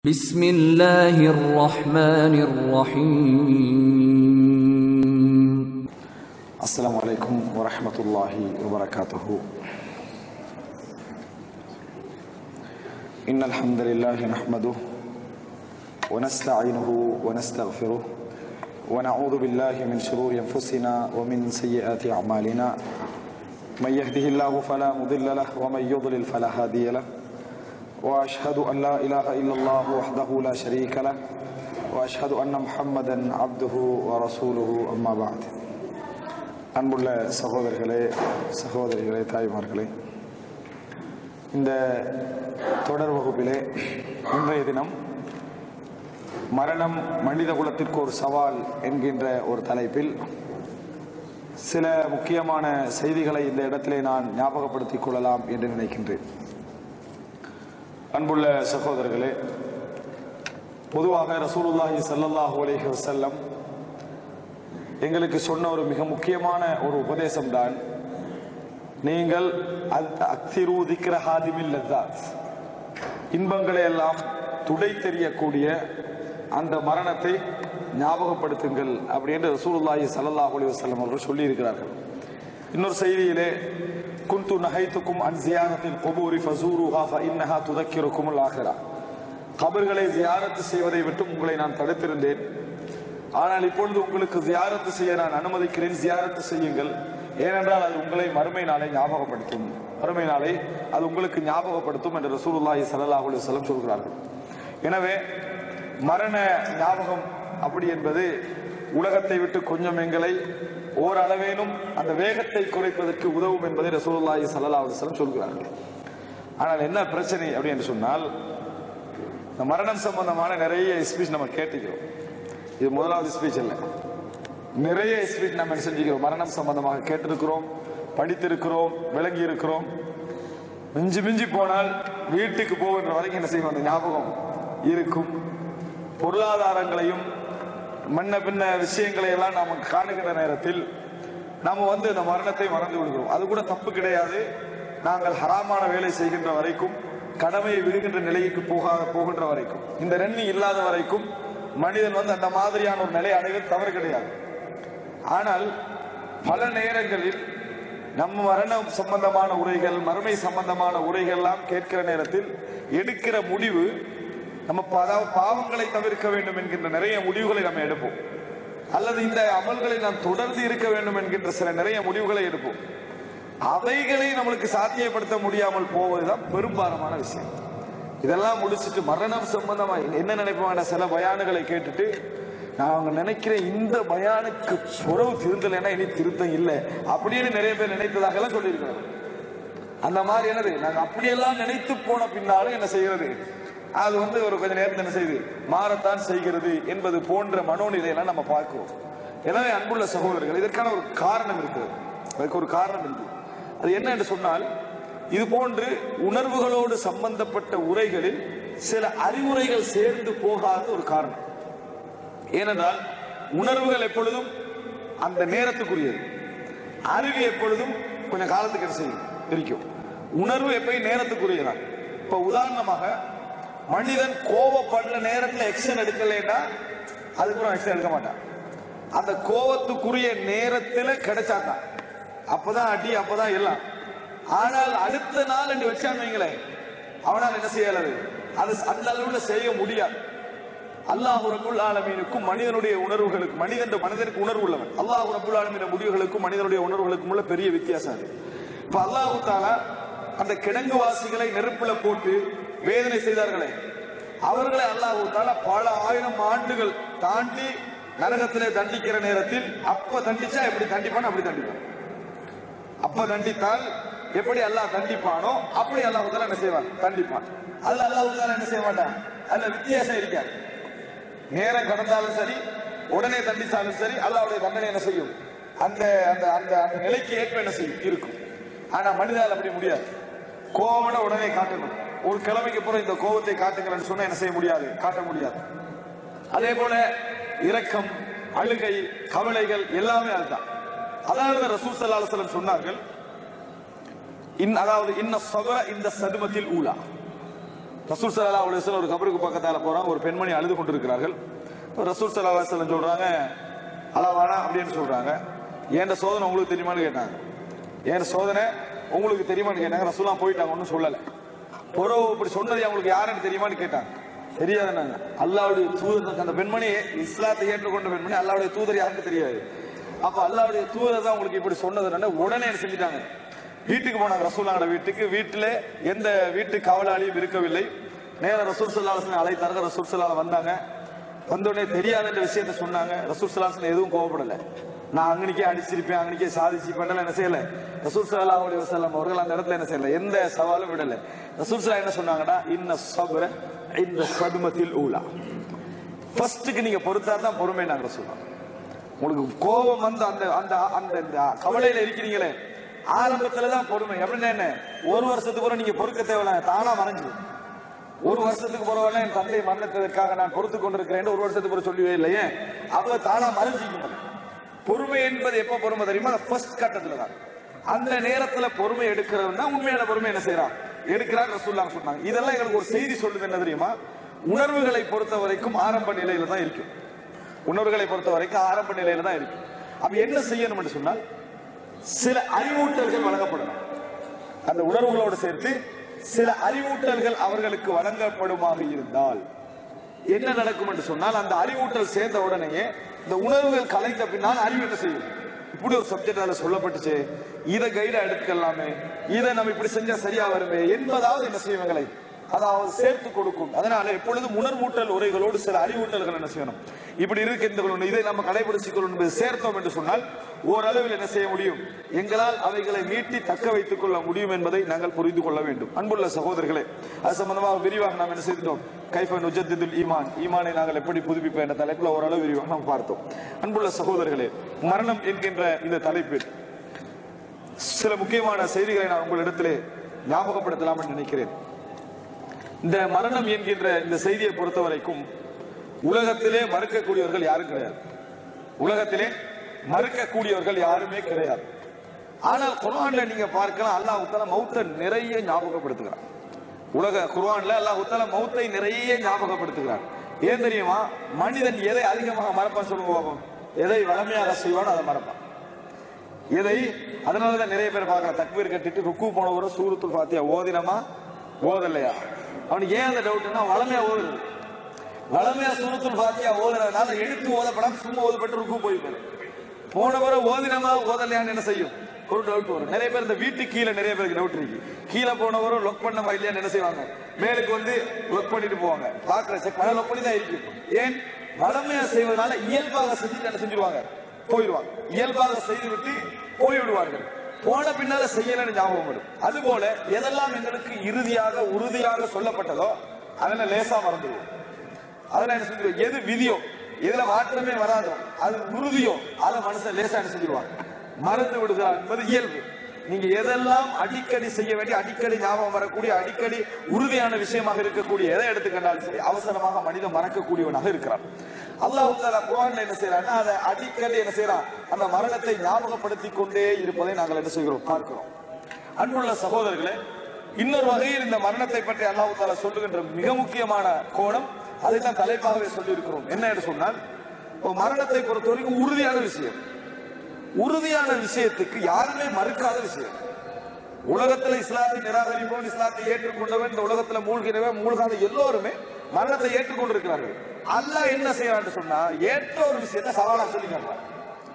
بسم الله الرحمن الرحيم السلام عليكم ورحمة الله وبركاته إن الحمد لله نحمده ونستعينه ونستغفره ونعوذ بالله من شرور أنفسنا ومن سيئات أعمالنا من يهده الله فلا مضل له ومن يضلل فلا هادي له واشهد ان لا اله الا الله وحده لا شريك له واشهد ان محمدا عبده ورسوله اما بعد அன்புள்ள சகோதரர்களே சகோதரிகளே தாய்மார்களே இந்த தொடர் வகுப்பிலே இன்றைய தினம் மரணம் மனித குலத்திற்கு ஒரு சவால் என்கின்ற ஒரு தலைப்பில் சில முக்கியமான செய்திகளை இந்த இடத்திலே நான் ஞாபகப்படுத்திக் கொள்ளலாம் என்று நினைக்கின்றேன் அன்புள்ள சகோதரர்களே பொதுவாக ரசூலுல்லாஹி ஸல்லல்லாஹு அலைஹி வஸல்லம் எங்களுக்கு சொன்ன ஒரு மிக முக்கியமான ஒரு உபதேசம் தான் நீங்கள் அக்திரு திக்ர ஹாதிமில் லத்தாத் இன்பங்களை எல்லாம் துடை தெரியக்கூடிய அந்த மரணத்தை ஞாபகப்படுத்துங்கள் அப்படி என்று ரசூலுல்லாஹி ஸல்லல்லாஹு அலைஹி வஸல்லம் அவர்கள் சொல்லி இருக்கிறார்கள் இன்னொரு செய்தியிலே குந்து நகைத்துக்கும் அன் ஜியாரத்தில் கொபூரி ஃபசூருஹா ஃபஇன்னஹா துதக்கிருக்கும் ஆகிறா கபர்களை ஜியாரத்து செய்வதை விட்டு உங்களை நான் தடுத்திருந்தேன் ஆனால் இப்பொழுது உங்களுக்கு ஜியாரத்து செய்ய நான் அனுமதிக்கிறேன் ஜியாரத்து செய்யுங்கள் ஏனென்றால் அது உங்களை மறுமை நாளை ஞாபகப்படுத்தும் மறுமை நாளை அது உங்களுக்கு ஞாபகப்படுத்தும் என்று ரசூலுல்லாஹி ஸல்லல்லாஹு அலைஹி வஸல்லம் சொல்கிறார்கள் எனவே மரண ஞாபகம் அப்படி என்பது உலகத்தை விட்டு கொஞ்சம் எங்களை ஓரளவேனும் அந்த வேகத்தை குறைப்பதற்கு உதவும் என்பதை ரசூலுல்லாஹி ஸல்லல்லாஹு அலைஹி வஸல்லம் சொல்கிறார்கள் ஆனால் என்ன பிரச்சனை அப்படி என்று சொன்னால் இந்த மரணம் சம்பந்தமான நிறைய ஸ்பீச் நம்ம கேட்டுக்கிறோம் இது முதலாவது ஸ்பீச் இல்லை நிறைய ஸ்பீச் நம்ம என்ன செஞ்சுக்கிறோம் மரணம் சம்பந்தமாக கேட்டிருக்கிறோம் படித்திருக்கிறோம் விளங்கி இருக்கிறோம் மிஞ்சி மிஞ்சி போனால் வீட்டுக்கு போகின்ற வரைக்கும் என்ன செய்வோம் அந்த ஞாபகம் இருக்கும் பொருளாதாரங்களையும் மன்ன பின்ன விஷயங்களை எல்லாம் நாம காணுகிற நேரத்தில் நாம வந்து இந்த மரணத்தை மறந்து விடுகிறோம் அது கூட தப்பு கிடையாது நாங்கள் ஹராமான வேலை செய்கின்ற வரைக்கும் கடமையை விடுகின்ற நிலைக்கு போகாத போகின்ற வரைக்கும் இந்த ரெண்டு இல்லாத வரைக்கும் மனிதன் வந்து அந்த மாதிரியான ஒரு நிலை அடைவது தவறு கிடையாது ஆனால் பல நேரங்களில் நம்ம மரணம் சம்பந்தமான உரைகள் மறுமை சம்பந்தமான உரைகள் எல்லாம் கேட்கிற நேரத்தில் எடுக்கிற முடிவு நம்ம அதாவது பாவங்களை தவிர்க்க வேண்டும் என்கின்ற நிறைய முடிவுகளை நம்ம எடுப்போம் அல்லது இந்த அமல்களை நாம் தொடர்ந்து இருக்க வேண்டும் என்கின்ற சில நிறைய முடிவுகளை எடுப்போம் அவைகளை நம்மளுக்கு சாத்தியப்படுத்த முடியாமல் போவதுதான் பெரும்பாலான விஷயம் இதெல்லாம் முடிச்சிட்டு மரணம் சம்பந்தமா என்ன நினைப்பாங்க சில பயானுகளை கேட்டுட்டு நாங்க நினைக்கிற இந்த பயானுக்கு புறவு திருந்தலைன்னா இனி திருத்தம் இல்லை அப்படின்னு நிறைய பேர் நினைத்ததாக எல்லாம் சொல்லியிருக்கிறாங்க அந்த மாதிரி என்னது நாங்க அப்படியெல்லாம் நினைத்து போன பின்னாலும் என்ன செய்கிறது அது வந்து ஒரு கொஞ்ச நேரத்தில் என்ன செய்யுது மாறத்தான் செய்கிறது என்பது போன்ற மனோநிலையெல்லாம் நம்ம பார்க்கிறோம் எனவே அன்புள்ள சகோதரர்கள் இதற்கான ஒரு காரணம் இருக்கிறது அதுக்கு ஒரு காரணம் இருக்கு அது என்ன என்று சொன்னால் இது போன்று உணர்வுகளோடு சம்பந்தப்பட்ட உரைகளில் சில அறிவுரைகள் சேர்ந்து போகாத ஒரு காரணம் ஏனென்றால் உணர்வுகள் எப்பொழுதும் அந்த நேரத்துக்குரியது அறிவு எப்பொழுதும் கொஞ்சம் காலத்துக்கு என்ன செய்யும் பிரிக்கும் உணர்வு எப்பயும் நேரத்துக்குரியதான் இப்ப உதாரணமாக மனிதன் கோவப்படுற நேரத்தில் எக்ஷன் எடுக்கலைன்னா அதுக்கப்புறம் எக்ஷன் எடுக்க மாட்டான் அந்த கோவத்துக்குரிய நேரத்தில் கிடைச்சாதான் அப்பதான் அடி அப்பதான் எல்லாம் ஆனால் அடுத்த நாள் என்று வச்சான்னு வைங்களேன் அவனால் என்ன செய்யலாது அது அந்த அளவுல செய்ய முடியாது அல்லாஹு ரபுல் ஆலமீனுக்கும் மனிதனுடைய உணர்வுகளுக்கு மனிதன் மனிதனுக்கு உணர்வு உள்ளவன் அல்லாஹு ரபுல் ஆலமீன முடிவுகளுக்கும் மனிதனுடைய உணர்வுகளுக்கும் உள்ள பெரிய வித்தியாசம் அது இப்ப அல்லாஹு தாலா அந்த கிடங்குவாசிகளை நெருப்புல போட்டு வேதனை செய்தார்களே அவர்களை அல்லாஹு தாலா பல ஆயிரம் ஆண்டுகள் தாண்டி நரகத்திலே தண்டிக்கிற நேரத்தில் அப்ப தண்டிச்சா எப்படி தண்டிப்பான் அப்படி தண்டிப்பான் அப்ப தண்டித்தால் எப்படி அல்லாஹ் தண்டிப்பானோ அப்படி அல்லாஹு தாலா என்ன செய்வான் தண்டிப்பான் அதுல அல்லாஹு தாலா என்ன செய்ய மாட்டான் அதுல வித்தியாசம் இருக்காது நேரம் கடந்தாலும் சரி உடனே தண்டித்தாலும் சரி அல்லாவுடைய தண்டனை என்ன செய்யும் அந்த அந்த அந்த அந்த நிலைக்கு ஏற்ப என்ன செய்யும் இருக்கும் ஆனா மனிதால் அப்படி முடியாது கோவம்னா உடனே காட்டணும் ஒரு கிழமைக்கு அப்புறம் இந்த கோபத்தை காட்டுங்கள்னு சொன்னா என்ன செய்ய முடியாது காட்ட முடியாது அதே போல இரக்கம் அழுகை கவலைகள் எல்லாமே அதுதான் அதாவது ரசூல் சல்லா அலுவலம் சொன்னார்கள் இன் அதாவது இன்ன சபர இந்த சதுமத்தில் ஊலா ரசூல் சல்லா அலுவலம் ஒரு கபருக்கு பக்கத்தால போறாங்க ஒரு பெண்மணி அழுது கொண்டிருக்கிறார்கள் ரசூல் சல்லா அலுவலம் சொல்றாங்க அளவானா அப்படின்னு சொல்றாங்க ஏன் சோதனை உங்களுக்கு தெரியுமான்னு கேட்டாங்க ஏன் சோதனை உங்களுக்கு தெரியுமான்னு கேட்டாங்க ரசூலா போயிட்டாங்க ஒன்றும் சொல்லலை பொறவு இப்படி சொன்னது அவங்களுக்கு யாருன்னு தெரியுமான்னு கேட்டாங்க தெரியாதுன்னாங்க அல்லாவுடைய தூதர் அந்த பெண்மணி இஸ்லாத்தை ஏற்றுக்கொண்ட பெண்மணி அல்லாவுடைய தூதர் யாருன்னு தெரியாது அப்ப அல்லாவுடைய தூதர் தான் உங்களுக்கு இப்படி சொன்னதுனால உடனே என்ன செஞ்சுட்டாங்க வீட்டுக்கு போனாங்க ரசூல்லாங்கட வீட்டுக்கு வீட்டுல எந்த வீட்டு காவலாளியும் இருக்கவில்லை நேர ரசூல் சல்லாஹன் அழைத்தார்கள் ரசூல் சல்லா வந்தாங்க வந்தோடனே தெரியாதுன்ற விஷயத்த சொன்னாங்க ரசூல் சல்லாஹன் எதுவும் கோவப்படல நான் அங்கனிக்கே அடிச்சிருப்பேன் அங்கனிக்கே சாதிச்சிருப்பேன் என்ன செய்யல ரசூல் சல்லா அலி வசல்லம் அவர்கள் அந்த இடத்துல என்ன செய்யல எந்த சவாலும் விடல ரசூல் சல்லா என்ன சொன்னாங்கன்னா இன்ன சபர இந்த சதுமத்தில் ஊலா ஃபர்ஸ்ட்டுக்கு நீங்க பொறுத்தா தான் பொறுமை நாங்க சொல்றோம் உங்களுக்கு கோபம் வந்து அந்த அந்த அந்த இந்த கவலையில இருக்கிறீங்களே ஆரம்பத்துல தான் பொறுமை எப்படின்னா என்ன ஒரு வருஷத்துக்கு கூட நீங்க பொறுக்க தேவையில்ல தானா மறைஞ்சு ஒரு வருஷத்துக்கு பிறகு என் தந்தை மரணத்திற்காக நான் பொறுத்து கொண்டிருக்கிறேன் ஒரு வருஷத்துக்கு பிறகு சொல்லவே இல்லையே அப்ப தானா மறைஞ்சிக்கணும் பொறுமை என்பது எப்ப பொறுமை தெரியுமா ஃபர்ஸ்ட் கட்டத்துல தான் அந்த நேரத்துல பொறுமை எடுக்கிறவன் தான் உண்மையான பொறுமை என்ன செய்யறான் எடுக்கிறார் ரசூல்லா சொன்னாங்க இதெல்லாம் எங்களுக்கு ஒரு செய்தி சொல்லுது என்ன தெரியுமா உணர்வுகளை பொறுத்த வரைக்கும் ஆரம்ப நிலையில தான் இருக்கும் உணர்வுகளை பொறுத்த வரைக்கும் ஆரம்ப நிலையில தான் இருக்கும் அப்ப என்ன செய்யணும் என்று சொன்னால் சில அறிவூட்டல்கள் வழங்கப்படணும் அந்த உணர்வுகளோடு சேர்த்து சில அறிவூட்டல்கள் அவர்களுக்கு வழங்கப்படுமாக இருந்தால் என்ன நடக்கும் என்று சொன்னால் அந்த அறிவூட்டல் சேர்ந்த உடனேயே இந்த உணர்வுகள் கலைந்த பின்னால் அறிவு என்ன செய்யும் இப்படி ஒரு சப்ஜெக்ட் அதுல சொல்லப்பட்டுச்சு இதை கைடா எடுத்துக்கலாமே இதை நம்ம இப்படி செஞ்சா சரியா வருமே என்பதாவது என்ன செய்வங்களை அதாவது சேர்த்து கொடுக்கும் அதனால எப்பொழுதும் உணர்வூட்டல் உரைகளோடு சில அறிவூட்டல்கள் என்ன செய்யணும் இப்படி இருக்கின்ற இதை நம்ம கடைபிடிச்சுக்கொள்ளும் என்பது சேர்த்தோம் என்று சொன்னால் ஓரளவில் என்ன செய்ய முடியும் எங்களால் அவைகளை மீட்டி தக்க வைத்துக் கொள்ள முடியும் என்பதை நாங்கள் புரிந்து கொள்ள வேண்டும் அன்புள்ள சகோதரர்களே அது சம்பந்தமாக விரிவாக நாம் என்ன செய்தோம் கைஃப நுஜத்திதுல் ஈமான் ஈமானை நாங்கள் எப்படி புதுப்பிப்போம் என்ற தலைப்பில் ஓரளவு விரிவாக நாம் பார்த்தோம் அன்புள்ள சகோதரர்களே மரணம் என்கின்ற இந்த தலைப்பில் சில முக்கியமான செய்திகளை நான் உங்களிடத்திலே ஞாபகப்படுத்தலாம் என்று நினைக்கிறேன் இந்த மரணம் என்கின்ற இந்த செய்தியை பொறுத்த வரைக்கும் உலகத்திலே மறுக்கக்கூடியவர்கள் யாரும் கிடையாது உலகத்திலே மறுக்கக்கூடியவர்கள் யாருமே கிடையாது ஆனால் குர்ஆன்ல நீங்க பார்க்கலாம் அல்லாஹ் தஆலா மௌத்தை நிறைய ஞாபகப்படுத்துகிறார் உலக குர்ஆன்ல அல்லாஹ் தஆலா மௌத்தை நிறைய ஞாபகப்படுத்துகிறார் ஏன் தெரியுமா மனிதன் எதை அதிகமாக மறப்பான் சொல்லுங்க பாப்போம் எதை வளமையாக செய்வானோ அதை மறப்பான் எதை அதனாலதான் நிறைய பேர் பார்க்கலாம் தக்பீர் கட்டிட்டு ருக்கு போனவரும் சூரத்துல் ஃபாத்தியா ஓதினமா ஓதலையா அவனுக்கு ஏன் அந்த டவுட்னா வளமையா ஓதுது வளமையா சூரத்துல் ஃபாத்தியா ஓதுறதுனால எழுத்து ஓதப்படாம சும்மா ஓதப்பட்டு ருக்கு போயிருப்பாரு போனவரை ஓதினமா ஓதலையான்னு என்ன செய்யும் ஒரு டவுட் வரும் நிறைய பேர் இந்த வீட்டு கீழே நிறைய பேருக்கு டவுட் இருக்கு கீழே போனவரும் லொக் பண்ணமா இல்லையான்னு என்ன செய்வாங்க மேலுக்கு வந்து லொக் பண்ணிட்டு போவாங்க பாக்குற செக் பண்ண லொக் பண்ணி தான் இருக்கு ஏன் வளமையா செய்வதனால இயல்பாக செஞ்சுட்டு என்ன செஞ்சிருவாங்க போயிடுவாங்க இயல்பாக செய்து விட்டு போய்விடுவார்கள் போன பின்னால செய்யலன்னு ஞாபகம் வரும் அதுபோல எதெல்லாம் எங்களுக்கு இறுதியாக உறுதியாக சொல்லப்பட்டதோ அதெல்லாம் லேசா மறந்துடுவோம் அதெல்லாம் என்ன செஞ்சிருவோம் எது விதியோ எதுல மாற்றமே வராதோ அது உறுதியோ அதை மனுஷன் லேசா என்ன செஞ்சிருவாங்க மறந்து விடுகிறார் என்பது இயல்பு நீங்க எதெல்லாம் அடிக்கடி செய்ய வேண்டிய அடிக்கடி ஞாபகம் வரக்கூடிய அடிக்கடி உறுதியான விஷயமாக இருக்கக்கூடிய எதை எடுத்துக்கண்டாலும் சரி அவசரமாக மனிதன் மறக்கக்கூடியவனாக இருக்கிறான் அல்லாஹ் தாலா குர்ஆன்ல என்ன செய்யறான்னா அதை அடிக்கடி என்ன செய்யறான் அந்த மரணத்தை ஞாபகப்படுத்தி கொண்டே இருப்பதை நாங்கள் என்ன செய்கிறோம் பார்க்கிறோம் அன்புள்ள சகோதரர்களே இன்னொரு வகையில் இந்த மரணத்தை பற்றி அல்லாஹ் தாலா சொல்லுகின்ற மிக முக்கியமான கோணம் அதை தான் தலைப்பாகவே சொல்லி இருக்கிறோம் என்ன என்று சொன்னால் இப்போ மரணத்தை பொறுத்த வரைக்கும் உறுதியான விஷயம் உறுதியான விஷயத்துக்கு யாருமே மறுக்காத விஷயம் உலகத்துல இஸ்லாத்தை நிராகரிப்பவன் இஸ்லாத்தை ஏற்றுக்கொண்டவன் இந்த உலகத்துல மூழ்கினவன் மூழ்காத எல்லோருமே மரணத்தை ஏற்றுக்கொண்டிருக்கிறார்கள் அல்லாஹ் என்ன செய்யறான்னு சொன்னா ஏற்ற ஒரு விஷயத்தை சவாலா சொல்லி காட்டுறான்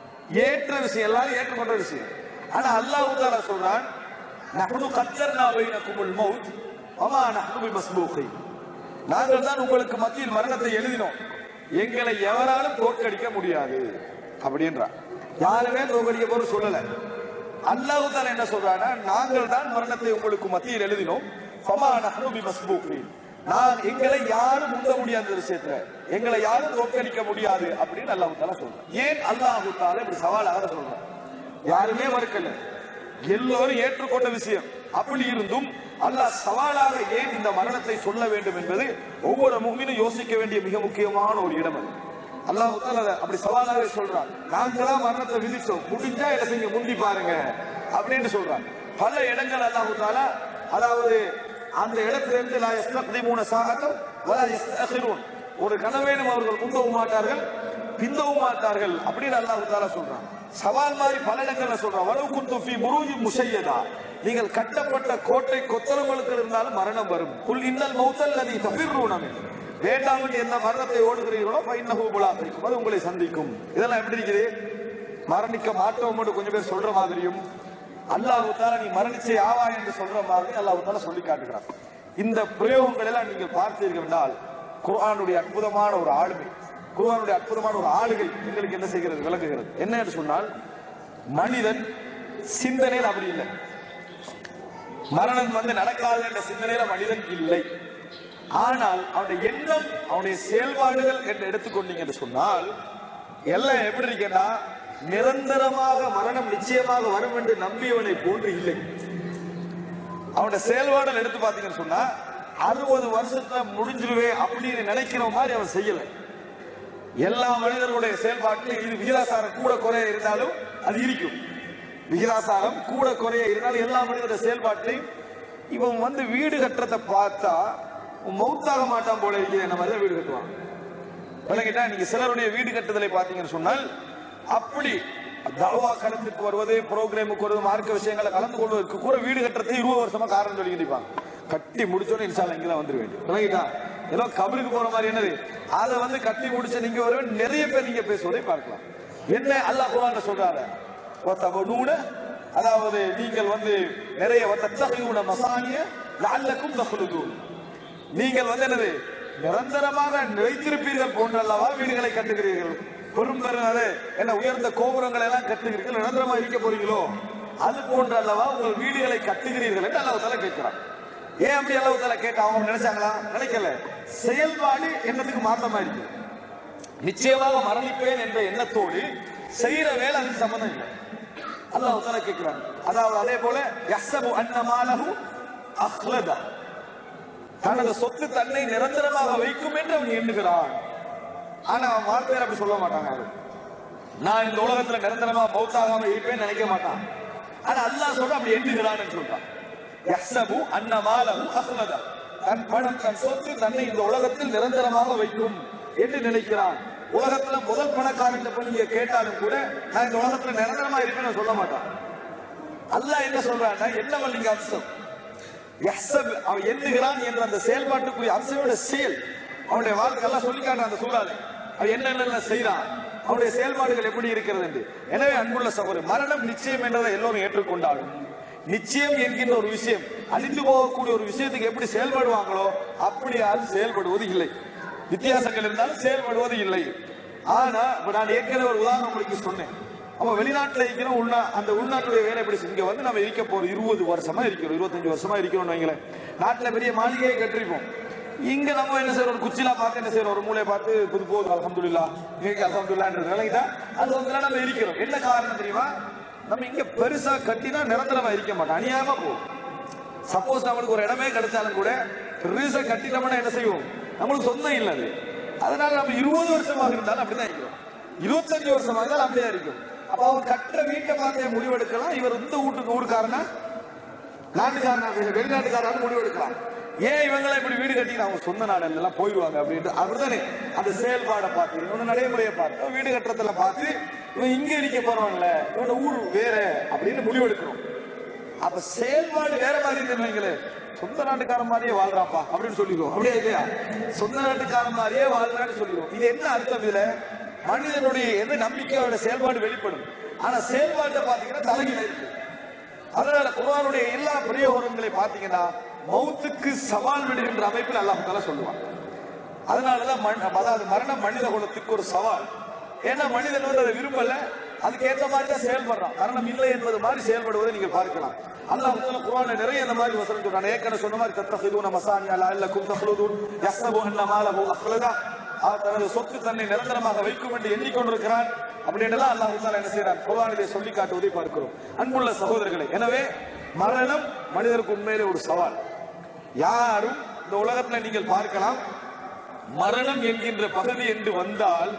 ஏற்ற விஷயம் எல்லாரும் ஏற்றுக்கொண்ட விஷயம் ஆனா அல்லாஹ் தாலா சொல்றான் நஹ்னு கத்தர்னா பைனக்குமுல் மௌத் வமா நஹ்னு பிமஸ்பூகின் நாங்கள் தான் உங்களுக்கு மத்தியில் மரணத்தை எழுதினோம் எங்களை எவராலும் தோற்கடிக்க முடியாது அப்படின்றான் யாருமே தோற்கடிக்க போற சொல்லல அல்லாஹ் தான் என்ன சொல்றானா நாங்கள் தான் மரணத்தை உங்களுக்கு மத்தியில் எழுதினோம் ஃபமா நஹ்னு பிமஸ்பூகின் நான் எங்களை யாரும் முந்த முடியாத இந்த விஷயத்துல எங்களை யாரும் தோற்கடிக்க முடியாது அப்படின்னு அல்லாஹ் தாலா சொல்றான் ஏன் அல்லாஹ் தாலா இப்படி சவாலாக சொல்றான் யாருமே மறுக்கல எல்லோரும் ஏற்றுக்கொண்ட விஷயம் அப்படி இருந்தும் அல்லாஹ் சவாலாக ஏன் இந்த மரணத்தை சொல்ல வேண்டும் என்பது ஒவ்வொரு முகமினும் யோசிக்க வேண்டிய மிக முக்கியமான ஒரு இடம் அது அல்லாஹ் தாலா அதை அப்படி சவாலாக சொல்றான் நாங்களா மரணத்தை விதிச்சோம் முடிஞ்சா என்ன செய்யுங்க முந்தி பாருங்க அப்படின்னு சொல்றான் பல இடங்கள் அல்லாஹ் தாலா அதாவது அந்த இடத்துல இருந்து லா யஸ்தக்திமூன சாஅத்தம் வலா யஸ்தஅഖിറூன் ஒரு கனவேனும் அவர்கள் முந்தவும் மாட்டார்கள் பிந்தவும் மாட்டார்கள் அப்படின்னு அல்லாஹ் தாலா சொல்றான் சவால் மாதிரி பல இடங்கள்ல சொல்றான் வலவு குந்து ஃபி புரூஜி முஷையதா நீங்கள் கட்டப்பட்ட கோட்டை கொத்தளங்களுக்கு இருந்தாலும் மரணம் வரும் குல் இன்னல் மௌத்தல் லதி தஃபிர்ரூன மின் வேண்டாம் என்று எந்த மரணத்தை ஓடுகிறீர்களோ பைன்னஹு முலாகிக்கும் அது உங்களை சந்திக்கும் இதெல்லாம் எப்படி இருக்குது மரணிக்க மாட்டோம் என்று கொஞ்சம் பேர் சொல்ற மாதிரியும் அல்லாஹ் தாலா நீ மரணிச்சே ஆவா என்று சொல்ற மாதிரி அல்லாஹ் தாலா சொல்லி காட்டுகிறான் இந்த பிரயோகங்கள் எல்லாம் நீங்கள் பார்த்தீர்கள் என்றால் குர்ஆனுடைய அற்புதமான ஒரு ஆளுமை குர்ஆனுடைய அற்புதமான ஒரு ஆளுகை எங்களுக்கு என்ன செய்கிறது விளங்குகிறது என்ன என்று சொன்னால் மனிதன் சிந்தனையில் அப்படி இல்லை மரணம் வந்து நடக்காது என்ற சிந்தனையில மனிதன் இல்லை ஆனால் அவனுடைய எண்ணம் அவனுடைய செயல்பாடுகள் என்று எடுத்துக்கொண்டீங்க என்று சொன்னால் எல்லாம் எப்படி இருக்குன்னா நிரந்தரமாக மரணம் நிச்சயமாக வரும் என்று நம்பியவனை போன்று இல்லை அவனுடைய செயல்பாடுகள் எடுத்து பார்த்தீங்கன்னு சொன்னா அறுபது வருஷத்துல முடிஞ்சிருவே அப்படின்னு நினைக்கிற மாதிரி அவன் செய்யல எல்லா மனிதர்களுடைய செயல்பாட்டிலும் இது விகிதாசாரம் கூட குறைய இருந்தாலும் அது இருக்கும் விகிதாசாரம் கூட குறைய இருந்தாலும் எல்லா மனிதனுடைய செயல்பாட்டிலையும் இவன் வந்து வீடு கட்டுறதை பார்த்தா மௌத்தாக மாட்டான் போல இருக்குது என்ன மாதிரி தான் வீடு கட்டுவான் விளங்கிட்டா நீங்க சிலருடைய வீடு கட்டுதலை பார்த்தீங்கன்னு சொன்னால் அப்படி தவா களத்துக்கு வருவது ப்ரோக்ராமுக்கு வருவது மார்க்க விஷயங்களை கலந்து கொள்வதற்கு கூட வீடு கட்டுறதுக்கு இருபது வருஷமா காரணம் சொல்லி நிற்பாங்க கட்டி முடிச்சோன்னு இன்ஷால்ல இங்க தான் வந்துட வேண்டும் விளங்கிட்டா ஏதோ கபருக்கு போற மாதிரி என்னது அதை வந்து கட்டி முடிச்ச நீங்க வர நிறைய பேர் நீங்க பேசுவதை பார்க்கலாம் என்ன அல்லாஹ் குர்ஆன்ல சொல்றாரு ஒத்தபனூன அதாவது நீங்கள் வந்து நிறைய ஒத்தத்தகையூன மசானிய லஅல்லக்கும் தஹ்லுதூன் நீங்கள் வந்து என்னது நிரந்தரமாக நிலைத்திருப்பீர்கள் போன்ற அல்லவா வீடுகளை கட்டுகிறீர்கள் பெரும் பெரும் அது என்ன உயர்ந்த கோபுரங்களை எல்லாம் கட்டுகிறீர்கள் நிரந்தரமா இருக்க போறீங்களோ அது போன்ற அல்லவா உங்கள் வீடுகளை கட்டுகிறீர்கள் என்று அல்லாஹ் தாலா கேட்கிறான் ஏன் அப்படி அல்லாஹ் தாலா கேட்டா அவங்க நினைச்சாங்களா நினைக்கல செயல்பாடு என்னத்துக்கு மாற்றமா இருக்கு நிச்சயமாக மரணிப்பேன் என்ற எண்ணத்தோடு செய்யற வேலை அதுக்கு சம்பந்தம் இல்லை அல்லாஹ் தாலா கேட்கிறான் அதாவது அதே போல யஸ்ஸபு அன்னமாலஹு அஹ்லதா தனது சொத்து தன்னை நிரந்தரமாக வைக்கும் என்று அவன் எண்ணுகிறான் ஆனா அவன் வார்த்தையர் அப்படி சொல்ல மாட்டாங்க யாரும். நான் இந்த உலகத்துல நிரந்தரமா பௌத்தாகாம இருப்பேன்னு நினைக்க மாட்டான் ஆனா அல்லாஹ் சொல்ற அப்படி எண்ணுகிறான்னு சொல்றான் யஹ்சபு அன்ன மாலஹு அஹ்லதா தன் பணம் தன் சொத்து தன்னை இந்த உலகத்தில் நிரந்தரமாக வைக்கும் என்று நினைக்கிறான் உலகத்துல முதல் பணக்காரன் போய் நீங்க கேட்டாலும் கூட நான் இந்த உலகத்துல நிரந்தரமா இருப்பேன்னு சொல்ல மாட்டான் அல்லாஹ் என்ன சொல்றான்னா என்ன பண்ணீங்க அம்சம் யஹ்சப் அவன் எண்ணுகிறான் என்ற அந்த செயல்பாட்டுக்குரிய அம்சமோட செயல் அவனுடைய வாழ்க்கை எல்லாம் சொல்லி காட்டுறான் அந்த சூழலை அவன் என்னென்ன செய்யறான் அவனுடைய செயல்பாடுகள் எப்படி இருக்கிறது என்று எனவே அன்புள்ள சகோதரர் மரணம் நிச்சயம் என்றதை எல்லோரும் ஏற்றுக்கொண்டாலும் நிச்சயம் என்கின்ற ஒரு விஷயம் அழிந்து போகக்கூடிய ஒரு விஷயத்துக்கு எப்படி செயல்படுவாங்களோ அப்படி யாரும் செயல்படுவது இல்லை வித்தியாசங்கள் இருந்தாலும் செயல்படுவது இல்லை ஆனா இப்ப நான் ஏற்கனவே ஒரு உதாரணம் உங்களுக்கு சொன்னேன் அவன் வெளிநாட்டுல இருக்கிறோம் உள்நா அந்த உள்நாட்டுடைய வேலை எப்படி இங்க வந்து நம்ம இருக்க போறோம் இருபது வருஷமா இருக்கிறோம் இருபத்தஞ்சு வருஷமா இருக்கிறோம் வைங்களேன் நாட்டுல பெரிய மாளிகையை கட்டிருப்போம் இங்க நம்ம என்ன செய்யறோம் ஒரு குச்சிலா பார்த்து என்ன செய்யறோம் ஒரு மூலையை பார்த்து புது போகுது அலமதுல்லா இங்க அலமதுல்லான்றது விளங்கிட்டா அது வந்து நம்ம இருக்கிறோம் என்ன காரணம் தெரியுமா நம்ம இங்க பெருசா கட்டினா நிரந்தரமா இருக்க மாட்டோம் அநியாயமா போகும் சப்போஸ் நம்மளுக்கு ஒரு இடமே கிடைச்சாலும் கூட பெருசா கட்டிட்டோம்னா என்ன செய்வோம் நம்மளுக்கு சொந்தம் இல்லை அது அதனால நம்ம இருபது வருஷமாக இருந்தாலும் அப்படிதான் இருக்கிறோம் இருபத்தஞ்சு வருஷமாக இருந்தாலும் அப்படிதான் இருக்கும் அப்ப அவர் கட்டுற வீட்டை பார்த்து முடிவெடுக்கலாம் இவர் இந்த வீட்டுக்கு ஊருக்காரனா நாட்டுக்காரனா வெளிநாட்டுக்காரனா முடிவெடுக்கலாம் ஏன் இவங்களை இப்படி வீடு கட்டி அவங்க சொந்த நாடு எல்லாம் போயிடுவாங்க அப்படின்ட்டு அப்படித்தானே அந்த செயல்பாடை பார்த்து இவனோட நடைமுறையை பார்த்து வீடு கட்டுறதுல பார்த்து இவன் இங்க இருக்க போறவன்ல இவனோட ஊர் வேற அப்படின்னு முடிவெடுக்கிறோம் அப்ப செயல்பாடு வேற மாதிரி இருக்குன்னு சொந்த நாட்டுக்கார மாதிரியே வாழ்றாப்பா அப்படின்னு சொல்லிடுவோம் அப்படியே இல்லையா சொந்த நாட்டுக்கார மாதிரியே வாழ்றான்னு சொல்லிடுவோம் இது என்ன அர்த்தம் இதுல மனிதனுடைய எது நம்பிக்கையோட செயல்பாடு வெளிப்படும் ஆனா செயல்பாட்டை பாத்தீங்கன்னா தலைகீழ இருக்கு அதனால குர்ஆனுடைய எல்லா பிரயோகங்களை பாத்தீங்கன்னா மௌத்துக்கு சவால் விடுகின்ற அமைப்பில் அல்லாஹ் தஆலா சொல்லுவான் அதனாலதான் மண்- அதாவது மரணம் மனித குலத்துக்கு ஒரு சவால் ஏன்னா மனிதன் வந்து அதை விரும்பல அதுக்கு ஏத்த மாதிரி தான் செயல்படுறான் மரணம் இல்லை என்பது மாதிரி செயல்படுவதை நீங்கள் பார்க்கலாம் அல்லாஹ் முதல்ல குர்ஆன்ல நிறைய இந்த மாதிரி வசனம் சொல்றான் ஏற்கனவே சொன்ன மாதிரி தத்தஹிதுன மசானியா லஅல்லக்கும் தஹ்லுதூன் யஹ்சபு அன்ன மாலஹு அஹ்லதா அவர் தனது சொத்து தன்னை நிரந்தரமாக வைக்கும் என்று எண்ணிக்கொண்டிருக்கிறான் அப்படின்றலாம் அல்லாஹ் தஆலா என்ன செய்யறான் குர்ஆனிலே சொல்லி காட்டுவதை பார்க்கிறோம் அன்புள்ள சகோதரர்களே எனவே மரணம் மனிதருக்கு உண்மையிலே ஒரு சவால் யாரும் இந்த உலகத்துல நீங்கள் பார்க்கலாம் மரணம் என்கின்ற பகுதி என்று வந்தால்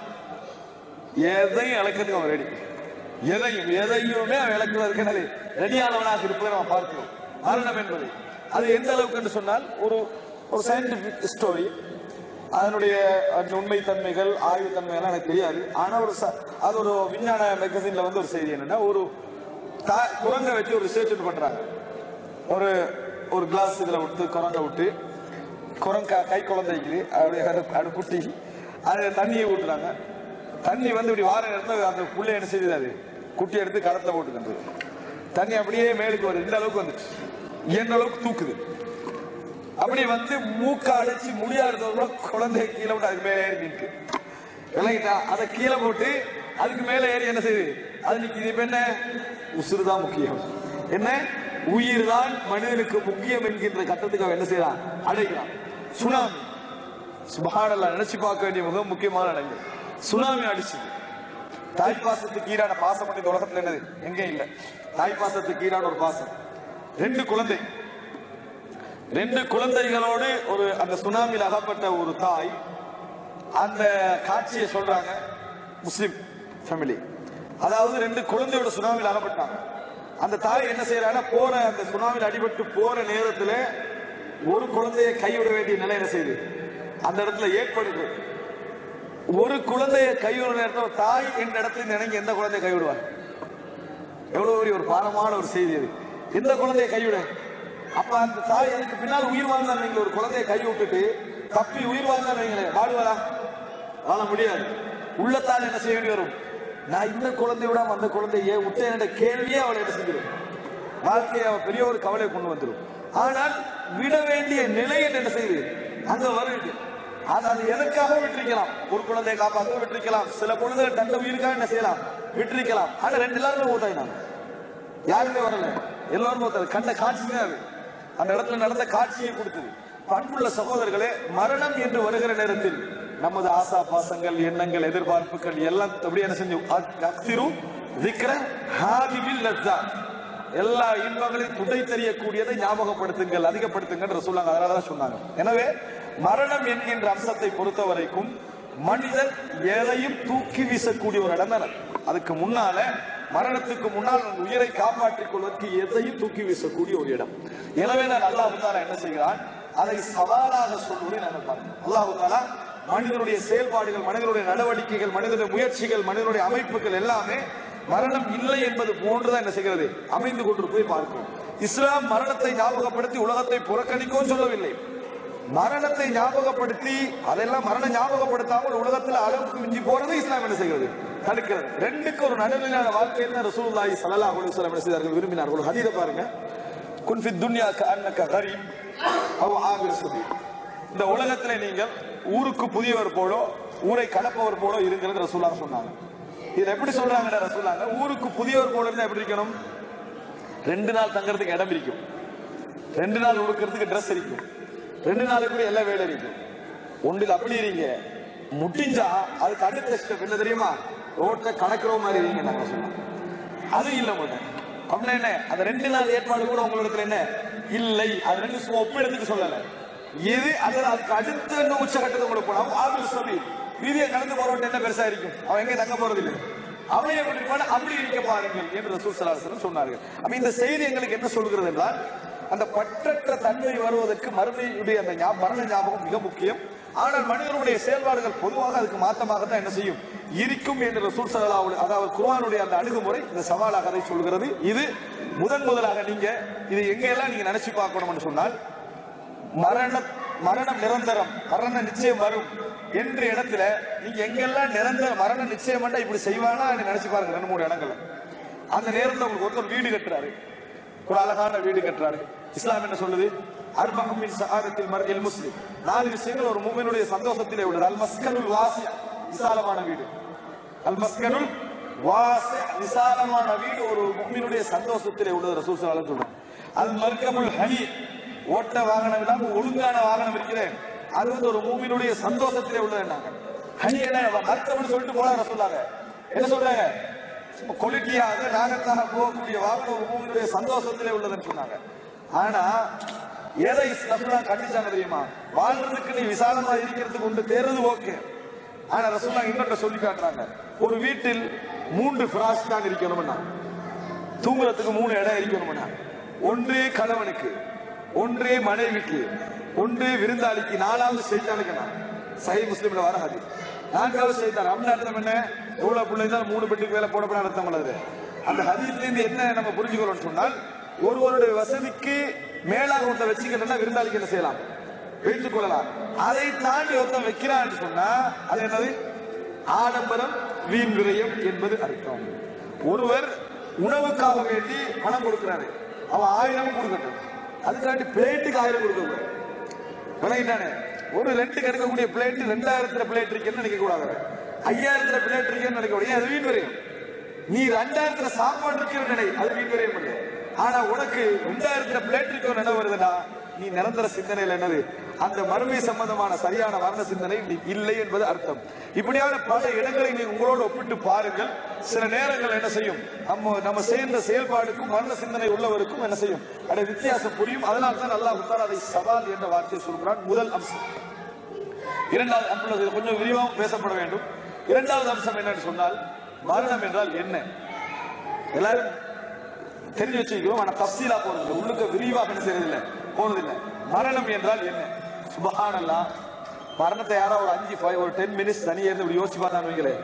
எதையும் இழக்கிறதுக்கு அவன் ரெடி எதையும் எதையுமே அவன் இழக்கிறதுக்கு என்னது ரெடியானவனாக இருப்பதை நாம் பார்க்கிறோம் மரணம் என்பது அது எந்த அளவுக்கு என்று சொன்னால் ஒரு ஒரு சயின்டிபிக் ஸ்டோரி அதனுடைய அந்த உண்மை தன்மைகள் ஆய்வு தன்மைகள் எனக்கு தெரியாது ஆனா ஒரு ச- அது ஒரு விஞ்ஞான மேகசின்ல வந்து ஒரு செய்தி என்னன்னா ஒரு தா- குரங்கை வச்சு ஒரு ரிசர்ச் ஒன்று பண்றாங்க ஒரு ஒரு கிளாஸ் இதுல விட்டு குரங்கை விட்டு குரங்கா கை குழந்தைக்கு அப்படியே அது அது குட்டி அது தண்ணியை ஊட்டுறாங்க தண்ணி வந்து இப்படி வார நேரத்தில் அந்த புள்ளை என்ன செய்யுது அது குட்டி எடுத்து களத்துல போட்டுக்கின்றது தண்ணி அப்படியே மேலுக்கு வருது இந்த அளவுக்கு வந்துச்சு எந்த அளவுக்கு தூக்குது அப்படி வந்து மூக்க அடைச்சு முடியாதவங்க குழந்தை கீழே விட்டு அதுக்கு மேலே ஏறி நிற்கு விளங்கிட்டா அதை கீழே போட்டு அதுக்கு மேலே ஏறி என்ன செய்யுது அது நிக்குது இப்ப என்ன உசுறு தான் முக்கியம் என்ன உயிர் தான் மனிதனுக்கு முக்கியம் என்கின்ற கட்டத்துக்கு அவன் என்ன செய்யறான் அடைக்கிறான் சுனாமி சுபஹானல்லாஹ் நினைச்சு பார்க்க வேண்டிய மிக முக்கியமான நிலைமை சுனாமி அடிச்சுது தாய் பாசத்துக்கு ஈடான பாசம் இந்த உலகத்துல என்னது எங்க இல்ல தாய் பாசத்துக்கு ஈடான ஒரு பாசம் ரெண்டு குழந்தை ரெண்டு குழந்தைகளோடு ஒரு அந்த சுனாமியில் அகப்பட்ட ஒரு தாய் அந்த காட்சியை சொல்றாங்க முஸ்லிம் ஃபேமிலி அதாவது ரெண்டு குழந்தையோட சுனாமியில் அகப்பட்டாங்க அந்த தாய் என்ன செய்யறாங்கன்னா போற அந்த சுனாமியில் அடிபட்டு போற நேரத்துல ஒரு குழந்தையை கைவிட வேண்டிய நிலை என்ன செய்யுது அந்த இடத்துல ஏற்படுது ஒரு குழந்தையை கைவிட நேரத்தில் தாய் என்ற இடத்துல நினைங்க எந்த குழந்தையை கைவிடுவார் எவ்வளவு பெரிய ஒரு பாரமான ஒரு செய்தி அது எந்த குழந்தையை கைவிட அப்ப அந்த தாய் அதுக்கு பின்னால் உயிர் வாழ்ந்தார் நீங்க ஒரு குழந்தையை கை விட்டுட்டு தப்பி உயிர் வாழ்ந்தார் நீங்களே வாடுவாரா வாழ முடியாது உள்ளத்தால் என்ன செய்ய வேண்டி வரும் நான் இந்த குழந்தை விடாம அந்த குழந்தையை ஏன் விட்டேன் என்ற கேள்வியே அவளை என்ன செஞ்சிடும் வாழ்க்கையை அவ பெரிய ஒரு கவலை கொண்டு வந்துடும் ஆனால் விட வேண்டிய நிலை என்று என்ன செய்யுது அங்க வருது அது அது எதற்காக விட்டிருக்கலாம் ஒரு குழந்தையை காப்பாற்ற விட்டிருக்கலாம் சில குழந்தைகள் தந்த உயிருக்காக என்ன செய்யலாம் விட்டிருக்கலாம் ஆனா ரெண்டு எல்லாருமே ஊத்தாயினாங்க யாருமே வரல எல்லாரும் ஒருத்தர் கண்ட காட்சி தான் அது அந்த இடத்துல நடந்த காட்சியை கொடுத்தது பண்புள்ள சகோதரர்களே மரணம் என்று வருகிற நேரத்தில் நமது ஆசா பாசங்கள் எண்ணங்கள் எதிர்பார்ப்புகள் எல்லாம் அப்படியே என்ன செஞ்சு அக்திரு திக்ர ஹாதிபில் லஸ்ஸாத். எல்லா இன்பங்களையும் துடை தெரியக்கூடியதை ஞாபகப்படுத்துங்கள் அதிகப்படுத்துங்கள் சொல்லாங்க அதனால தான் சொன்னாங்க எனவே மரணம் என்கின்ற அம்சத்தை பொறுத்த வரைக்கும் மனிதன் எதையும் தூக்கி வீசக்கூடிய ஒரு இடம் தானே அதுக்கு முன்னால மரணத்துக்கு முன்னால் உன் உயிரை காப்பாற்றிக் கொள்வதற்கு எதையும் தூக்கி வீசக்கூடிய ஒரு இடம் எனவே நான் அல்லாஹ் தாலா என்ன செய்கிறான் அதை சவாலாக சொல்வதை நான் பார்க்கிறேன் அல்லாஹ் தாலா மனிதனுடைய செயல்பாடுகள் மனிதனுடைய நடவடிக்கைகள் மனிதனுடைய முயற்சிகள் மனிதனுடைய அமைப்புகள் எல்லாமே மரணம் இல்லை என்பது போன்றுதான் என்ன செய்கிறது அமைந்து கொண்டு போய் பார்க்கிறோம் இஸ்லாம் மரணத்தை ஞாபகப்படுத்தி உலகத்தை புறக்கணிக்கவும் சொல்லவில்லை மரணத்தை ஞாபகப்படுத்தி அதெல்லாம் மரணம் ஞாபகப்படுத்தாமல் உலகத்துல அளவுக்கு மிஞ்சி போறது இஸ்லாம் என்ன செய்கிறது தடுக்கிறது ரெண்டுக்கு ஒரு நடுநிலையான வாழ்க்கையை தான் ரசூலுல்லாஹி ஸல்லல்லாஹு அலைஹி வஸல்லம் என்ன செய்தார்கள் விரும்பினார்கள் ஒரு ஹதீஸை பாருங்க குன் ஃபி துன்யா கஅன்னக கரீம் அவ் ஆபிர் சபீல் இந்த உலகத்துல நீங்கள் ஊருக்கு புதியவர் போலோ ஊரை கடப்பவர் போலோ இருங்கிறது ரசூலுல்லாஹ் சொன்னாங்க இதுல எப்படி சொல்றாங்க ரசூலுல்லாஹ் ஊருக்கு புதியவர் போல இருந்தா எப்படி இருக்கணும் ரெண்டு நாள் தங்கறதுக்கு இடம் இருக்கும் ரெண்டு நாள் உடுக்கிறதுக்கு ட்ரெஸ் இருக்கும் ரெண்டு நாளுக்கு கூட எல்லா வேலை இருக்கும் ஒன்றில் அப்படி இருங்க முடிஞ்சா அதுக்கு அடுத்த ஸ்டெப் என்ன தெரியுமா ரோட்ல கணக்கிற மாதிரி இருங்க நாங்க சொன்னோம் அது இல்ல மாட்டேன் அப்படின்னா என்ன அந்த ரெண்டு நாள் ஏற்பாடு கூட உங்களிடத்துல என்ன இல்லை அது ரெண்டு சும்மா ஒப்பிடத்துக்கு சொல்லல எது அது அதுக்கு அடுத்த இன்னும் உச்சகட்டத்தை உங்களுக்கு போனா ஆபில் சொல்லி வீதியை கடந்து போறவன் என்ன பெருசா இருக்கும் அவன் எங்க தங்க போறது இல்லை அவனை எப்படி இருப்பான் அப்படி இருக்க பாருங்கள் என்று ரசூல் ஸல்லல்லாஹு அலைஹி வஸல்லம் சொன்னார்கள் அப்ப இந்த செய்தி எங்களுக்கு என்ன சொல்கிறது என்றால் அந்த பற்றற்ற தன்மை வருவதற்கு மறுமையுடைய அந்த ஞா- மரண ஞாபகம் மிக முக்கியம் ஆனால் மனிதனுடைய செயல்பாடுகள் பொதுவாக அதுக்கு மாற்றமாக தான் என்ன செய்யும் இருக்கும் என்று ரசூல் ஸல்லல்லாஹு அலைஹி அதாவது குர்ஆனுடைய அந்த அணுகுமுறை இந்த சவாலாக அதை சொல்கிறது இது முதன் முதலாக நீங்க இது எங்க எல்லாம் நீங்க நினைச்சு பார்க்கணும்னு சொன்னால் மரண மரணம் நிரந்தரம் மரண நிச்சயம் வரும் என்ற இடத்துல நீங்க எங்கெல்லாம் நிரந்தர மரண நிச்சயம் பண்ணா இப்படி செய்வானா நினைச்சு பாருங்க ரெண்டு மூணு இடங்கள்ல அந்த நேரத்துல உங்களுக்கு ஒருத்தர் வீடு கட்டுறாரு ஒரு அழகான வீடு கட்டுறாரு இஸ்லாம் என்ன சொல்லுது அர்பகமின் சஹாதத்தில் மர்இல் முஸ்லிம் நாலு விஷயங்கள் ஒரு மூமினுடைய சந்தோஷத்திலே உள்ளது அல் மஸ்கனுல் வாசி விசாலமான வீடு அல் மஸ்கனுல் வாசி விசாலமான வீடு ஒரு மூமினுடைய சந்தோஷத்திலே உள்ளது ரசூல் ஸல்லல்லாஹு அலைஹி வஸல்லம் அல் மர்கமுல் ஹனி ஓட்ட வாகனம் இல்லாம ஒழுங்கான வாகனம் இருக்கிறேன் அது வந்து ஒரு மூமினுடைய சந்தோஷத்திலே உள்ளதுன்னாங்க ஹனி என்ன மர்க்கம்னு சொல்லிட்டு போனாங்க சொல்லாங்க என்ன சொல்றாங்க குவாலிட்டியாக ராகத்தாக போகக்கூடிய வாகனம் ஒரு மூமினுடைய சந்தோஷத்திலே உள்ளதுன்னு சொன்னாங்க ஆனா எதை ரசூலா கண்டிச்சாங்க தெரியுமா வாழ்றதுக்கு நீ விசாலமா இருக்கிறதுக்கு உண்டு தேர்றது ஓகே ஆனா ரசூலா இன்னொன்று சொல்லி காட்டுறாங்க ஒரு வீட்டில் மூன்று பிராஸ் தான் இருக்கணும்னா தூங்குறதுக்கு மூணு இடம் இருக்கணும்னா ஒன்று கணவனுக்கு ஒன்று மனைவிக்கு ஒன்று விருந்தாளிக்கு நாலாவது சைத்தானுக்கு நான் சஹி முஸ்லிம்ல வர ஹதீஸ் நான்காவது சைத்தான் அப்படின்னு அர்த்தம் என்ன எவ்வளவு பிள்ளை தான் மூணு பெட்டுக்கு வேலை போடப்பட அர்த்தம் உள்ளது அந்த ஹதீஸ்ல இருந்து என்ன நம்ம புரிஞ்சுக்கிறோம்னு சொன்னால் ஒருவருடைய வசதிக்கு மேலாக ஒருத்த வச்சுக்கிறதுனா விருந்தாளிக்கு என்ன செய்யலாம் வைத்துக் கொள்ளலாம் அதை தாண்டி ஒருத்தன் வைக்கிறான்னு சொன்னா அது என்னது ஆடம்பரம் வீண் விரயம் என்பது அர்த்தம் ஒருவர் உணவுக்காக வேண்டி பணம் கொடுக்கிறாரு அவன் ஆயிரம் கொடுக்கட்டும் அதுக்காண்டி பிளேட்டுக்கு ஆயிரம் கொடுக்க கூடாது விளங்கிட்டானே ஒரு ரெண்டுக்கு எடுக்கக்கூடிய பிளேட் ரெண்டாயிரத்துல பிளேட் இருக்குன்னு நினைக்க கூடாது ஐயாயிரத்துல பிளேட் இருக்குன்னு நினைக்க கூடாது ஏன் அது வீண் விரயம் நீ ரெண்டாயிரத்துல சாப்பாடு இருக்கிற நினை அது வீண் விரயம் இல்லை ஆனா உனக்கு ரெண்டாயிரத்துல பிளேட் இருக்கிற நினைவு வருதுன்னா நீ நிரந்தர சிந்தனையில் என்னது அந்த மறுமை சம்பந்தமான சரியான வர்ண சிந்தனை நீ இல்லை என்பது அர்த்தம் இப்படியான பல இடங்களை நீ உங்களோடு ஒப்பிட்டு பாருங்கள் சில நேரங்கள் என்ன செய்யும் நம்ம நம்ம சேர்ந்த செயல்பாடுக்கும் வர்ண சிந்தனை உள்ளவருக்கும் என்ன செய்யும் அட வித்தியாசம் புரியும் அதனால தான் அல்லாஹ் தாலா அதை சவால் என்ற வார்த்தையை சொல்கிறான் முதல் அம்சம் இரண்டாவது அம்புலது கொஞ்சம் விரிவாக பேசப்பட வேண்டும் இரண்டாவது அம்சம் என்னன்னு சொன்னால் மரணம் என்றால் என்ன எல்லாரும் தெரிஞ்சு வச்சுக்கிறோம் ஆனா தப்சீலா போறது உள்ளுக்கு விரிவாக என்ன செய்யறதில்லை போறதில்லை மரணம் என்றால் என்ன சுபஹானல்லா மரணத்தை யாரோ ஒரு அஞ்சு five, ஒரு டென் மினிட்ஸ் தனியா இருந்து இப்படி யோசிச்சு பார்த்தான்னு வைங்களேன்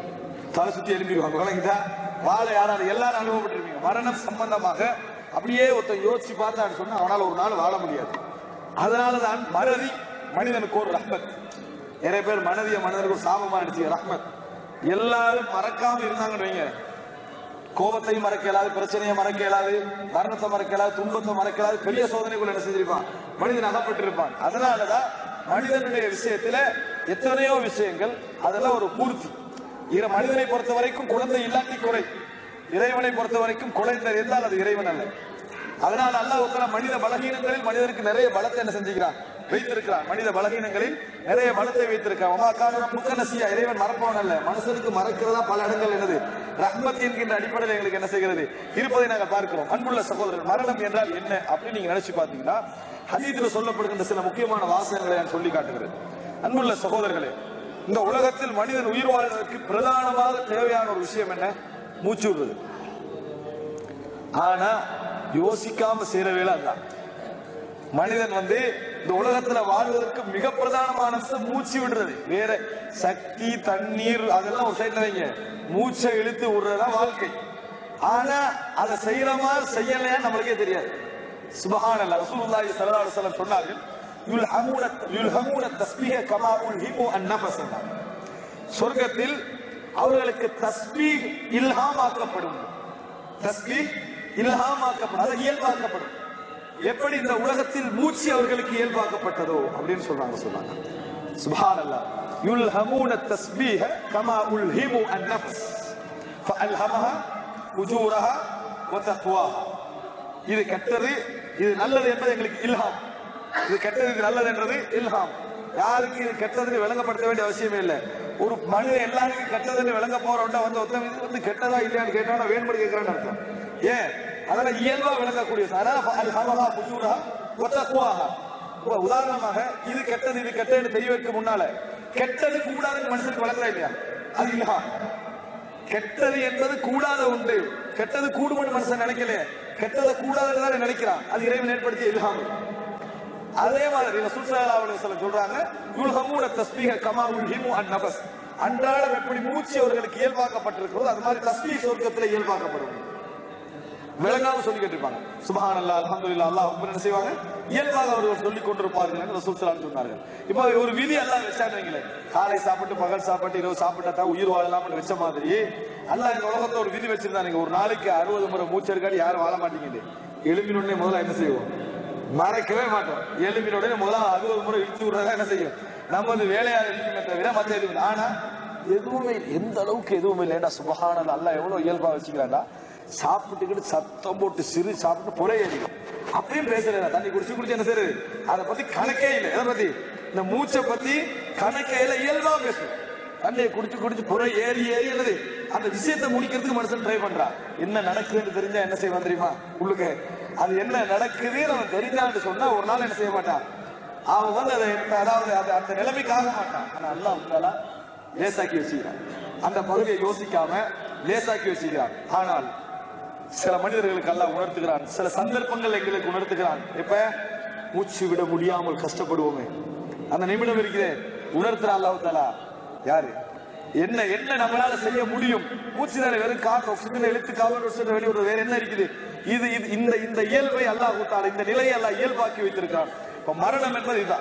தலை சுத்தி எழுப்பிடுவாங்க விளங்கிட்டா வாழ யாராவது எல்லாரும் அனுபவப்பட்டிருப்பீங்க மரணம் சம்பந்தமாக அப்படியே ஒருத்தன் யோசிச்சு பார்த்தான்னு சொன்னா அவனால ஒரு நாள் வாழ முடியாது அதனாலதான் மறதி மனிதனுக்கு ஒரு ரஹ்மத் நிறைய பேர் மனதிய மனிதனுக்கு ஒரு சாபமா நினைச்சு ரஹ்மத் எல்லாரும் மறக்காம இருந்தாங்கன்னு வைங்க கோபத்தையும் மறக்க இயலாது பிரச்சனையை மறக்க இயலாது மரணத்தை மறக்க இயலாது துன்பத்தை மறக்க இயலாது பெரிய சோதனைக்குள்ள என்ன செஞ்சிருப்பான் மனிதன் அகப்பட்டிருப்பான் அதனாலதான் மனிதனுடைய விஷயத்துல எத்தனையோ விஷயங்கள் அதெல்லாம் ஒரு பூர்த்தி இர மனிதனை பொறுத்த வரைக்கும் குழந்தை இல்லாட்டி குறை இறைவனை பொறுத்த வரைக்கும் குழந்தை இருந்தால் அது இறைவன் அல்ல அதனால அல்லாஹ் உத்தர மனித பலகீனங்களில் மனிதனுக்கு நிறைய பலத்தை என்ன செஞ்சுக்கிறான் வைத்திருக்கிறான் மனித பலகீனங்களில் நிறைய பலத்தை வைத்திருக்கான் உமாக்கான முக்கனசியா இறைவன் மறப்பவன் அல்ல மனுஷனுக்கு மறக்கிறதா பல இடங்கள் என்னது ரஹ்மத் என்கின்ற அடிப்படையில் எங்களுக்கு என்ன செய்கிறது இருப்பதை நாங்கள் பார்க்கிறோம் அன்புள்ள சகோதரர் மரணம் என்றால் என்ன அப்படின்னு நீங்க நினைச்சு பார்த்தீங்கன்னா ஹதீத்தில் சொல்லப்படுகின்ற சில முக்கியமான வாசகங்களை நான் சொல்லி காட்டுகிறேன் அன்புள்ள சகோதரர்களே இந்த உலகத்தில் மனிதன் உயிர் வாழ்வதற்கு பிரதானமாக தேவையான ஒரு விஷயம் என்ன மூச்சு விடுறது ஆனா யோசிக்காம செய்யற வேலை அதான் மனிதன் வந்து இந்த உலகத்துல வாழ்வதற்கு மிக பிரதானமான அம்சம் மூச்சு விடுறது வேற சக்தி தண்ணீர் அதெல்லாம் ஒரு சைட்ல வைங்க மூச்சை இழுத்து விடுறதுதான் வாழ்க்கை ஆனா அதை செய்யறோமா செய்யலையா நம்மளுக்கே தெரியாது சுபஹானல்லாஹ் ரசூலுல்லாஹி ஸல்லல்லாஹு அலைஹி வஸல்லம் சொன்னார்கள் யுல்ஹமுன யுல்ஹமுன தஸ்பீஹ கமா உல்ஹிமு அன்-நஃபஸ் சொர்க்கத்தில் அவர்களுக்கு தஸ்பீஹ் இல்ஹாமாக்கப்படும் தஸ்பீஹ் இல்ஹாமாக்கப்படும் அது இயல்பாக்கப்படும் எப்படி இந்த உலகத்தில் மூச்சு அவர்களுக்கு இயல்பாக்கப்பட்டதோ அப்படின்னு சொல்றாங்க சொன்னாங்க சுப்ஹானல்லாஹ் யுல்ஹமுன தஸ்பீஹ கமா உல்ஹிமு அன்-நஃப்ஸ் ஃபஅல்ஹமஹா உஜூரஹா வ தக்வாஹா இது கெட்டது இது நல்லது என்பது எங்களுக்கு இல்ஹாம் இது கெட்டது இது நல்லது என்றது இல்ஹாம் யாருக்கு இது கெட்டதுன்னு விளங்கப்படுத்த வேண்டிய அவசியமே இல்லை ஒரு மனிதன் எல்லாருக்கும் கெட்டதுன்னு விளங்க போறவன்டா வந்து ஒருத்தன் இது வந்து கெட்டதா இல்லையான்னு கேட்டானா வேண்படி கேட்கறான்னு அர்த்தம் ஏன் அதெல்லாம் இயல்பா விளங்கக்கூடியது அதனால அல்ஹமஹா உஜூரஹா வ தக்வாஹா இப்ப உதாரணமாக இது கெட்டது இது கெட்டதுன்னு தெரிய வைக்க முன்னால கெட்டது கூடாதுன்னு மனுஷனுக்கு வளர்க்கல இல்லையா அது இல்ஹாம் கெட்டது என்பது கூடாத உண்டு கெட்டது கூடுமன்னு மனுஷன் நினைக்கல கெட்டதை கூடாதுன்னு நினைக்கிறான் அது இறைவன் ஏற்படுத்திய இல்ஹாம் அதே மாதிரி ரசூல் ஸல்லல்லாஹு அலைஹி வஸல்லம் சொல்றாங்க யுல்ஹமூன தஸ்பீஹ கமா உல்ஹிமு அன் நஃபஸ் அன்றாடம் எப்படி மூச்சு அவர்களுக்கு இயல்பாக்கப்பட்டிருக்கிறதோ அது மாதிரி தஸ்பீஹ் சொர்க்கத்தில் இயல்பாக்கப்படும் விளங்காம சொல்லிக்கிட்டு இருப்பாங்க சுபஹானல்லா அல்ஹம்துலில்லாஹ் அல்லாஹ் அக்பர் என்ன செய்வாங்க இயல்பாக அவர்கள் சொல்லிக் கொண்டிருப்பார்கள் என்று ரசூல் ஸல்லல்லாஹு அலைஹி சொன்னார்கள் இப்போ ஒரு விதி அல்லாஹ் வச்சான்னு வைங்களேன் காலை சாப்பிட்டு பகல் சாப்பிட்டு இரவு சாப்பிட்டா தான் உயிர் வாழலாம்னு வச்ச மாதிரி அல்லாஹ் இந்த உலகத்துல ஒரு விதி வச்சிருந்தாங்க ஒரு நாளைக்கு அறுபது முறை மூச்சு எடுக்காடி யாரும் வாழ மாட்டீங்க எழுப்பின உடனே முதல்ல என்ன செய்வோம் மறைக்கவே மாட்டோம் எழுப்பின உடனே முதல்ல அறுபது முறை இழுத்து விடுறதா என்ன செய்யும் நம்ம வந்து வேலையாக இருக்குமே தவிர மற்ற எதுவும் இல்லை. ஆனா எதுவுமே எந்த அளவுக்கு எதுவுமே இல்லைடா சுபஹானல் அல்லாஹ் எவ்வளவு இயல்பா வச்சுக்கிறாண்டா சாப்பிட்டுக்கிட்டு சத்தம் போட்டு சிறு சாப்பிட்டு புறை ஏறிடும் அப்படியும் பேசுறேன் தண்ணி குடிச்சு குடிச்சு என்ன செய்யுது அதை பத்தி கணக்கே இல்லை எதை பத்தி இந்த மூச்சை பத்தி கணக்கே இல்லை இயல்பா பேசும் தண்ணியை குடிச்சு குடிச்சு புறை ஏறி ஏறி என்னது அந்த விஷயத்தை முடிக்கிறதுக்கு மனுஷன் ட்ரை பண்றான் என்ன நடக்குதுன்னு தெரிஞ்சா என்ன செய்வான் தெரியுமா உள்ளுக்கு அது என்ன நடக்குதுன்னு அவன் தெரிஞ்சான்னு சொன்னா ஒரு நாள் என்ன செய்ய மாட்டான் அவன் வந்து அதை அதாவது அது அந்த நிலைமைக்கு ஆக மாட்டான் ஆனா அல்லாஹ் உங்களால லேசாக்கி வச்சுக்கிறான் அந்த பகுதியை யோசிக்காம லேசாக்கி வச்சுக்கிறான் ஆனால் சில மனிதர்களுக்கு அல்லாஹ் உணர்த்துகிறான் சில சந்தர்ப்பங்கள் எங்களுக்கு உணர்த்துகிறான் இப்ப மூச்சு விட முடியாமல் கஷ்டப்படுவோமே அந்த நிமிடம் இருக்குதே உணர்த்துற அல்லாஹ் தாலா யாரு என்ன என்ன நம்மளால செய்ய முடியும் மூச்சு தானே வெறும் காக்க ஆக்சிஜன் இழுத்து காவல் வெளியூர் வேற என்ன இருக்குது இது இது இந்த இந்த இயல்பை அல்லாஹ் தாலா இந்த நிலையை அல்லாஹ் இயல்பாக்கி வைத்திருக்கான் இப்ப மரணம் என்பது இதுதான்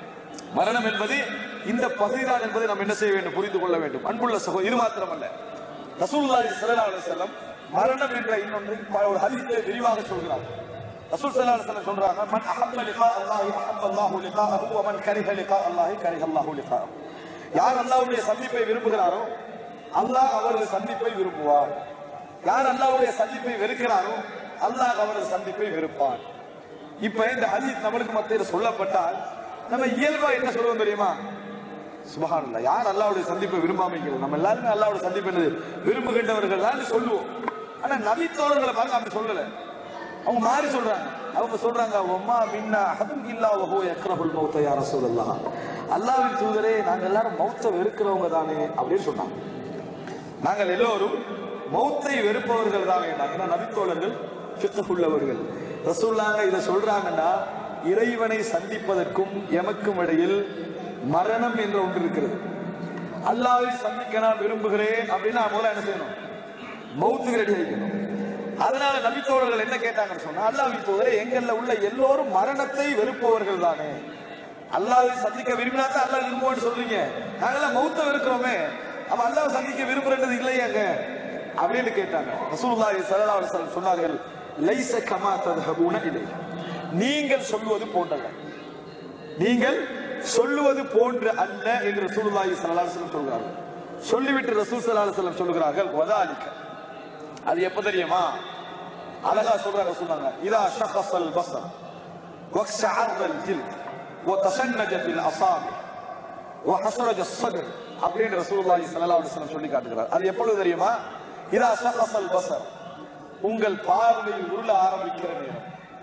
மரணம் என்பது இந்த பகுதிதான் என்பதை நாம் என்ன செய்ய வேண்டும் புரிந்து கொள்ள வேண்டும் அன்புள்ள சகோ இது மாத்திரமல்ல ரசூலுல்லாஹி ஸல்லல்லாஹு அலைஹி வஸல்லம் மரணம் என்ற இன்னொன்று ஒரு ஹதீஸை விரிவாக சொல்கிறார் ரசூல் ஸல்லல்லாஹு அலைஹி வஸல்லம் சொல்றாங்க மன் அஹப்ப லிகா அல்லாஹி அஹப்ப அல்லாஹு லிகாஹு வ மன் கரிஹ லிகா அல்லாஹி கரிஹ அல்லாஹு லிகாஹு யார் அல்லாஹ்வுடைய சந்திப்பை விரும்புகிறாரோ அல்லாஹ் அவரது சந்திப்பை விரும்புவார் யார் அல்லாஹ்வுடைய சந்திப்பை வெறுக்கிறாரோ அல்லாஹ் அவரது சந்திப்பை வெறுப்பார் இப்ப இந்த ஹதீஸ் நம்மளுக்கு மத்தியில் சொல்லப்பட்டால் நம்ம இயல்பா என்ன சொல்லுவோம் தெரியுமா சுபஹானல்லாஹ் யார் அல்லாஹ்வுடைய சந்திப்பை விரும்பாம இருக்கிறது நம்ம எல்லாருமே அல்லாஹ்வுடைய சந்திப்பு என்னது விரும்புகின்றவர்கள் தான் சொல்லுவோம் ஆனா நபி தோழர்களை பாருங்க அப்படி சொல்லல அவங்க மாறி சொல்றாங்க அவங்க சொல்றாங்க உம்மா மின்னா அஹதும் இல்லா வஹு யக்ரஹுல் மௌத்த யா ரசூலல்லாஹ் அல்லாஹ்வின் தூதரே நாங்க எல்லாரும் மௌத்த வெறுக்கிறவங்க தானே அப்படின்னு சொன்னாங்க நாங்கள் எல்லோரும் மௌத்தை வெறுப்பவர்கள் தான் ஏன்னா நபித்தோழர்கள் ஃபிக்ஹ் உள்ளவர்கள் ரசூல்லாங்க இதை சொல்றாங்கன்னா இறைவனை சந்திப்பதற்கும் எமக்கும் இடையில் மரணம் என்ற ஒன்று இருக்கிறது அல்லாவை சந்திக்க நான் விரும்புகிறேன் அப்படின்னு நான் முதல்ல என்ன செய்யணும் மௌத்துக்கு ரெடி ஆகிக்கணும் அதனால நபித்தோழர்கள் என்ன கேட்டாங்கன்னு சொன்னா அல்லாஹ் தூதரே எங்கள்ல உள்ள எல்லோரும் மரணத்தை வெறுப்பவர்கள் தானே அல்லாவை சந்திக்க விரும்பினா தான் அல்லாஹ் விரும்புவோம்னு சொல்றீங்க நாங்கெல்லாம் மௌத்த வெறுக்கிறோமே அப்ப அல்லாஹ் சந்திக்க விரும்புறது இல்லையாங்க அப்படின்னு கேட்டாங்க ரசூலுல்லாஹி ஸல்லல்லாஹு அலைஹி வஸல்லம் சொன்னார்கள் லைஸ கமா தذهبون இலை நீங்கள் சொல்லுவது போன்றல்ல நீங்கள் சொல்லுவது போன்று அல்ல என்று ரசூலுல்லாஹி ஸல்லல்லாஹு அலைஹி வஸல்லம் சொல்கிறார்கள் சொல்லிவிட்டு ரசூல் ஸல்லல்லாஹு அலைஹி வஸல்லம் சொல்கிறார்கள் வதாலிக அது எப்ப தெரியுமா அழகா சொல்றாங்க சொன்னாங்க இதா ஷஹஸல் பஸர் وَاقْشَعَرَّ الْجِلْدُ وَتَشَنَّجَتِ الْأَصَابِعُ وَحَصَرَجَ الصَّدْرُ அப்படின்னு ரசூலுல்லாஹி ஸல்லல்லாஹு அலைஹி வஸல்லம் சொல்லி காட்டுகிறார் அது எப்பொழுது தெரியுமா இதா ஷஹஸல் பஸர் உங்கள் பார்வை உருள ஆரம்பிக்கிற நேரம்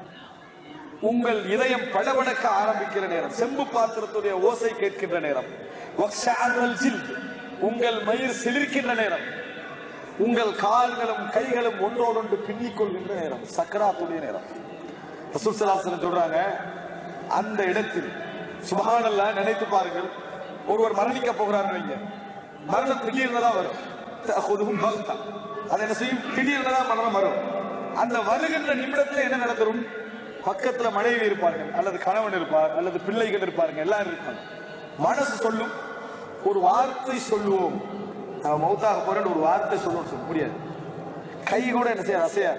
உங்கள் இதயம் படபடக்க ஆரம்பிக்கிற நேரம் செம்பு பாத்திரத்துடைய ஓசை கேட்கின்ற நேரம் வக்ஷஅரல் ஜில்த், உங்கள் மயிர் சிலிர்க்கின்ற நேரம் உங்கள் கால்களும் கைகளும் ஒன்றோடொன்று பின்னிக் கொள்கின்ற நேரம் சக்கராத்துடைய நேரம் ரசூல் ஸல்லல்லாஹு அலைஹி வஸல்லம் சொல்றாங்க அந்த இடத்தில் சுபஹானல்லாஹ் நினைத்து பாருங்கள் ஒருவர் மரணிக்க போகிறார்னு வைங்க மரணம் திடீர்னு தான் வரும் தஅخذهم பக்தா அது என்ன செய்யும் திடீர்னு தான் மரணம் வரும் அந்த வருகின்ற நிமிடத்தில் என்ன நடந்துரும் பக்கத்துல மனைவி இருப்பார்கள் அல்லது கணவன் இருப்பார் அல்லது பிள்ளைகள் இருப்பாருங்க எல்லாரும் இருப்பாங்க மனசு சொல்லும் ஒரு வார்த்தை சொல்லுவோம் நான் மௌத்தாக போறேன்னு ஒரு வார்த்தை சொல்லுவோம் சொல்ல முடியாது கை கூட என்ன செய்யாது அசையாது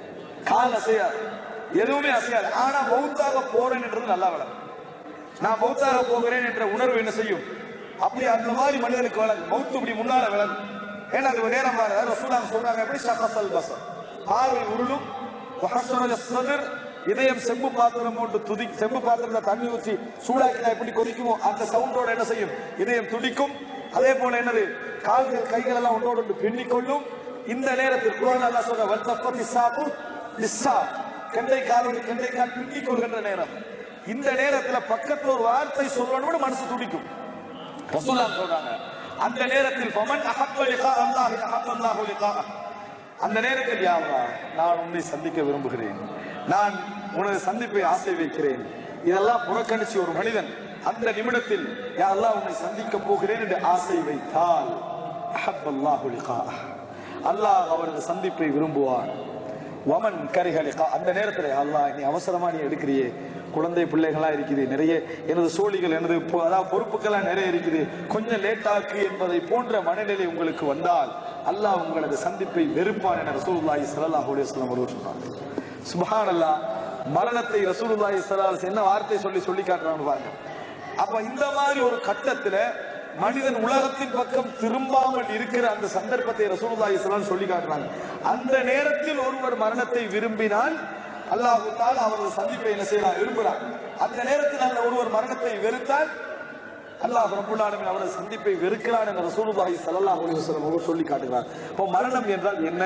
கால் அசையாது எதுவுமே அசையாது ஆனா மௌத்தாக போறேன் என்றது நல்லா வளரும் நான் மௌத்தாக போகிறேன் என்ற உணர்வு என்ன செய்யும் அப்படி அந்த மாதிரி மனிதனுக்கு வழங்கும் மௌத்து இப்படி முன்னால விளங்கும் ஏன்னா அது ஒரு நேரம் பாருங்க ரசூலாங்க சொல்றாங்க எப்படி ஷஃபஸல் பஸர் பார்வை உருளும் வஹஸ்ரஜ ஸத்ர் இதயம் செம்பு பாத்திரம் போட்டு துதி செம்பு பாத்திரத்துல தண்ணி ஊற்றி சூடாக்கினா எப்படி கொதிக்குமோ அந்த சவுண்டோட என்ன செய்யும் இதயம் துடிக்கும் அதே போல என்னது கால்கள் கைகள் எல்லாம் ஒன்றோடு ஒன்று பின்னிக் கொள்ளும் இந்த நேரத்தில் குரான் அல்லாஹ் சொல்ற வல்தப்பத்தி சாப்பு நிஸ்ஸா கெண்டை காலோடு கெண்டை கால் பின்னிக் கொள்கின்ற நேரம் இந்த நேரத்துல பக்கத்துல ஒரு வார்த்தை சொல்லணும்னு மனசு துடிக்கும் ரசூல்லா சொல்றாங்க அந்த நேரத்தில் ஃபமன் அஹப்ப லிகா அல்லாஹ் அஹப்ப அல்லாஹு லிகாஅஹ் அந்த நேரத்தில் யா அல்லாஹ் நான் உன்னை சந்திக்க விரும்புகிறேன் நான் உனது சந்திப்பை ஆசை வைக்கிறேன் இதெல்லாம் புறக்கணிச்சு ஒரு மனிதன் அந்த நிமிடத்தில் யா அல்லாஹ் உன்னை சந்திக்க போகிறேன் என்று ஆசை வைத்தால் அஹப்ப அல்லாஹு லிகாஅஹ் அல்லாஹ் அவரது சந்திப்பை விரும்புவார் வமன் கரிகளிகா அந்த நேரத்தில் அல்லாஹ் நீ அவசரமா நீ எடுக்கிறியே குழந்தை பிள்ளைகளா இருக்குது நிறைய எனது சோழிகள் எனது பொ- அதாவது பொறுப்புகள்லாம் நிறைய இருக்குது கொஞ்சம் லேட்டாக்கு என்பதை போன்ற மனநிலை உங்களுக்கு வந்தால் அல்லாஹ் உங்களது சந்திப்பை வெறுப்பான் என ரசூலுல்லாஹி ஸல்லல்லாஹு அலைஹி வஸல்லம் அவர்கள் சொன்னாங்க சுப்ஹானல்லாஹ் மரணத்தை ரசூலுல்லாஹி ஸல்லல்லாஹு அலைஹி வஸல்லம் என்ன வார்த்தை சொல்லி சொல்லி காட்டுறாங்க பாருங்க அப்ப இந்த மாதிரி ஒரு கட்டத்துல மனிதன் உலகத்தின் பக்கம் திரும்பாமல் இருக்கிற அந்த சந்தர்ப்பத்தை ரசூலுல்லாஹி ஸல்லல்லாஹு அலைஹி வஸல்லம் சொல்லி காட்டுறாங்க அந்த நேரத்தில் ஒருவர் மரணத்தை விரும்பினால் அல்லாஹ் தால் அவரது சந்திப்பை என்ன செய்யலாம் விரும்புகிறார் அந்த நேரத்தில் அந்த ஒருவர் மரணத்தை வெறுத்தால் அல்லாஹ் ரப்புல் ஆலமீன் அவரது சந்திப்பை வெறுக்கிறான் என்ற ரசூலுல்லாஹி ஸல்லல்லாஹு அலைஹி வஸல்லம் அவர் சொல்லி காட்டுகிறார் இப்போ மரணம் என்றால் என்ன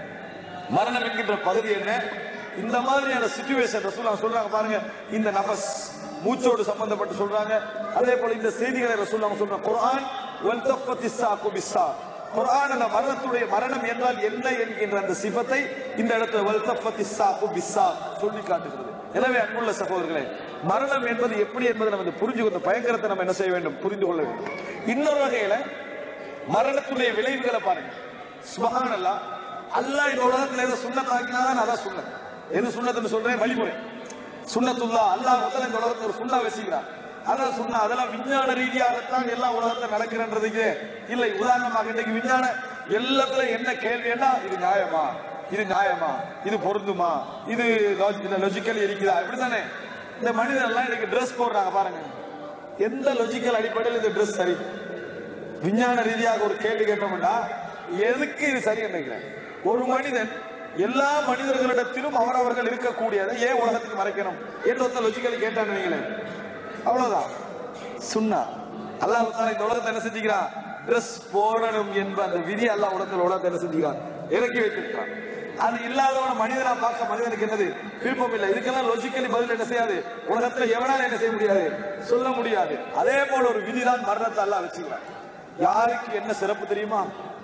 மரணம் என்கின்ற பகுதி என்ன இந்த மாதிரியான சிச்சுவேஷன் ரசூலுல்லாஹ் சொல்றாங்க பாருங்க இந்த நபஸ் மூச்சோடு சம்பந்தப்பட்டு சொல்றாங்க அதே போல இந்த செய்திகளை ரசூலுல்லாஹ் சொல்றாங்க குர்ஆன் வல் தஃபத்தி ஸாக்கு பிஸ்ஸா குர்ஆன் அந்த மரணத்துடைய மரணம் என்றால் என்ன என்கின்ற அந்த சிபத்தை இந்த இடத்துல வல்தப்பத்தி சாப்பு பிஸ்ஸா சொல்லி காட்டுகிறது எனவே அன்புள்ள சகோதரர்களே மரணம் என்பது எப்படி என்பதை நம்ம புரிஞ்சு கொண்ட பயங்கரத்தை நம்ம என்ன செய்ய வேண்டும் புரிந்து கொள்ள வேண்டும் இன்னொரு வகையில மரணத்துடைய விளைவுகளை பாருங்க சுபஹானல்லாஹ் அல்லாஹ் இந்த உலகத்துல எதை சுண்ணத்தாக்கினாதான் அதான் சுண்ணத் எது சுண்ணத்துன்னு சொல்றேன் வழிமுறை சுண்ணத்துல்லா அல்லாஹ் முதல்ல இந்த உலகத்துல ஒரு சுண்ணா வச்சுக்கிறான் அதான் சொன்னா அதெல்லாம் விஞ்ஞான ரீதியாகத்தான் எல்லா உலகத்துல நடக்கிறன்றதுக்கு இல்லை உதாரணமாக இன்னைக்கு விஞ்ஞான எல்லாத்துல என்ன கேள்வின்னா இது நியாயமா இது நியாயமா இது பொருந்துமா இது லொஜிக்கல் இருக்குதா இப்படித்தானே இந்த மனிதன் எல்லாம் இன்னைக்கு ட்ரெஸ் போடுறாங்க பாருங்க எந்த லொஜிக்கல் அடிப்படையில் இந்த ட்ரெஸ் சரி விஞ்ஞான ரீதியாக ஒரு கேள்வி கேட்டோம்னா எதுக்கு இது சரி நினைக்கிறேன் ஒரு மனிதன் எல்லா மனிதர்களிடத்திலும் அவரவர்கள் இருக்கக்கூடியதை ஏன் உலகத்துக்கு மறைக்கணும் என்று ஒருத்தர் லொஜிக்கலி கேட்டான்னு வைங்களேன் அவ்வளவுதான் சுண்ணா அல்லாஹ் தாலா இந்த உலகத்தை என்ன செஞ்சுக்கிறான் ட்ரெஸ் போடணும் என்ப அந்த விதி அல்லாஹ் உலகத்தில் உலகத்தை என்ன செஞ்சுக்கிறான் இறக்கி வைத்திருக்கிறான் அது இல்லாதவன மனிதனா பார்க்க மனிதனுக்கு என்னது விருப்பம் இல்லை இதுக்கெல்லாம் லொஜிக்கலி பதில் என்ன செய்யாது உலகத்துல எவனால என்ன செய்ய முடியாது சொல்ல முடியாது அதே போல ஒரு விதிதான் மரணத்தை அல்லாஹ் வச்சுக்கிறான் யாருக்கு என்ன சிறப்பு தெரியுமா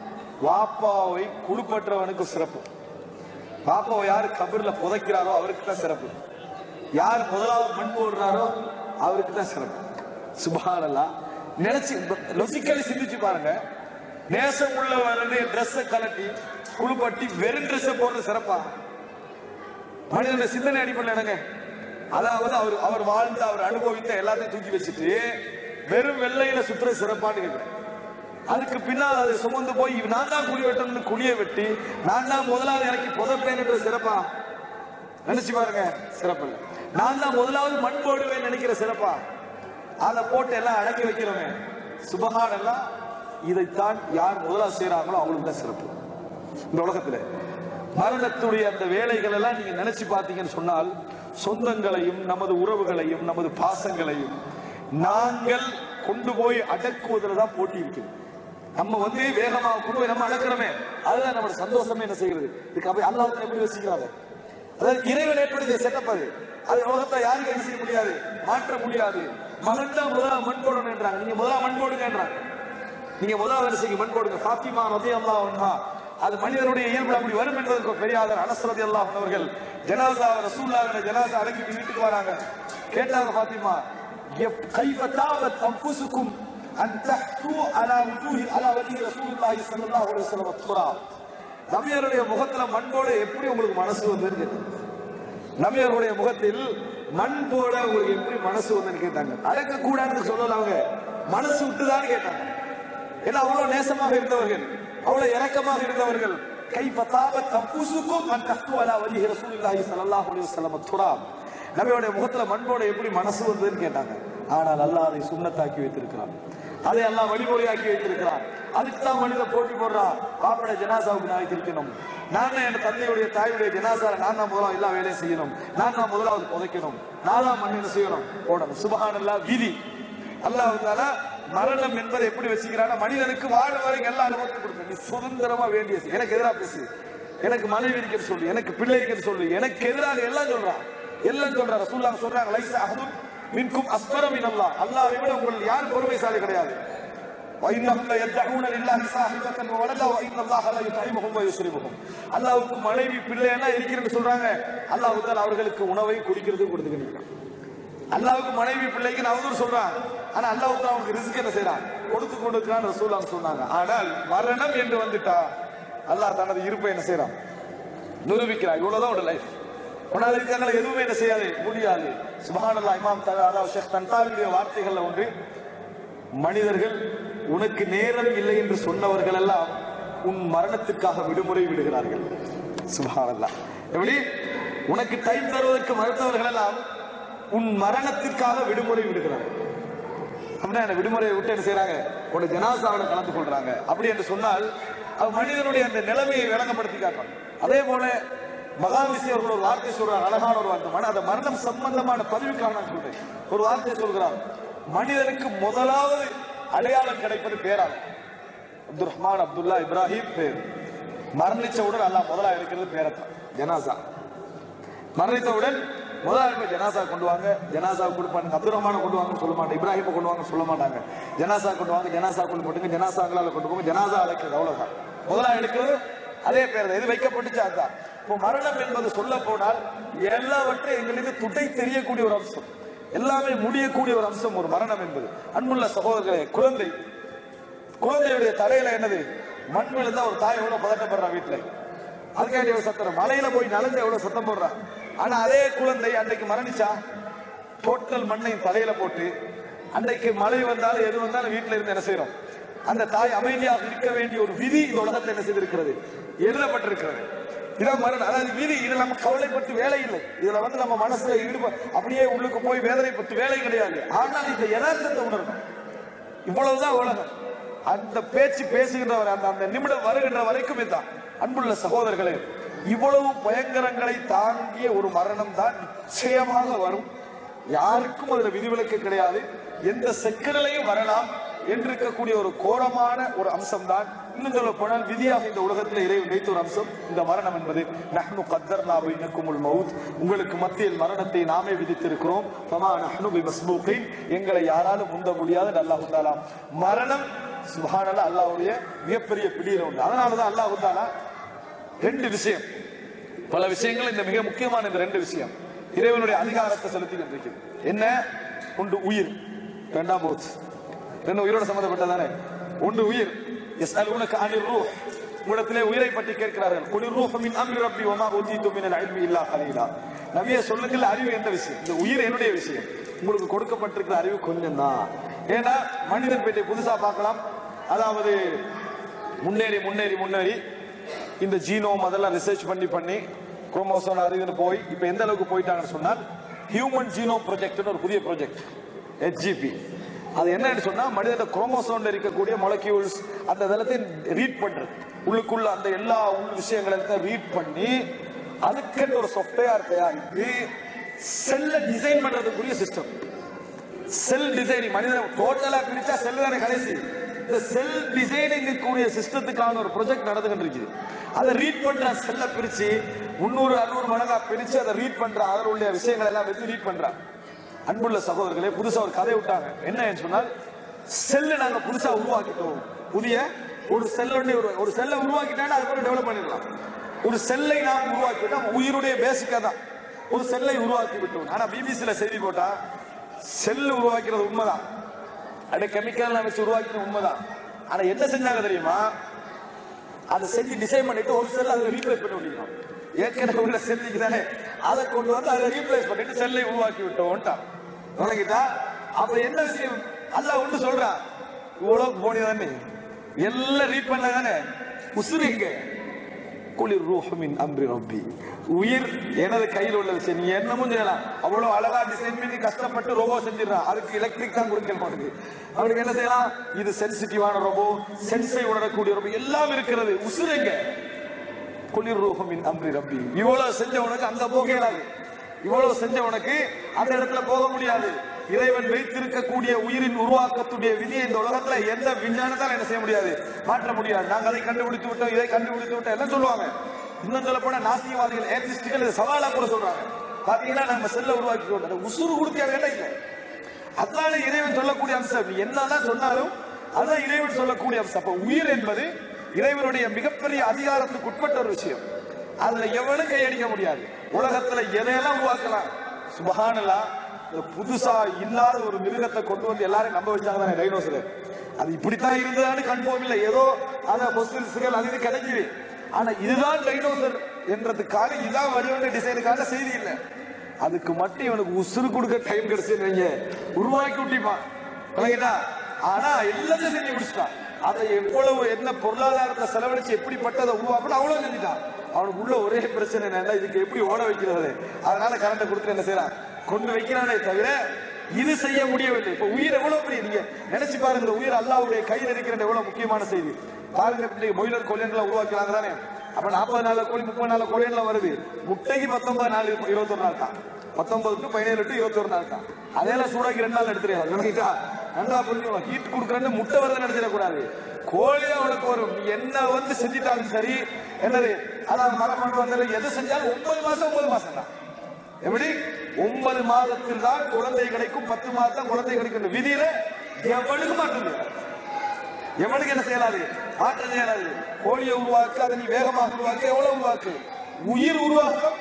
வாப்பாவை குடுப்பற்றவனுக்கு சிறப்பு பாப்பாவை யாரு கபர்ல புதைக்கிறாரோ அவருக்கு தான் சிறப்பு யார் முதலாவது மண் போடுறாரோ அவருக்கு தான் சிறப்பு சுபானல்லா நினைச்சு லொசிக்கலி சிந்திச்சு பாருங்க நேசம் உள்ளவரது ட்ரெஸ் கலட்டி குழுப்பட்டி வெறும் ட்ரெஸ் போடுறது சிறப்பா மனிதனுடைய சிந்தனை அடிப்படையில் என்னங்க அதாவது அவர் அவர் வாழ்ந்து அவர் அனுபவித்த எல்லாத்தையும் தூக்கி வச்சுட்டு வெறும் வெள்ளையில சுத்துற சிறப்பான்னு கேட்கிறேன் அதுக்கு பின்னால் அதை சுமந்து போய் நான் தான் குழி வெட்டணும்னு குழியை வெட்டி நான் தான் முதலாவது எனக்கு புதப்பேன் சிறப்பா நினைச்சு பாருங்க சிறப்பு இல்ல நான் தான் முதலாவது மண் போடுவேன் நினைக்கிற சிறப்பா அதை போட்டு எல்லாம் அடக்கி வைக்கிறோமே சுபகான் எல்லாம் இதைத்தான் யார் முதலாவது செய்யறாங்களோ அவங்களுக்கு தான் சிறப்பு இந்த உலகத்துல மரணத்துடைய அந்த வேலைகள் எல்லாம் நீங்க நினைச்சு பார்த்தீங்கன்னு சொன்னால் சொந்தங்களையும் நமது உறவுகளையும் நமது பாசங்களையும் நாங்கள் கொண்டு போய் அடக்குவதில் தான் போட்டி இருக்குது நம்ம வந்து வேகமா கொண்டு போய் நம்ம அடக்கிறோமே அதுதான் நம்மளோட சந்தோஷமே என்ன செய்கிறது இதுக்கு அப்படி அல்லாஹ் எப்படி யோசிக்கிறாங்க அதாவது இறைவன் ஏற்படுத்திய செட்டப் அது அது உலகத்தை யாருக்கும் என்ன செய்ய முடியாது மாற்ற முடியாது மகன் தான் முதலாம் மண் போடணும் என்றாங்க நீங்க முதலாம் மண் போடுங்கன்றாங்க நீங்க முதலாவது என்ன செய்யுங்க மண் போடுங்க ஃபாத்திமா ரதி அல்லாஹ் அன்ஹா அது மனிதனுடைய இயல்பு அப்படி வரும் என்பதற்கு ஒரு பெரிய ஆதாரம் அனஸ் ரதி அல்லாஹ் அவர்கள் ஜனாசா ரசூல்லாவின ஜனாசா அடக்கிட்டு வீட்டுக்கு வராங்க கேட்டாங்க ஃபாத்திமா எப் கைஃப தாவத் அன்ஃபுசுக்கும் அன் தஹ்து அலா wujuhi அலா வஜி ரசூலுல்லாஹி ஸல்லல்லாஹு அலைஹி வஸல்லம் துராப் நபியருடைய முகத்துல மண் போட எப்படி உங்களுக்கு மனசு வந்ததுன்னு கேட்டாங்க நபியருடைய முகத்தில் மண் போட உங்களுக்கு எப்படி மனசு வந்ததுன்னு கேட்டாங்க அடக்க கூடாதுன்னு சொல்லல அவங்க மனசு விட்டுதான்னு கேட்டாங்க ஏன்னா அவ்வளவு நேசமாக இருந்தவர்கள் அவ்வளவு இரக்கமாக இருந்தவர்கள் கை பத்தாவ தப்புசுக்கும் அன் தஹ்து அலா வஜி ரசூலுல்லாஹி ஸல்லல்லாஹு அலைஹி வஸல்லம் துராப் நபியோடைய முகத்துல மண்போட எப்படி மனசு வந்ததுன்னு கேட்டாங்க ஆனால் அல்லாஹ் அதை சுண்ணத்தாக்கி வைத்திருக்கிறான் அதை எல்லாம் வழிமுறையாக்கி வைத்திருக்கிறான் அதுக்கு தான் மனித போட்டி போடுறான் பாப்பட ஜனாசாவுக்கு நான் வைத்திருக்கணும் நான் தான் என் தந்தையுடைய தாயுடைய ஜனாசால நான் தான் முதலாவது எல்லா வேலையும் செய்யணும் நான் தான் முதலாவது புதைக்கணும் நான் தான் மண் என்ன செய்யணும் போடணும் சுபஹான் விதி அல்லாஹ் தாலா மரணம் என்பதை எப்படி வச்சுக்கிறானா மனிதனுக்கு வாழ வரைக்கும் எல்லா அனுபவத்தையும் கொடுத்து நீ சுதந்திரமா வேண்டிய செய். எனக்கு எதிராக பேசு எனக்கு மனைவி இருக்கிறது சொல்லு எனக்கு பிள்ளை இருக்கிறது சொல்லு எனக்கு எதிராக எல்லாம் சொல்றான் எல்லாம் சொல்றான் ரசூல்லா சொல்றாங்க லைஸ அஹதுன் மின்கும் அஸ்பர மின் அல்லாஹ் அல்லாஹ்வை விட உங்கள் யார் பொறுமைசாலி கிடையாது وإنهم ليدعون لله صاحبة وولدا وإن الله لا يطعمهم ويشربهم அல்லாஹ்வுக்கு மனைவி பிள்ளை எல்லாம் இருக்கிறன்னு சொல்றாங்க அல்லாஹ் தாலா அவர்களுக்கு உணவை குடிக்கிறது கொடுத்துக்கிட்டு அல்லாவுக்கு மனைவி பிள்ளைக்கு நான் அவதூறு சொல்றான் ஆனா அல்லாஹ் தாலா அவனுக்கு ரிஸ்க் என்ன செய்யறான் கொடுத்து கொடுக்கிறான் ரசூல்லாம் சொன்னாங்க ஆனால் மரணம் என்று வந்துட்டா அல்லாஹ் தனது இருப்பை என்ன செய்யறான் நிரூபிக்கிறான் இவ்வளவுதான் ஒரு லைஃப் உன்னால இருக்காங்கள எதுவுமே என்ன செய்யாது முடியாது சுபஹானல்லாஹ் இமாம் தகா அதாவது ஷேக் தன்தாவியுடைய வார்த்தைகள்ல ஒன்று மனிதர்கள் உனக்கு நேரம் இல்லை என்று சொன்னவர்கள் எல்லாம் உன் மரணத்துக்காக விடுமுறை விடுகிறார்கள் சுபஹானல்லாஹ் எப்படி உனக்கு டைம் தருவதற்கு மறுத்தவர்கள் எல்லாம் உன் மரணத்திற்காக விடுமுறை விடுகிறார்கள் அப்படின்னா என்ன விடுமுறையை விட்டு என்ன செய்யறாங்க உன்னை ஜனாசாவில் கலந்து கொள்றாங்க அப்படி என்று சொன்னால் அது மனிதனுடைய அந்த நிலைமையை விளங்கப்படுத்தி காட்டும் அதே போல மகாவிசி அவர்கள் ஒரு வார்த்தை சொல்றாங்க அழகான ஒரு வார்த்தை மன அந்த மரணம் சம்பந்தமான பதிவுக்காக நான் சொல்றேன் ஒரு வார்த்தை சொல்கிறார் மனிதனுக்கு முதலாவது அடையாளம் கிடைப்பது பேரால் அப்துல் ரஹ்மான் அப்துல்லா இப்ராஹிம் பேர் மரணிச்சவுடன் அல்லாஹ் முதலா இருக்கிறது பேரத்தான் ஜனாசா மரணித்தவுடன் முதல் போய் ஜனாசா கொண்டு வாங்க ஜனாசா கொடுப்பாங்க அப்துல் ரஹ்மான கொண்டு வாங்கன்னு சொல்ல மாட்டாங்க இப்ராஹிம் கொண்டு வாங்க சொல்ல மாட்டாங்க ஜனாசா கொண்டு வாங்க ஜனாசா கொண்டு போட்டுங்க ஜனாசாங்களால கொண்டு போங்க ஜனாசா அழைக்கிறது அவ்வளவுதான் முதலா எடுக்கிறது அதே பேர் தான் இது வைக்கப்பட்டுச்சு அதுதான் இப்போ மரணம் என்பது சொல்ல போனால் எல்லாவற்றையும் எங்களுக்கு துட்டை தெரியக்கூடிய ஒரு அம்சம் எல்லாமே முடியக்கூடிய ஒரு அம்சம் ஒரு மரணம் என்பது அன்புள்ள சகோதரர்களே குழந்தை குழந்தையுடைய தலையில என்னது மண் விழுந்தா ஒரு தாய் எவ்வளவு பதட்டப்படுறா வீட்டுல அதுக்காண்டி ஒரு சத்தம் மலையில போய் நலந்து எவ்வளவு சத்தம் போடுறா ஆனா அதே குழந்தை அன்றைக்கு மரணிச்சா டோட்டல் மண்ணை தலையில போட்டு அன்றைக்கு மழை வந்தாலும் எது வந்தாலும் வீட்டுல இருந்து என்ன செய்யறோம் அந்த தாய் அமைதியாக இருக்க வேண்டிய ஒரு விதி இந்த உலகத்தில் என்ன செய்திருக்கிறது எழுதப்பட்டிருக்கிறது இதான் மரணம் அதாவது விதி இது நம்ம கவலைப்பட்டு வேலை இல்லை இதுல வந்து நம்ம மனசுல ஈடுப அப்படியே உள்ளுக்கு போய் வேதனைப்பட்டு வேலை கிடையாது ஆனால் இந்த யதார்த்தத்தை உணரணும் இவ்வளவுதான் உலகம் அந்த பேச்சு பேசுகின்றவர் அந்த அந்த நிமிடம் வருகின்ற வரைக்கும் இதுதான் அன்புள்ள சகோதரர்களே இவ்வளவு பயங்கரங்களை தாங்கிய ஒரு மரணம் தான் நிச்சயமாக வரும் யாருக்கும் அதுல விதிவிலக்கு கிடையாது எந்த செக்கடலையும் வரலாம் என்றிருக்கக்கூடிய ஒரு கோரமான ஒரு அம்சம் தான் இன்னும் சொல்ல போனால் விதியாக இந்த உலகத்தில் இறைவன் வைத்த ஒரு அம்சம் இந்த மரணம் என்பது நஹ்னு கத்தர்னா பைனக்குமுல் மவுத் உங்களுக்கு மத்தியில் மரணத்தை நாமே விதித்திருக்கிறோம் ஃபமா நஹ்னு பிமஸ்பூகின் எங்களை யாராலும் முந்த முடியாது அல்லாஹ் தாலா மரணம் சுப்ஹானல்லாஹ் அல்லாஹ்வுடைய மிகப்பெரிய பிடியில உண்டு அதனால தான் அல்லாஹ் தாலா ரெண்டு விஷயம் பல விஷயங்கள் இந்த மிக முக்கியமான இந்த ரெண்டு விஷயம் இறைவனுடைய அதிகாரத்தை செலுத்தி கொண்டிருக்கிறது என்ன ஒன்று உயிர் ரெண்டாம் போச்சு ரெண்டு உயிரோட சம்பந்தப்பட்டதானே ஒன்று உயிர் எஸ் உனக்கு அனிர் ரூ உங்களிடத்திலே உயிரை பற்றி கேட்கிறார்கள் குளிர் ரூஹமின் அம்ரி ரப்பி ஒமா ஊதித்து மின் அல்மி இல்லா கலீலா நபிய சொல்லுங்கள் அறிவு எந்த விஷயம் இந்த உயிர் என்னுடைய விஷயம் உங்களுக்கு கொடுக்கப்பட்டிருக்கிற அறிவு கொஞ்சம் தான் ஏன்னா மனிதன் பேட்டை புதுசா பார்க்கலாம் அதாவது முன்னேறி முன்னேறி முன்னேறி இந்த ஜீனோம் அதெல்லாம் ரிசர்ச் பண்ணி பண்ணி குரோமோசோம் அறிவுன்னு போய் இப்போ எந்த அளவுக்கு போயிட்டாங்கன்னு சொன்னால் ஹியூமன் ஜீனோம் ப்ராஜெக்ட்னு ஒரு புதிய ப்ராஜெக்ட் ஹெச்ஜிபி அது என்னன்னு சொன்னா மனிதன குரோமோசோம்ல இருக்கக்கூடிய மொலக்யூல்ஸ் அந்த இதெல்லாத்தையும் ரீட் பண்றது உள்ளுக்குள்ள அந்த எல்லா உள் விஷயங்களை ரீட் பண்ணி அதுக்கென்று ஒரு சாஃப்ட்வேர் தயாரித்து செல்ல டிசைன் பண்றதுக்குரிய சிஸ்டம் செல் டிசைனிங் மனிதன் டோட்டலா பிரிச்சா செல் தானே கடைசி இந்த செல் டிசைனிங் கூடிய சிஸ்டத்துக்கான ஒரு ப்ராஜெக்ட் நடந்துகிட்டு இருக்குது அதை ரீட் பண்ற செல்ல பிரிச்சு முன்னூறு அறுநூறு மடங்கா பிரிச்சு அதை ரீட் பண்ற அதில் உள்ள விஷயங்கள் எல்லாம் வச்சு ரீட் பண்றான் அன்புள்ள சகோதரர்களே புதுசா ஒரு கதை விட்டாங்க என்ன சொன்னால் செல்லு நாங்க புதுசா உருவாக்கிட்டோம் புதிய ஒரு செல் ஒரு ஒரு செல்லை உருவாக்கிட்டா அதுக்கப்புறம் டெவலப் பண்ணிடலாம் ஒரு செல்லை நாம் உருவாக்கிட்டோம் உயிருடைய பேசிக்கா தான் ஒரு செல்லை உருவாக்கி விட்டோம் ஆனா பிபிசியில செய்தி போட்டா செல் உருவாக்கிறது உண்மைதான் அது கெமிக்கல் வச்சு உருவாக்கின உண்மைதான் ஆனா என்ன செஞ்சாங்க தெரியுமா அதை செஞ்சு டிசைன் பண்ணிட்டு ஒரு செல் அதை ரீப்ளேஸ் பண்ணி விட்டோம் ஏற்கனவே உள்ள செல்லுக்கு தானே அதை கொண்டு வந்து அதை ரீப்ளேஸ் பண்ணிட்டு செல்லை உருவாக்கி விட்டோம்ட்டான் விளங்கிட்டா அப்ப என்ன விஷயம் அல்லாஹ் ஒன்று சொல்றான் இவ்வளவு போனி தானே எல்லாம் ரீட் பண்ண தானே உசுறு எங்க குளிர் ரூஹமின் அம்ரி ரப்பி உயிர் எனது கையில் உள்ள விஷயம் நீ என்னமும் செய்யலாம் அவ்வளவு அழகா டிசைன் பண்ணி கஷ்டப்பட்டு ரோபோ செஞ்சிடறான் அதுக்கு எலக்ட்ரிக் தான் கொடுக்க மாட்டேங்குது அவனுக்கு என்ன செய்யலாம் இது சென்சிட்டிவான ரோபோ சென்சை உணரக்கூடிய ரோபோ எல்லாம் இருக்கிறது உசுருங்க குளிர் ரூஹமின் அம்ரி ரப்பி இவ்வளவு செஞ்ச உனக்கு அங்க போக இயலாது இவ்வளவு செஞ்ச உனக்கு அந்த இடத்துல போக முடியாது இறைவன் வைத்திருக்கக்கூடிய உயிரின் உருவாக்கத்துடைய விதியை இந்த உலகத்துல எந்த விஞ்ஞானத்தால என்ன செய்ய முடியாது மாற்ற முடியாது நாங்க அதை கண்டுபிடித்து விட்டோம் இதை கண்டுபிடித்து விட்டோம் எல்லாம் சொல்லுவாங்க இன்னும் சொல்ல போனா நாஸ்திகவாதிகள் ஏத்திஸ்டுகள் இதை சவாலா கூட சொல்றாங்க பாத்தீங்கன்னா நம்ம செல்ல உருவாக்கி அதை உசுறு கொடுக்க வேண்டாம் இல்லை அதனால இறைவன் சொல்லக்கூடிய அம்சம் நீ என்னதான் சொன்னாலும் அதான் இறைவன் சொல்லக்கூடிய அம்சம் அப்ப உயிர் என்பது இறைவனுடைய மிகப்பெரிய அதிகாரத்துக்கு உட்பட்ட ஒரு விஷயம் அதுல எவனும் கையடிக்க முடியாது உலகத்துல எதையெல்லாம் உருவாக்கலாம் சுபஹானல்லா இந்த புதுசா இல்லாத ஒரு மிருகத்தை கொண்டு வந்து எல்லாரும் நம்ப வச்சாங்க தானே டைனோசர் அது இப்படித்தான் இருந்ததான்னு கன்ஃபார்ம் இல்லை ஏதோ அத பொசில்ஸ்கள் அது இது கிடைக்குது ஆனா இதுதான் டைனோசர் என்றதுக்காக இதான் வடிவண்ட டிசைனுக்காக செய்தி இல்லை அதுக்கு மட்டும் இவனுக்கு உசுறு கொடுக்க டைம் கிடைச்சுன்னு வைங்க உருவாக்கி விட்டிப்பான் விளங்கிட்டா ஆனா எல்லாத்தையும் செஞ்சு முடிச்சிட்டான் அதை எவ்வளவு என்ன பொருளாதாரத்தை செலவழிச்சு எப்படிப்பட்டதை உருவாக்கணும் அவ்வளவு செஞ்சுட்டான் அவனுக்கு உள்ள ஒரே பிரச்சனை என்னன்னா இதுக்கு எப்படி ஓட வைக்கிறது அதனால கரண்ட்டை கொடுத்து என்ன செய்யறான் கொண்டு வைக்கிறானே தவிர இது செய்ய முடியவில்லை இப்ப உயிர் எவ்வளவு பெரிய நீங்க நினைச்சு பாருங்க இந்த உயிர் அல்லாவுடைய கையில் இருக்கிற எவ்வளவு முக்கியமான செய்தி பாருங்க இப்படி மொயிலர் கொலியன்லாம் உருவாக்குறாங்க தானே அப்ப நாற்பது நாள் கோழி முப்பது நாள் கோழியெல்லாம் வருது முட்டைக்கு பத்தொன்பது நாள் இருபத்தொரு நாள் தான் பத்தொன்பது டு பதினேழு டு இருபத்தொரு நாள் தான் அதெல்லாம் சூடாக்கி ரெண்டு நாள் எடுத்துருக்காங்க விளங்கிட்டா நல்லா புரிஞ்சுக்கணும் ஹீட் கொடுக்குறேன்னு முட்டை வருதுன்னு நினைச்சிடக்கூடாது கோழியா உனக்கு வரும் நீ என்ன வந்து செஞ்சிட்டாலும் சரி என்னது அதான் மரம் கொண்டு வந்தாலும் எது செஞ்சாலும் ஒன்பது மாசம் ஒன்பது மாசம் தான் எப்படி ஒன்பது மாதத்தில் தான் குழந்தை கிடைக்கும் பத்து மாதம் குழந்தை கிடைக்கும் விதியில எவனுக்கு மாற்றம் கிடையாது. எவனுக்கு என்ன செய்யலாது மாற்றம் செய்யலாது கோழியை உருவாக்கு அதை நீ வேகமாக உருவாக்கு எவ்வளவு உருவாக்கு உயிர் உருவாக்கம்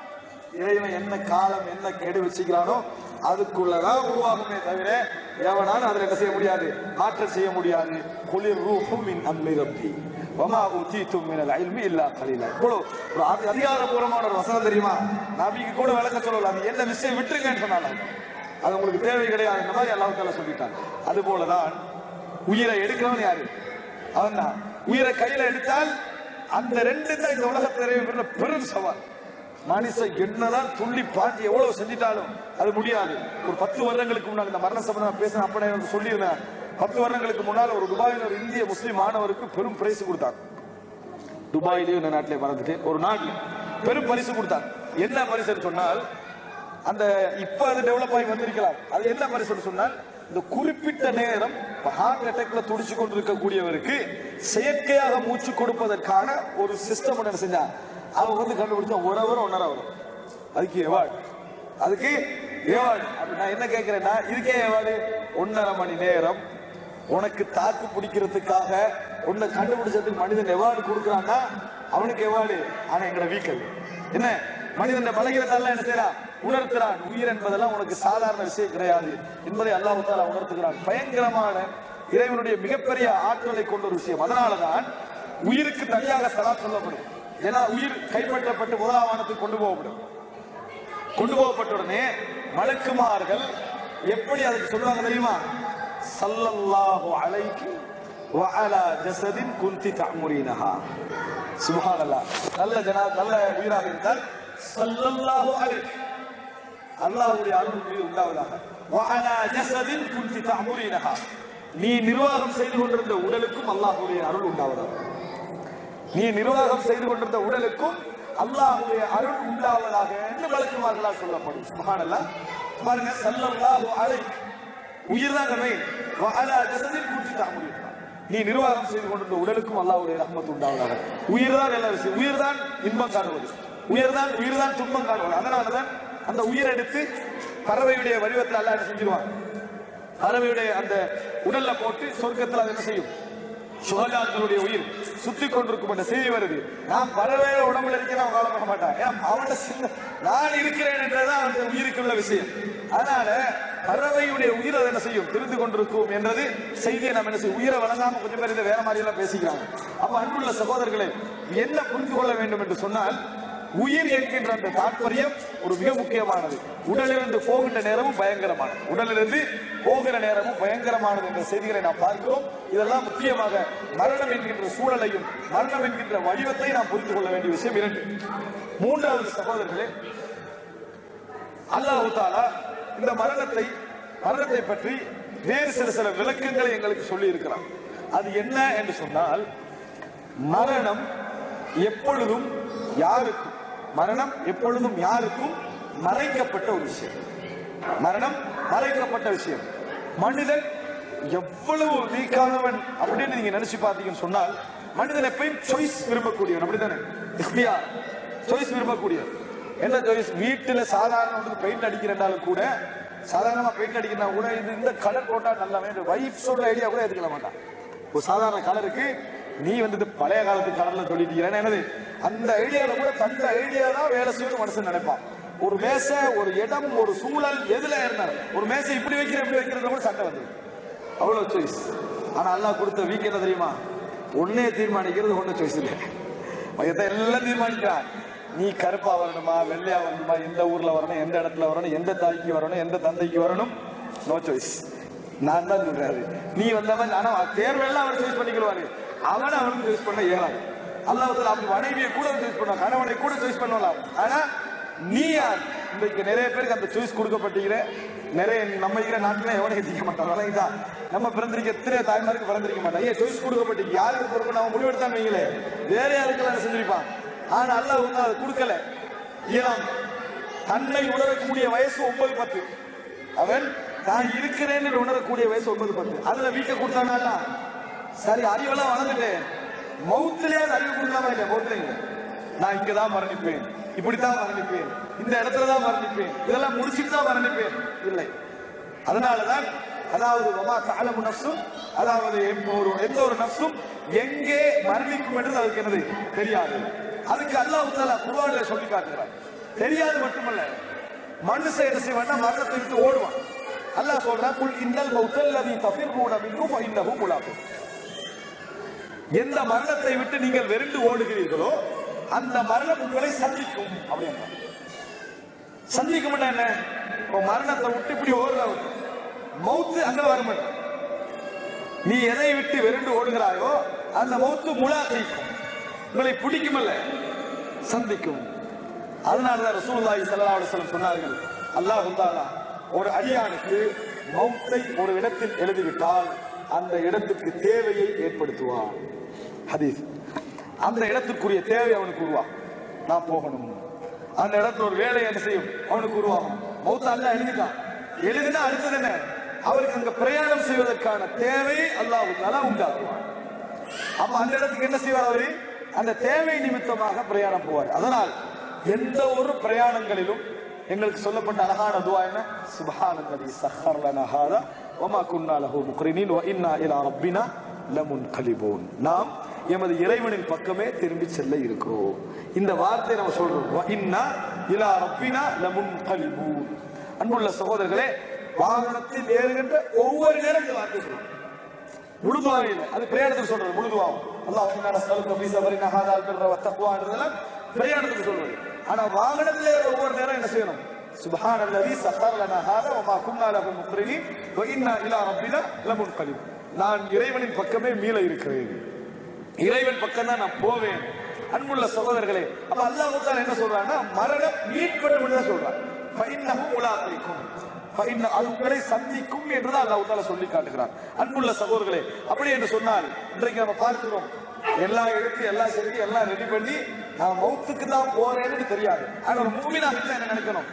இறைவன் என்ன காலம் என்ன கெடு வச்சுக்கிறானோ அதுக்குள்ளதான் உருவாகுமே தவிர எவனாலும் அதுல என்ன செய்ய முடியாது மாற்றம் செய்ய முடியாது குளிர் ரூஹும் மின் அம்ரி ரப்பி வமா உத்தீத்தும் மினல் இல்மி இல்லா கலீலா இவ்வளவு ஒரு அதி- அதிகாரப்பூர்வமான ஒரு வசனம் தெரியுமா நபிக்கு கூட விளக்க சொல்லல அது என்ன விஷயம் விட்டுருங்கன்னு சொன்னாலும் அது உங்களுக்கு தேவை கிடையாது இந்த மாதிரி அல்லாஹ் தாலா சொல்லிட்டான் அது போலதான் உயிரை எடுக்கிறவன் யாரு அவன் தான் உயிரை கையில எடுத்தால் அந்த ரெண்டு தான் இந்த உலகத்தில் நிறைவேற பெரும் சவால் மனுஷன் என்னதான் துள்ளி பாண்டி எவ்வளவு செஞ்சிட்டாலும் அது முடியாது ஒரு பத்து வருடங்களுக்கு முன்னால் இந்த மரண சம்பந்தம் பேசின அப்ப நான் எனக்கு சொல்லியிருந்தேன் பத்து வருடங்களுக்கு முன்னால் ஒரு துபாயில் ஒரு இந்திய முஸ்லீம் மாணவருக்கு பெரும் பிரைஸ் கொடுத்தாங்க துபாயிலேயும் இந்த நாட்டிலே மறந்துட்டு ஒரு நாட்டில் பெரும் பரிசு கொடுத்தாங்க என்ன பரிசுன்னு சொன்னால் அந்த இப்ப அது டெவலப் ஆகி வந்திருக்கலாம் அது என்ன பரிசுன்னு சொன்னால் இந்த குறிப்பிட்ட நேரம் ஹார்ட் அட்டாக்ல துடிச்சு கொண்டிருக்கக்கூடியவருக்கு செயற்கையாக மூச்சு கொடுப்பதற்கான ஒரு சிஸ்டம் என்ன செஞ்சாங்க அவங்க வந்து கண்டுபிடிச்சா ஒரு அவர் ஒன்னரை வரும் அதுக்கு எவார்டு அதுக்கு எவார்டு அப்ப நான் என்ன கேட்கிறேன்னா இதுக்கே எவார்டு ஒன்னரை மணி நேரம் உனக்கு தாக்கு பிடிக்கிறதுக்காக உன்னை கண்டுபிடிச்சதுக்கு மனிதன் எவார்டு கொடுக்குறான்னா அவனுக்கு எவார்டு ஆனா எங்கட வீக்கல் என்ன மனிதன் பலகீனத்தால என்ன செய்யறான் உணர்த்துறான் உயிர் என்பதெல்லாம் உனக்கு சாதாரண விஷயம் கிடையாது என்பதை அல்லாஹ் தாலா உணர்த்துகிறான் பயங்கரமான இறைவனுடைய மிகப்பெரிய ஆற்றலை கொண்ட ஒரு விஷயம் அதனாலதான் உயிருக்கு தனியாக சலா சொல்லப்படும் ஏன்னா உயிர் கைப்பற்றப்பட்டு முதலாவானத்துக்கு கொண்டு போகப்படும் கொண்டு போகப்பட்ட உடனே மலக்குமார்கள் எப்படி அதுக்கு சொல்லுவாங்க தெரியுமா சல்லல்லாஹு அலைக்கு வஅலா ஜஸதின் குந்தி தஅமுரீனஹா சுப்ஹானல்லாஹ் நல்ல ஜனா நல்ல உயிராக இருந்தால் சல்லல்லாஹு அலைக்கு அல்லாஹ்வுடைய அருள் மீது உண்டாவதாக வஅலா ஜஸதின் குந்தி தஅமுரீனஹா நீ நிர்வாகம் செய்து கொண்டிருந்த உடலுக்கும் அல்லாஹ்வுடைய அருள் உண்டாவதாக நீ நிர்வாகம் செய்து கொண்டிருந்த உடலுக்கும் அல்லாஹ்வுடைய அருள் உண்டாவதாக என்று வழக்குமார்களா சொல்லப்படும் சுப்ஹானல்லாஹ் பாருங்க ஸல்லல்லாஹு அலைஹி உயிர் தான் மெயின் வஅலா ஜஸதில் கூட்டி தாமுடி நீ நிர்வாகம் செய்து கொண்டிருந்த உடலுக்கும் அல்லாஹ்வுடைய ரஹ்மத் உண்டாவதாக உயிர் தான் எல்லா விஷயம் உயிர் தான் இன்பம் காணுவது உயிர் தான் உயிர் தான் துன்பம் காணுவது அதனால தான் அந்த உயிர் எடுத்து பறவையுடைய வடிவத்தில் அல்லாஹ் என்ன செஞ்சிருவான் பறவையுடைய அந்த உடல்ல போட்டு சொர்க்கத்தில் அது என்ன செய்யும் சுகதாக்களுடைய உயிர் சுத்தி கொண்டிருக்கும் என்ற செய்தி வருது நான் பறவை உடம்புல இருக்கேன் அவன் கவலைப்பட மாட்டான் ஏன் அவன்கிட்ட சின்ன நான் இருக்கிறேன் என்றதான் அந்த உயிருக்குள்ள விஷயம் அதனால பறவையுடைய உயிர் அதை என்ன செய்யும் தெரிந்து கொண்டிருக்கும் என்றது செய்தியை நம்ம என்ன செய்யும் உயிரை வழங்காம கொஞ்சம் பேர் இந்த வேற மாதிரி எல்லாம் பேசிக்கிறாங்க அப்ப அன்புள்ள சகோதரர்களே என்ன புரிந்து கொள்ள வேண்டும் என்று சொன்னால் உயிர் என்கின்ற அந்த தாற்பயம் ஒரு மிக முக்கியமானது உடலிலிருந்து போகின்ற நேரமும் பயங்கரமானது உடலிலிருந்து போகிற நேரமும் பயங்கரமானது என்ற செய்திகளை நாம் பார்க்கிறோம் இதெல்லாம் முக்கியமாக மரணம் என்கின்ற சூழலையும் மரணம் என்கின்ற வடிவத்தை நாம் புரிந்து கொள்ள வேண்டிய விஷயம் இரண்டு மூன்றாவது சகோதரர்களே அல்லாஹு தாலா இந்த மரணத்தை மரணத்தை பற்றி வேறு சில சில விளக்கங்களை எங்களுக்கு சொல்லி இருக்கிறார் அது என்ன என்று சொன்னால் மரணம் எப்பொழுதும் யாருக்கும் மரணம் எப்பொழுதும் யாருக்கும் மறைக்கப்பட்ட ஒரு விஷயம் மரணம் மறைக்கப்பட்ட விஷயம் மனிதன் எவ்வளவு வீக்கானவன் அப்படின்னு நீங்க நினைச்சு பார்த்தீங்கன்னு சொன்னால் மனிதன் எப்பயும் சாய்ஸ் விரும்பக்கூடியவன் அப்படித்தானே இஃப்தியார் சாய்ஸ் விரும்பக்கூடியவன் என்ன சாய்ஸ் வீட்டுல சாதாரண பெயிண்ட் அடிக்கிறனாலும் கூட சாதாரணமா பெயிண்ட் அடிக்கிறனா கூட இது இந்த கலர் போட்டா நல்லா வேண்டும் வைஃப் சொல்ற ஐடியா கூட எடுத்துக்க மாட்டான் ஒரு சாதாரண கலருக்கு நீ வந்து பழைய காலத்து கலர்ல சொல்லிட்டீங்க என்னது அந்த ஐடியால கூட தந்த ஐடியா தான் வேலை செய்யணும் மனுஷன் நினைப்பான் ஒரு மேசை ஒரு இடம் ஒரு சூழல் எதுல இருந்தாலும் ஒரு மேசை இப்படி வைக்கிற இப்படி வைக்கிறது கூட சண்டை வந்து அவ்வளவு சாய்ஸ் ஆனா அல்லாஹ் கொடுத்த வீக் என்ன தெரியுமா ஒன்னே தீர்மானிக்கிறது ஒண்ணு சாய்ஸ் இல்லை மையத்தை எல்லாம் தீர்மானிக்கிறான் நீ கருப்பா வரணுமா வெள்ளையா வரணுமா எந்த ஊர்ல வரணும் எந்த இடத்துல வரணும் எந்த தாய்க்கு வரணும் எந்த தந்தைக்கு வரணும் நோ சாய்ஸ் நான் தான் சொல்றாரு நீ வந்தவன் ஆனா தேர்வெல்லாம் அவர் சாய்ஸ் பண்ணிக்கிறாரு அவனை அவனுக்கு சாய்ஸ் பண்ண இயலாது அல்லாஹ் அப்படி மனைவியை கூட சாய்ஸ் பண்ணுவான் கணவனை கூட சாய்ஸ் பண்ணலாம் ஆனா நீ யார் இன்றைக்கு நிறைய பேருக்கு அந்த சாய்ஸ் கொடுக்கப்பட்டீங்க நிறைய நம்ம இருக்கிற நாட்டுல எவனையும் செய்ய மாட்டான் விளங்குதா நம்ம பிறந்திருக்க எத்தனை தாய்மாருக்கு பிறந்திருக்க மாட்டான் ஏன் சாய்ஸ் கொடுக்கப்பட்டீங்க யாருக்கு பொறுப்பு நம்ம முடிவெடுத்தான் வைங்களே வேற யாருக்கெல்லாம் செஞ்சிருப்பான் ஆனா அல்லாஹ் ஒன்றும் அதை கொடுக்கல இயலாம் தன்னை உணரக்கூடிய வயசு ஒன்பது பத்து அவன் நான் இருக்கிறேன்னு உணரக்கூடிய வயசு ஒன்பது பத்து அதுல வீட்டை கொடுத்தானா சரி அறிவெல்லாம் வளர்ந்துட்டேன் மௌத்திலே அறிவு கொடுக்கலாமா இல்லையா மௌத்திலே நான் இங்கதான் மரணிப்பேன் இப்படித்தான் மரணிப்பேன் இந்த இடத்துல தான் மரணிப்பேன் இதெல்லாம் முடிச்சிட்டு தான் மரணிப்பேன் இல்லை அதனாலதான் அதாவது வமா தாளமு நப்சும் அதாவது எந்த ஒரு எந்த ஒரு நப்சும் எங்கே மரணிக்கும் என்று அதுக்கு என்னது தெரியாது அதுக்கு அல்லாஹ் தாலா குர்ஆன்ல சொல்லி காட்டுகிறார் தெரியாது மட்டுமல்ல மனுஷன் என்ன செய்வான்னா மரணத்தை விட்டு ஓடுவான் அல்லாஹ் சொல்றான் குல் இன்னல் மௌத்தல் லதி தஃபிர்ரூன மின்ஹு ஃபஇன்னஹு முலாக்கும் எந்த மரணத்தை விட்டு நீங்கள் வெறுண்டு ஓடுகிறீர்களோ அந்த மரணம் உங்களை சந்திக்கும் அப்படின்னா சந்திக்கும் என்ன இப்போ மரணத்தை விட்டு இப்படி ஓடுறவர் மௌத்து அங்க வர மாட்டான் நீ எதை விட்டு வெறுண்டு ஓடுகிறாயோ அந்த மௌத்து முலா செய்யும் உங்களை பிடிக்குமல்ல சந்திக்கும் அதனாலதான் ரசூலுல்லாஹி ஸல்லல்லாஹு அலைஹி வஸல்லம் சொன்னார்கள் அல்லாஹ் தஆலா ஒரு அடியானுக்கு மௌத்தை ஒரு இடத்தில் எழுதிவிட்டால் அந்த இடத்துக்கு தேவையை ஏற்படுத்துவான் ஹதீஸ் அந்த இடத்துக்குரிய தேவை அவனுக்கு உருவா நான் போகணும் அந்த இடத்துல ஒரு வேலை என்ன செய்யும் அவனுக்கு உருவாகும் மௌத்த அல்லாஹ் எழுதிட்டான் எழுதினா அடுத்தது என்ன அவருக்கு அங்க பிரயாணம் செய்வதற்கான தேவை அல்லாஹ் தஆலா உண்டாக்குவான் அப்ப அந்த இடத்துக்கு என்ன செய்வார் அவரு அந்த தேவை நிமித்தமாக பிரயாணம் போவார் அதனால் எந்த ஒரு பிரயாணங்களிலும் எங்களுக்கு சொல்லப்பட்ட அழகான துவா என்ன சுபஹானல்லதி சஹர் லனா ஹாதா வமா குன்னா லஹு முக்ரினீன் வ இன்னா இலா ரப்பினா லமுன்கலிபூன் நாம் எமது இறைவனின் பக்கமே திரும்பி செல்ல இருக்கிறோம் இந்த வார்த்தை நம்ம சொல்றோம் வ இன்னா இலா ரப்பினா லமுன்கலிபூன் அன்புள்ள சகோதரர்களே வாகனத்தில் ஏறுகின்ற ஒவ்வொரு நேரம் இந்த வார்த்தை சொல்றோம் முழுதுவாக இல்லை அது பிரயாணத்துக்கு சொல்றது முழுதுவாகும் அல்லாஹ் இன்னா நஸ்அலுக ஃபீ ஸபரினா ஹாதா அல்-பிர்ர வத்-தக்வான்றதெல்லாம் பிரயாணத்துக்கு சொல்றது ஆனா வாகனத்திலே ஒவ்வொரு நேரம் என்ன செய்யணும் சுப்ஹான அல்லதி சஹர் லனா ஹாதா வமா குன்னா லஹு முக்ரினீன் வ இன்னா இலா ரப்பினா லமுன்கலிப் நான் இறைவனின் பக்கமே மீள இருக்கிறேன் இறைவன் பக்கம் தான் நான் போவேன் அன்புள்ள சகோதரர்களே அப்ப அல்லாஹ் தஆலா என்ன சொல்றான்னா மரணம் மீட்படும் தான் சொல்றான் ஃபைன்னஹு முலாqikum ஃபைன்ன அது உங்களை சந்திக்கும் என்றுதான் அல்லாஹ் தஆலா சொல்லி காட்டுகிறார் அன்புள்ள சகோதரர்களே அப்படி என்று சொன்னால் இன்றைக்கு நம்ம பார்க்கிறோம் எல்லா எடுத்து எல்லாம் செஞ்சு எல்லாம் ரெடி பண்ணி நான் மௌத்துக்கு தான் போறேன்னு தெரியாது ஆனா ஒரு மூமினா என்ன நினைக்கணும்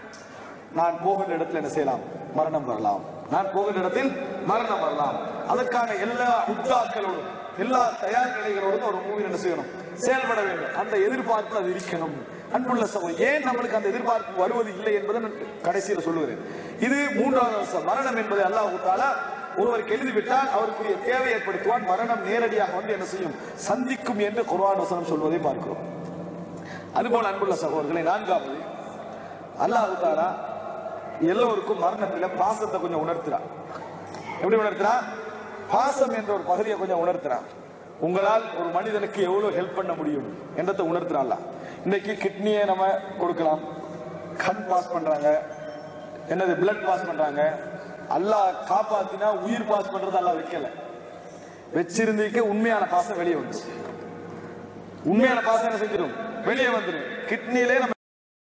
நான் போகின்ற இடத்துல என்ன செய்யலாம் மரணம் வரலாம் நான் போகின்ற இடத்தில் மரணம் வரலாம் அதற்கான எல்லா உத்தாக்களோடும் எல்லா தயார் நிலைகளோடும் ஒரு மூவி என்ன செய்யணும் செயல்பட வேண்டும் அந்த எதிர்பார்ப்பு அது இருக்கணும் அன்புள்ள சகோதரர் ஏன் நம்மளுக்கு அந்த எதிர்பார்ப்பு வருவது இல்லை என்பதை நான் கடைசியில் சொல்லுகிறேன் இது மூன்றாவது அம்சம் மரணம் என்பதை அல்லாஹ் தாலா ஒருவருக்கு எழுதிவிட்டால் அவருக்குரிய தேவை ஏற்படுத்துவான் மரணம் நேரடியாக வந்து என்ன செய்யும் சந்திக்கும் என்று குர்ஆன் வசனம் சொல்வதை பார்க்கிறோம் அதுபோல் அன்புள்ள சகோதரர்களை நான்காவது அல்லாஹ் தாலா எல்லோருக்கும் மரணத்துல பாசத்தை கொஞ்சம் உணர்த்துறான் எப்படி உணர்த்துறான் பாசம் என்ற ஒரு பகுதியை கொஞ்சம் உணர்த்துறான் உங்களால் ஒரு மனிதனுக்கு எவ்வளவு ஹெல்ப் பண்ண முடியும் என்றதை உணர்த்துறான்ல இன்னைக்கு கிட்னியை நம்ம கொடுக்கலாம் கண் பாஸ் பண்றாங்க என்னது பிளட் பாஸ் பண்றாங்க அல்லாஹ் காப்பாத்தினா உயிர் பாஸ் பண்றது அல்லாஹ் வைக்கல வச்சிருந்தீங்க உண்மையான பாசம் வெளியே வந்துச்சு உண்மையான பாசம் என்ன செஞ்சிடும் வெளியே வந்துடும் கிட்னிலே நம்ம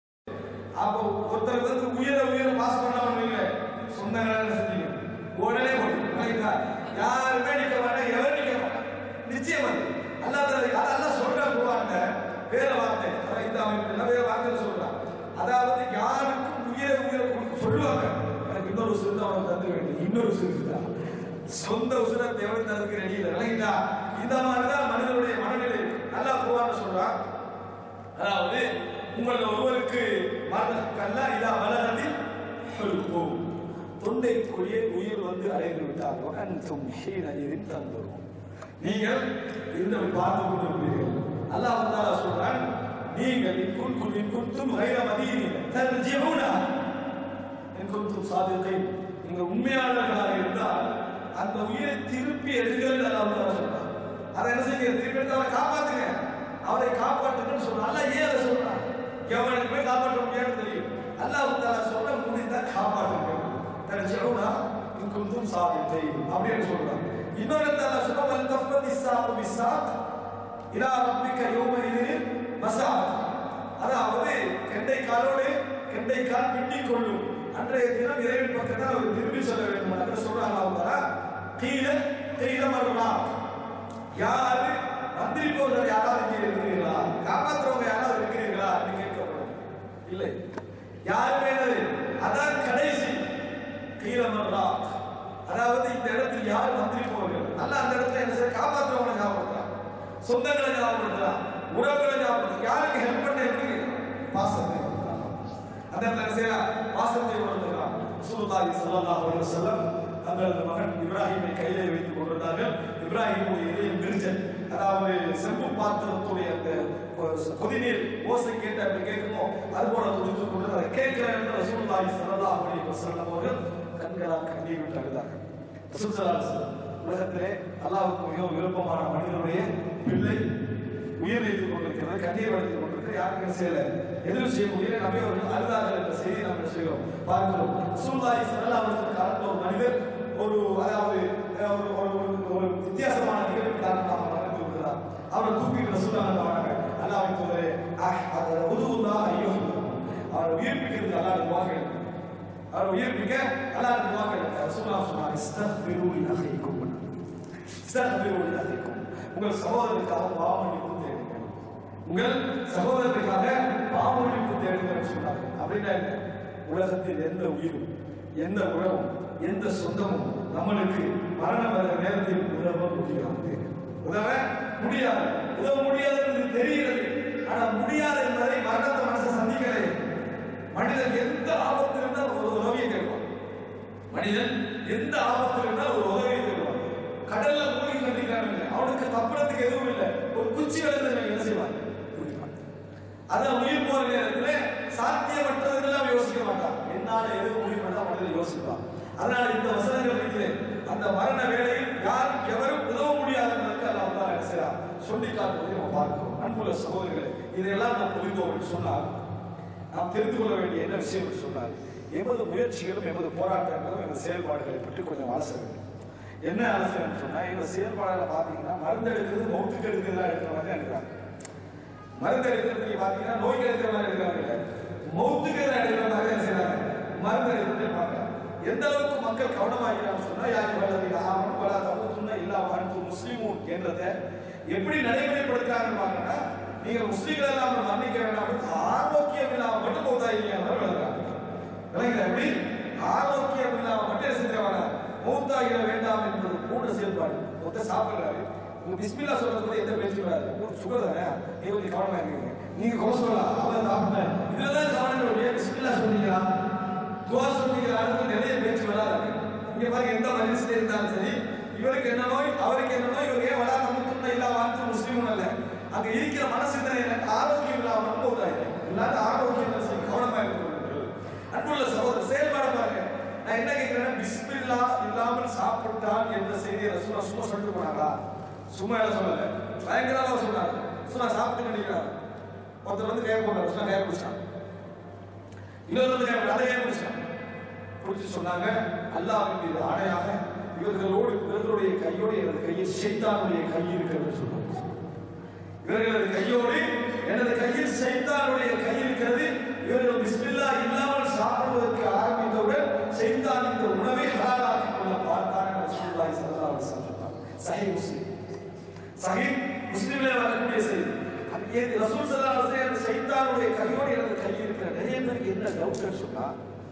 அப்போ ஒருத்தருக்கு வந்து உயிரை உயிரை பாஸ் பண்ணாம இல்லை சொந்தங்கள் என்ன செஞ்சீங்க உடனே போட்டு யாருமே நிக்க மாட்டேன் எவரும் நிக்க மாட்டான் நிச்சயம் அது அல்லாத அதெல்லாம் சொல்ற போவாங்க வேற வார்த்தை அதான் இந்த அமைப்பு வேற வார்த்தை சொல்றான் அதாவது யாருக்கும் உயிரை உயிரை கொடுக்க சொல்லுவாங்க எனக்கு இன்னொரு உசுறு தான் அவனுக்கு தந்து வேண்டும் இன்னொரு உசுறு தான் சொந்த உசுரை தேவை தந்துக்கு ரெடி இல்லை இல்லைங்களா இந்த மாதிரிதான் மனிதனுடைய மனநிலை நல்லா போவான்னு சொல்றான் அதாவது உங்கள் ஒருவருக்கு மரணக்கல்ல இதா வளரத்தில் சொல்லுவோம் தொண்டைக்குள்ளே உயிர் வந்து அடைந்து விட்டாரோ அன்சும் ஹீன இதில் தந்துரும் நீங்கள் இருந்தவை பார்த்து கொண்டிருப்பீர்கள் அல்லாஹ் தாலா சொல்றான் நீங்கள் இன்குன் குன் இன்குன்தும் கைர மதீனின் தர்ஜிஊனா இன்குன்தும் சாதிகீன் நீங்க உண்மையாளர்களாக இருந்தால் அந்த உயிரை திருப்பி எடுங்கள் அல்லாஹ் தாலா சொல்றான் அதை என்ன செய்யுங்க திருப்பி எடுத்து அவரை காப்பாத்துங்க அவரை காப்பாற்றுங்கன்னு சொல்றான் அல்லாஹ் ஏன் அதை சொல்றான் எவனுக்கு போய் காப்பாற்ற முடியாதுன்னு தெரியும் அல்லாஹ் தாலா சொல்ற முடிந்தா காப்பாற்றுங்க தர்ஜிஊனா இன்குன்தும் சாதிகீன் அப்படின்னு சொல்றான் இன்னொரு தாலா சொல்றான் வல் தஃபதி சாகு பிசாத் இலா ரப்பிக்க யௌமஇதின் மசாத் அதாவது கெண்டை காலோடு கெண்டை கால் பின்னிக் கொள்ளும் அன்றைய தினம் இறைவன் பக்கத்தில் அவர் திரும்பி சொல்ல வேண்டும் என்று சொல்றாங்க அவங்க கீழ கீழ மறுநாள் யாரு மந்திரி போர்கள் யாராவது இங்கே இருக்கிறீர்களா காப்பாற்றுறவங்க யாராவது இருக்கிறீர்களா என்று கேட்கப்படும் இல்லை யாருமே இல்லை. அதான் கடைசி கீழ மறுநாள் அதாவது இந்த இடத்தில் யார் மந்திரி போர்கள் அல்ல அந்த இடத்துல என்ன செய்ய காப்பாற்றுறவங்களை ஞாபகப்படுத்துறான் சொந்தங்களை ஞாபகப்படுத்துறான் உறவுகளை ஞாபகப்படுத்துறான் யாருக்கு ஹெல்ப் பண்ண எப்படி பாசத்தை கொடுக்கிறான். அந்த இடத்துல என்ன செய்யறான் பாசத்தை உணர்த்துகிறான் ரசூலுல்லாஹி ஸல்லல்லாஹு அலைஹி வஸல்லம் தங்களது மகன் இப்ராஹிமை கையிலே வைத்துக் கொண்டிருந்தார்கள் இப்ராஹிமுடைய இதயம் விரிஞ்சல் அதாவது செம்பு பாத்திரத்துடைய அந்த கொதிநீர் ஓசை கேட்டு அப்படி கேட்குமோ அது போல துடித்துக் கொண்டு அதை கேட்கிறேன் என்று ரசூலுல்லாஹி ஸல்லல்லாஹு அலைஹி வஸல்லம் அவர்கள் கண்களால் கண்ணீர் விட்டு அழுதார்கள் ரசூல் ஸல்லல்லாஹு அலைஹி வஸல்லம் உலகத்திலே அல்லாஹ்வுக்கு மிகவும் விருப்பமான மனிதனுடைய பிள்ளை உயிர் நீத்து கொண்டிருக்கிறது கண்ணீர் வடித்துக் கொண்டிருக்கிறது யாருக்கு என்ன செய்யல எதிர் செய்யக்கூடிய நபி அவர்கள் அழுதார்கள் என்ற செய்தி நாம் என்ன செய்கிறோம் பார்க்கிறோம் ரசூலுல்லாஹி ஸல்லல்லாஹு அலைஹி வஸல்லம் காலத்தில் ஒரு மனிதர் ஒரு அதாவது அஹ், ஒரு ஒரு ஒரு- ஒரு வித்தியாசமான நிகழ்வு காரணமாக மறைந்து விடுகிறார் அவரை தூக்கிட்டு ரசூலுல்லாஹி வராங்க அல்லாஹ்வின் தூதரே அஹ் அது உதுவுல்லா ஐயோ அவரை உயிர்ப்பிக்கிறது அல்லாஹ் துவா கேட்கிறார் அவர் உயிர்ப்பிக்க அல்லாஹ் துவா கேட்கிறார் ரசூலுல்லாஹி சொன்னார் இஸ்தக்பிரு லி அஹீக்கும் இஸ்தக்பிரு லி அஹீக்கும் உங்கள் சகோதரருக்காக பாவமன்னிப்பு தேடுங்கள் உங்கள் சகோதரருக்காக பாவமன்னிப்பு தேடுங்கள் சொன்னார் அப்படின்னா என்ன? உலகத்தில் எந்த உயிரும் எந்த உறவும் எந்த சொந்தமும் நம்மளுக்கு மரணம் வர நேரத்தில் உதவ முடியாது உதவ முடியாது உதவ முடியாது என்று தெரிகிறது ஆனா முடியாது என்பதை மரணத்தை மனசை சந்திக்கலை மனிதன் எந்த ஆபத்தில் இருந்தால் ஒரு உதவியை கேட்பான் மனிதன் எந்த ஆபத்தில் இருந்தால் ஒரு உதவியை கேட்பான் கடல்ல மூழ்கி கண்டிக்கிறாங்க அவனுக்கு தப்புறதுக்கு எதுவும் இல்லை ஒரு குச்சி எழுதுறவங்க என்ன செய்வான் குடிப்பான். அதான் உயிர் போற நேரத்துல சாத்தியமற்றதெல்லாம் யோசிக்க மாட்டான் என்னால எது முடிவு பண்ணா மனிதன் யோசிப்பான் அதனால இந்த வசனங்கள் இருக்குது அந்த மரண வேளையில் யாரும் எவரும் உதவ முடியாது என்பதற்கு அல்லாஹ் அல்லாஹ் என்ன செய்யறான் சொல்லி காட்டுவதை நம்ம பார்க்கிறோம் அன்புள்ள சகோதரர்களே இதையெல்லாம் நாம் புரிந்தோம் என்று சொன்னால் நாம் தெரிந்து கொள்ள வேண்டிய என்ன விஷயம் என்று சொன்னால் எமது முயற்சிகளும் எமது போராட்டங்களும் எமது செயல்பாடுகளை பற்றி கொஞ்சம் அலச வேண்டும் என்ன அலசல் சொன்னா எங்க செயல்பாடுகளை பார்த்தீங்கன்னா மருந்து எடுக்கிறது மௌத்துக்கு எடுக்கிறதா எடுக்கிற மாதிரி தான் எடுக்கிறாங்க மருந்து எடுக்கிறது நீங்க பாத்தீங்கன்னா நோய்க்கு எடுக்கிற மாதிரி எடுக்கிறாங்க இல்ல மௌத்துக்கு எதிராக எடுக்கிற மாதிரி தான் செய்றாங்க மருந்து எடுக்கிறது பார்க்கலாம் எந்த அளவுக்கு மக்கள் கவனமாகிறான்னு சொன்னா யாரும் வல்லது ஆமன் வலா தமுத்துன்னா இல்லா வாழ்த்து முஸ்லிமும் என்றதை எப்படி நடைமுறைப்படுத்துறாங்கன்னு பாருங்கன்னா நீங்க முஸ்லீம்கள் எல்லாம் மன்னிக்க வேண்டாம் ஆரோக்கியம் இல்லாம மட்டும் மௌத்தா இல்லையா விளங்குறாங்க விளங்குதா எப்படி ஆரோக்கியம் இல்லாம மட்டும் என்ன செஞ்சவன மௌத்தாகிட வேண்டாம் என்பது கூட செயல்பாடு மொத்த சாப்பிடுறாரு உங்க பிஸ்மில்லா சொல்றது கூட எந்த பேச்சு வராது உங்களுக்கு சுகர் தானே நீங்க கொஞ்சம் கவனமா இருக்கீங்க நீங்க கொலஸ்ட்ரால் அவன் சாப்பிட்டேன் இதுலதான் கவனம் இல்லையா பிஸ்மில்லா சொன்னீங்களா துவா சொன்னீங்களா அடுத்து நிறைய பேச்சு வராது இங்க பாருங்க எந்த மனுஷன் இருந்தாலும் சரி இவருக்கு என்ன நோய் அவருக்கு என்ன நோய் இவருக்கு ஏன் வளா நமக்கு இல்லா வாழ்த்து முஸ்லீமும் அல்ல அங்க இருக்கிற மனசிந்தனை எனக்கு ஆரோக்கியம் இல்லாம ரொம்ப உதாயிரம் எல்லாரும் ஆரோக்கியம் சரி கவனமா இருக்கிறார்கள் அன்புள்ள சகோதரர் செயல்பாடு பாருங்க நான் என்ன கேட்கிறேன்னா பிஸ்மில்லா இல்லாமல் சாப்பிட்டால் என்ற செய்தியை ரசூலா சும்மா சொல்லிட்டு போனாங்களா சும்மா எல்லாம் சொல்லல பயங்கரமா சொன்னாங்க சும்மா சாப்பிட்டு நினைக்கிறார் ஒருத்தர் வந்து கையை போடுறாரு சும்மா கையை பிடிச்சான் இன்னொரு வந்து கையை அதை கையை பிடிச்சான் பிடிச்சி சொன்னாங்க அல்லாஹ்வின் மீது ஆணையாக இவர்களோடு இவர்களுடைய கையோடு எனது கையில் ஷைத்தானுடைய கை இருக்கிறது சொன்னாங்க இவர்களது கையோடு எனது கையில் சைத்தானுடைய கை இருக்கிறது இவர்கள் பிஸ்மில்லா இல்லாமல் சாப்பிடுவதற்கு ஆரம்பித்தவுடன் சைத்தான் இந்த உணவை ஹலாலாக்கி கொள்ள பார்த்தார் என்று ரசூலுல்லாஹி ஸல்லல்லாஹு அலைஹி வஸல்லம் சொன்னார். சஹீஹ் முஸ்லிம் சஹீஹ் முஸ்லிம்ல வரக்கூடிய செய்தி அது ஏன் ரசூல் ஸல்லல்லாஹு அலைஹி வஸல்லம் அந்த சைத்தானுடைய கையோடு எனது கை இருக்கிற நிறைய பேருக்கு என்ன டவுட்னு சொன்னா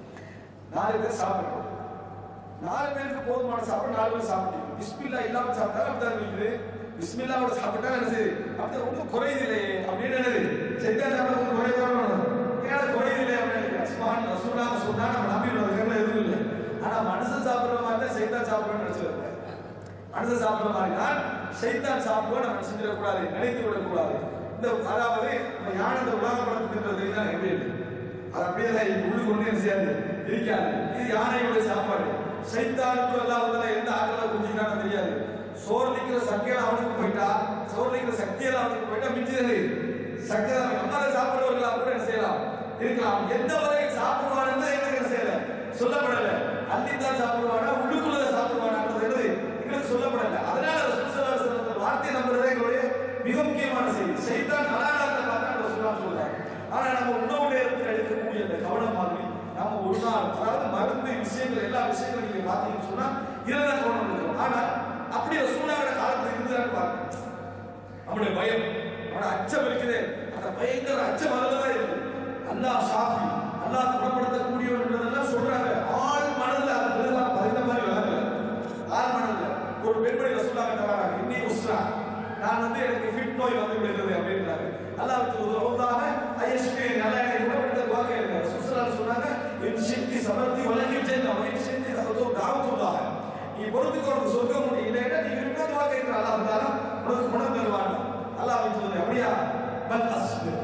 நாலு பேர் சாப்பிடுறோம் நாலு பேருக்கு போதுமான சாப்பாடு நாலு பேர் சாப்பிட்டீங்க பிஸ்மில்லா இல்லாம சாப்பிட்டா அப்படிதான் இருக்குது பிஸ்மில்லாவோட சாப்பிட்டா என்ன செய்யுது அப்படி ஒன்றும் குறையுது இல்லையே அப்படின்னு என்னது செத்தா சாப்பிட ஒன்றும் குறையதான் ஏன்னா குறையுது இல்லை அப்படின்னு சுமான் ரசூலா சொன்னா நம்ம நம்பிடுவோம் அதுக்கெல்லாம் எதுவும் இல்லை ஆனா மனுஷன் சாப்பிடுற மாதிரி தான் சைத்தான் சாப்பிடுறோம்னு நினைச்சிருக்கேன் மனுஷன் சாப்பிடுற மாதிரி தான் சைத்தான் சாப்பிடுவோம் நம்ம செஞ்சிடக்கூடாது நினைத்து விடக்கூடாது இந்த அதாவது நம்ம யானை இந்த உலக படத்துன்றது தான் எப்படி இல்லை அது அப்படியே தான் இது உள்ளு கொண்டு என்ன செய்யாது இருக்காது இது யானையோட சாப்பாடு சைத்தானுக்கு எல்லாம் வந்து எந்த ஆக்கல குஞ்சிக்கான தெரியாது சோறு நிக்கிற சக்கையில அவனுக்கு போயிட்டா சோறு நிக்கிற சக்தியெல்லாம் அவனுக்கு போயிட்டா மிஞ்சது சக்தி தான் நம்மள சாப்பிடுறவர்களா கூட என்ன செய்யலாம் இருக்கலாம் எந்த வரை சாப்பிடுவான்னு எங்களுக்கு என்ன செய்யல சொல்லப்படல அள்ளித்தான் சாப்பிடுவானா உள்ளுக்குள்ள சாப்பிடுவானான்றது என்னது எங்களுக்கு சொல்லப்படல அதனால ரசூலுல்லாஹி அலைஹி வஸல்லம் வார்த்தை நம்புறதே எங்களுடைய மிக முக்கியமான செய்தி சைத்தான் ஹலாலாக பார்த்தா ரசூலுல்லாஹ் சொல்றாங்க ஆனா நம்ம உணவு நேரத்தில் எடுக்கக்கூடிய அந்த கவனம் மாதிரி நாம ஒரு நாள் அதாவது மருந்து விஷயங்கள் எல்லா விஷயங்களும் நீங்க பாத்தீங்கன்னு சொன்னா இதுதான் கவனம் எடுக்கணும் ஆனா அப்படி ரசூலாவோட காலத்துல இருந்துதான் பாருங்க நம்முடைய பயம் நம்மளோட அச்சம் இருக்குது அந்த பயங்கர அச்சம் அதுலதான் இருக்கு அல்லாஹ் ஷாஃபி அல்லாஹ் குணப்படுத்தக்கூடியவன்றதெல்லாம் சொல்றாங்க ஆள் மனதுல அது பெருசா பதிந்த மாதிரி வளரல ஆள் மனதுல ஒரு பெண்மணி ரசூலா கிட்ட வராங்க இன்னி உஸ்ரா நான் வந்து எனக்கு ஃபிட் நோய் வந்து விடுகிறது அப்படின்றாங்க அல்லாஹ் உதவாக ஐஎஸ்பி நல்லா எனக்கு சொன்னாங்க என் சித்தி சமர்த்தி வழக்கில் சேர்ந்த என் சித்தி தாவத்துள்ளாக நீ பொறுத்துக்கு உனக்கு சொர்க்கம் உண்டு இல்லைன்னா நீ விரும்ப துவா கேட்கிற அல்லாஹ் இருந்தாலும் உனக்கு குணம் தருவான் அல்லாஹ் சொல்லுது அப்படியா பல் அஸ்பிர்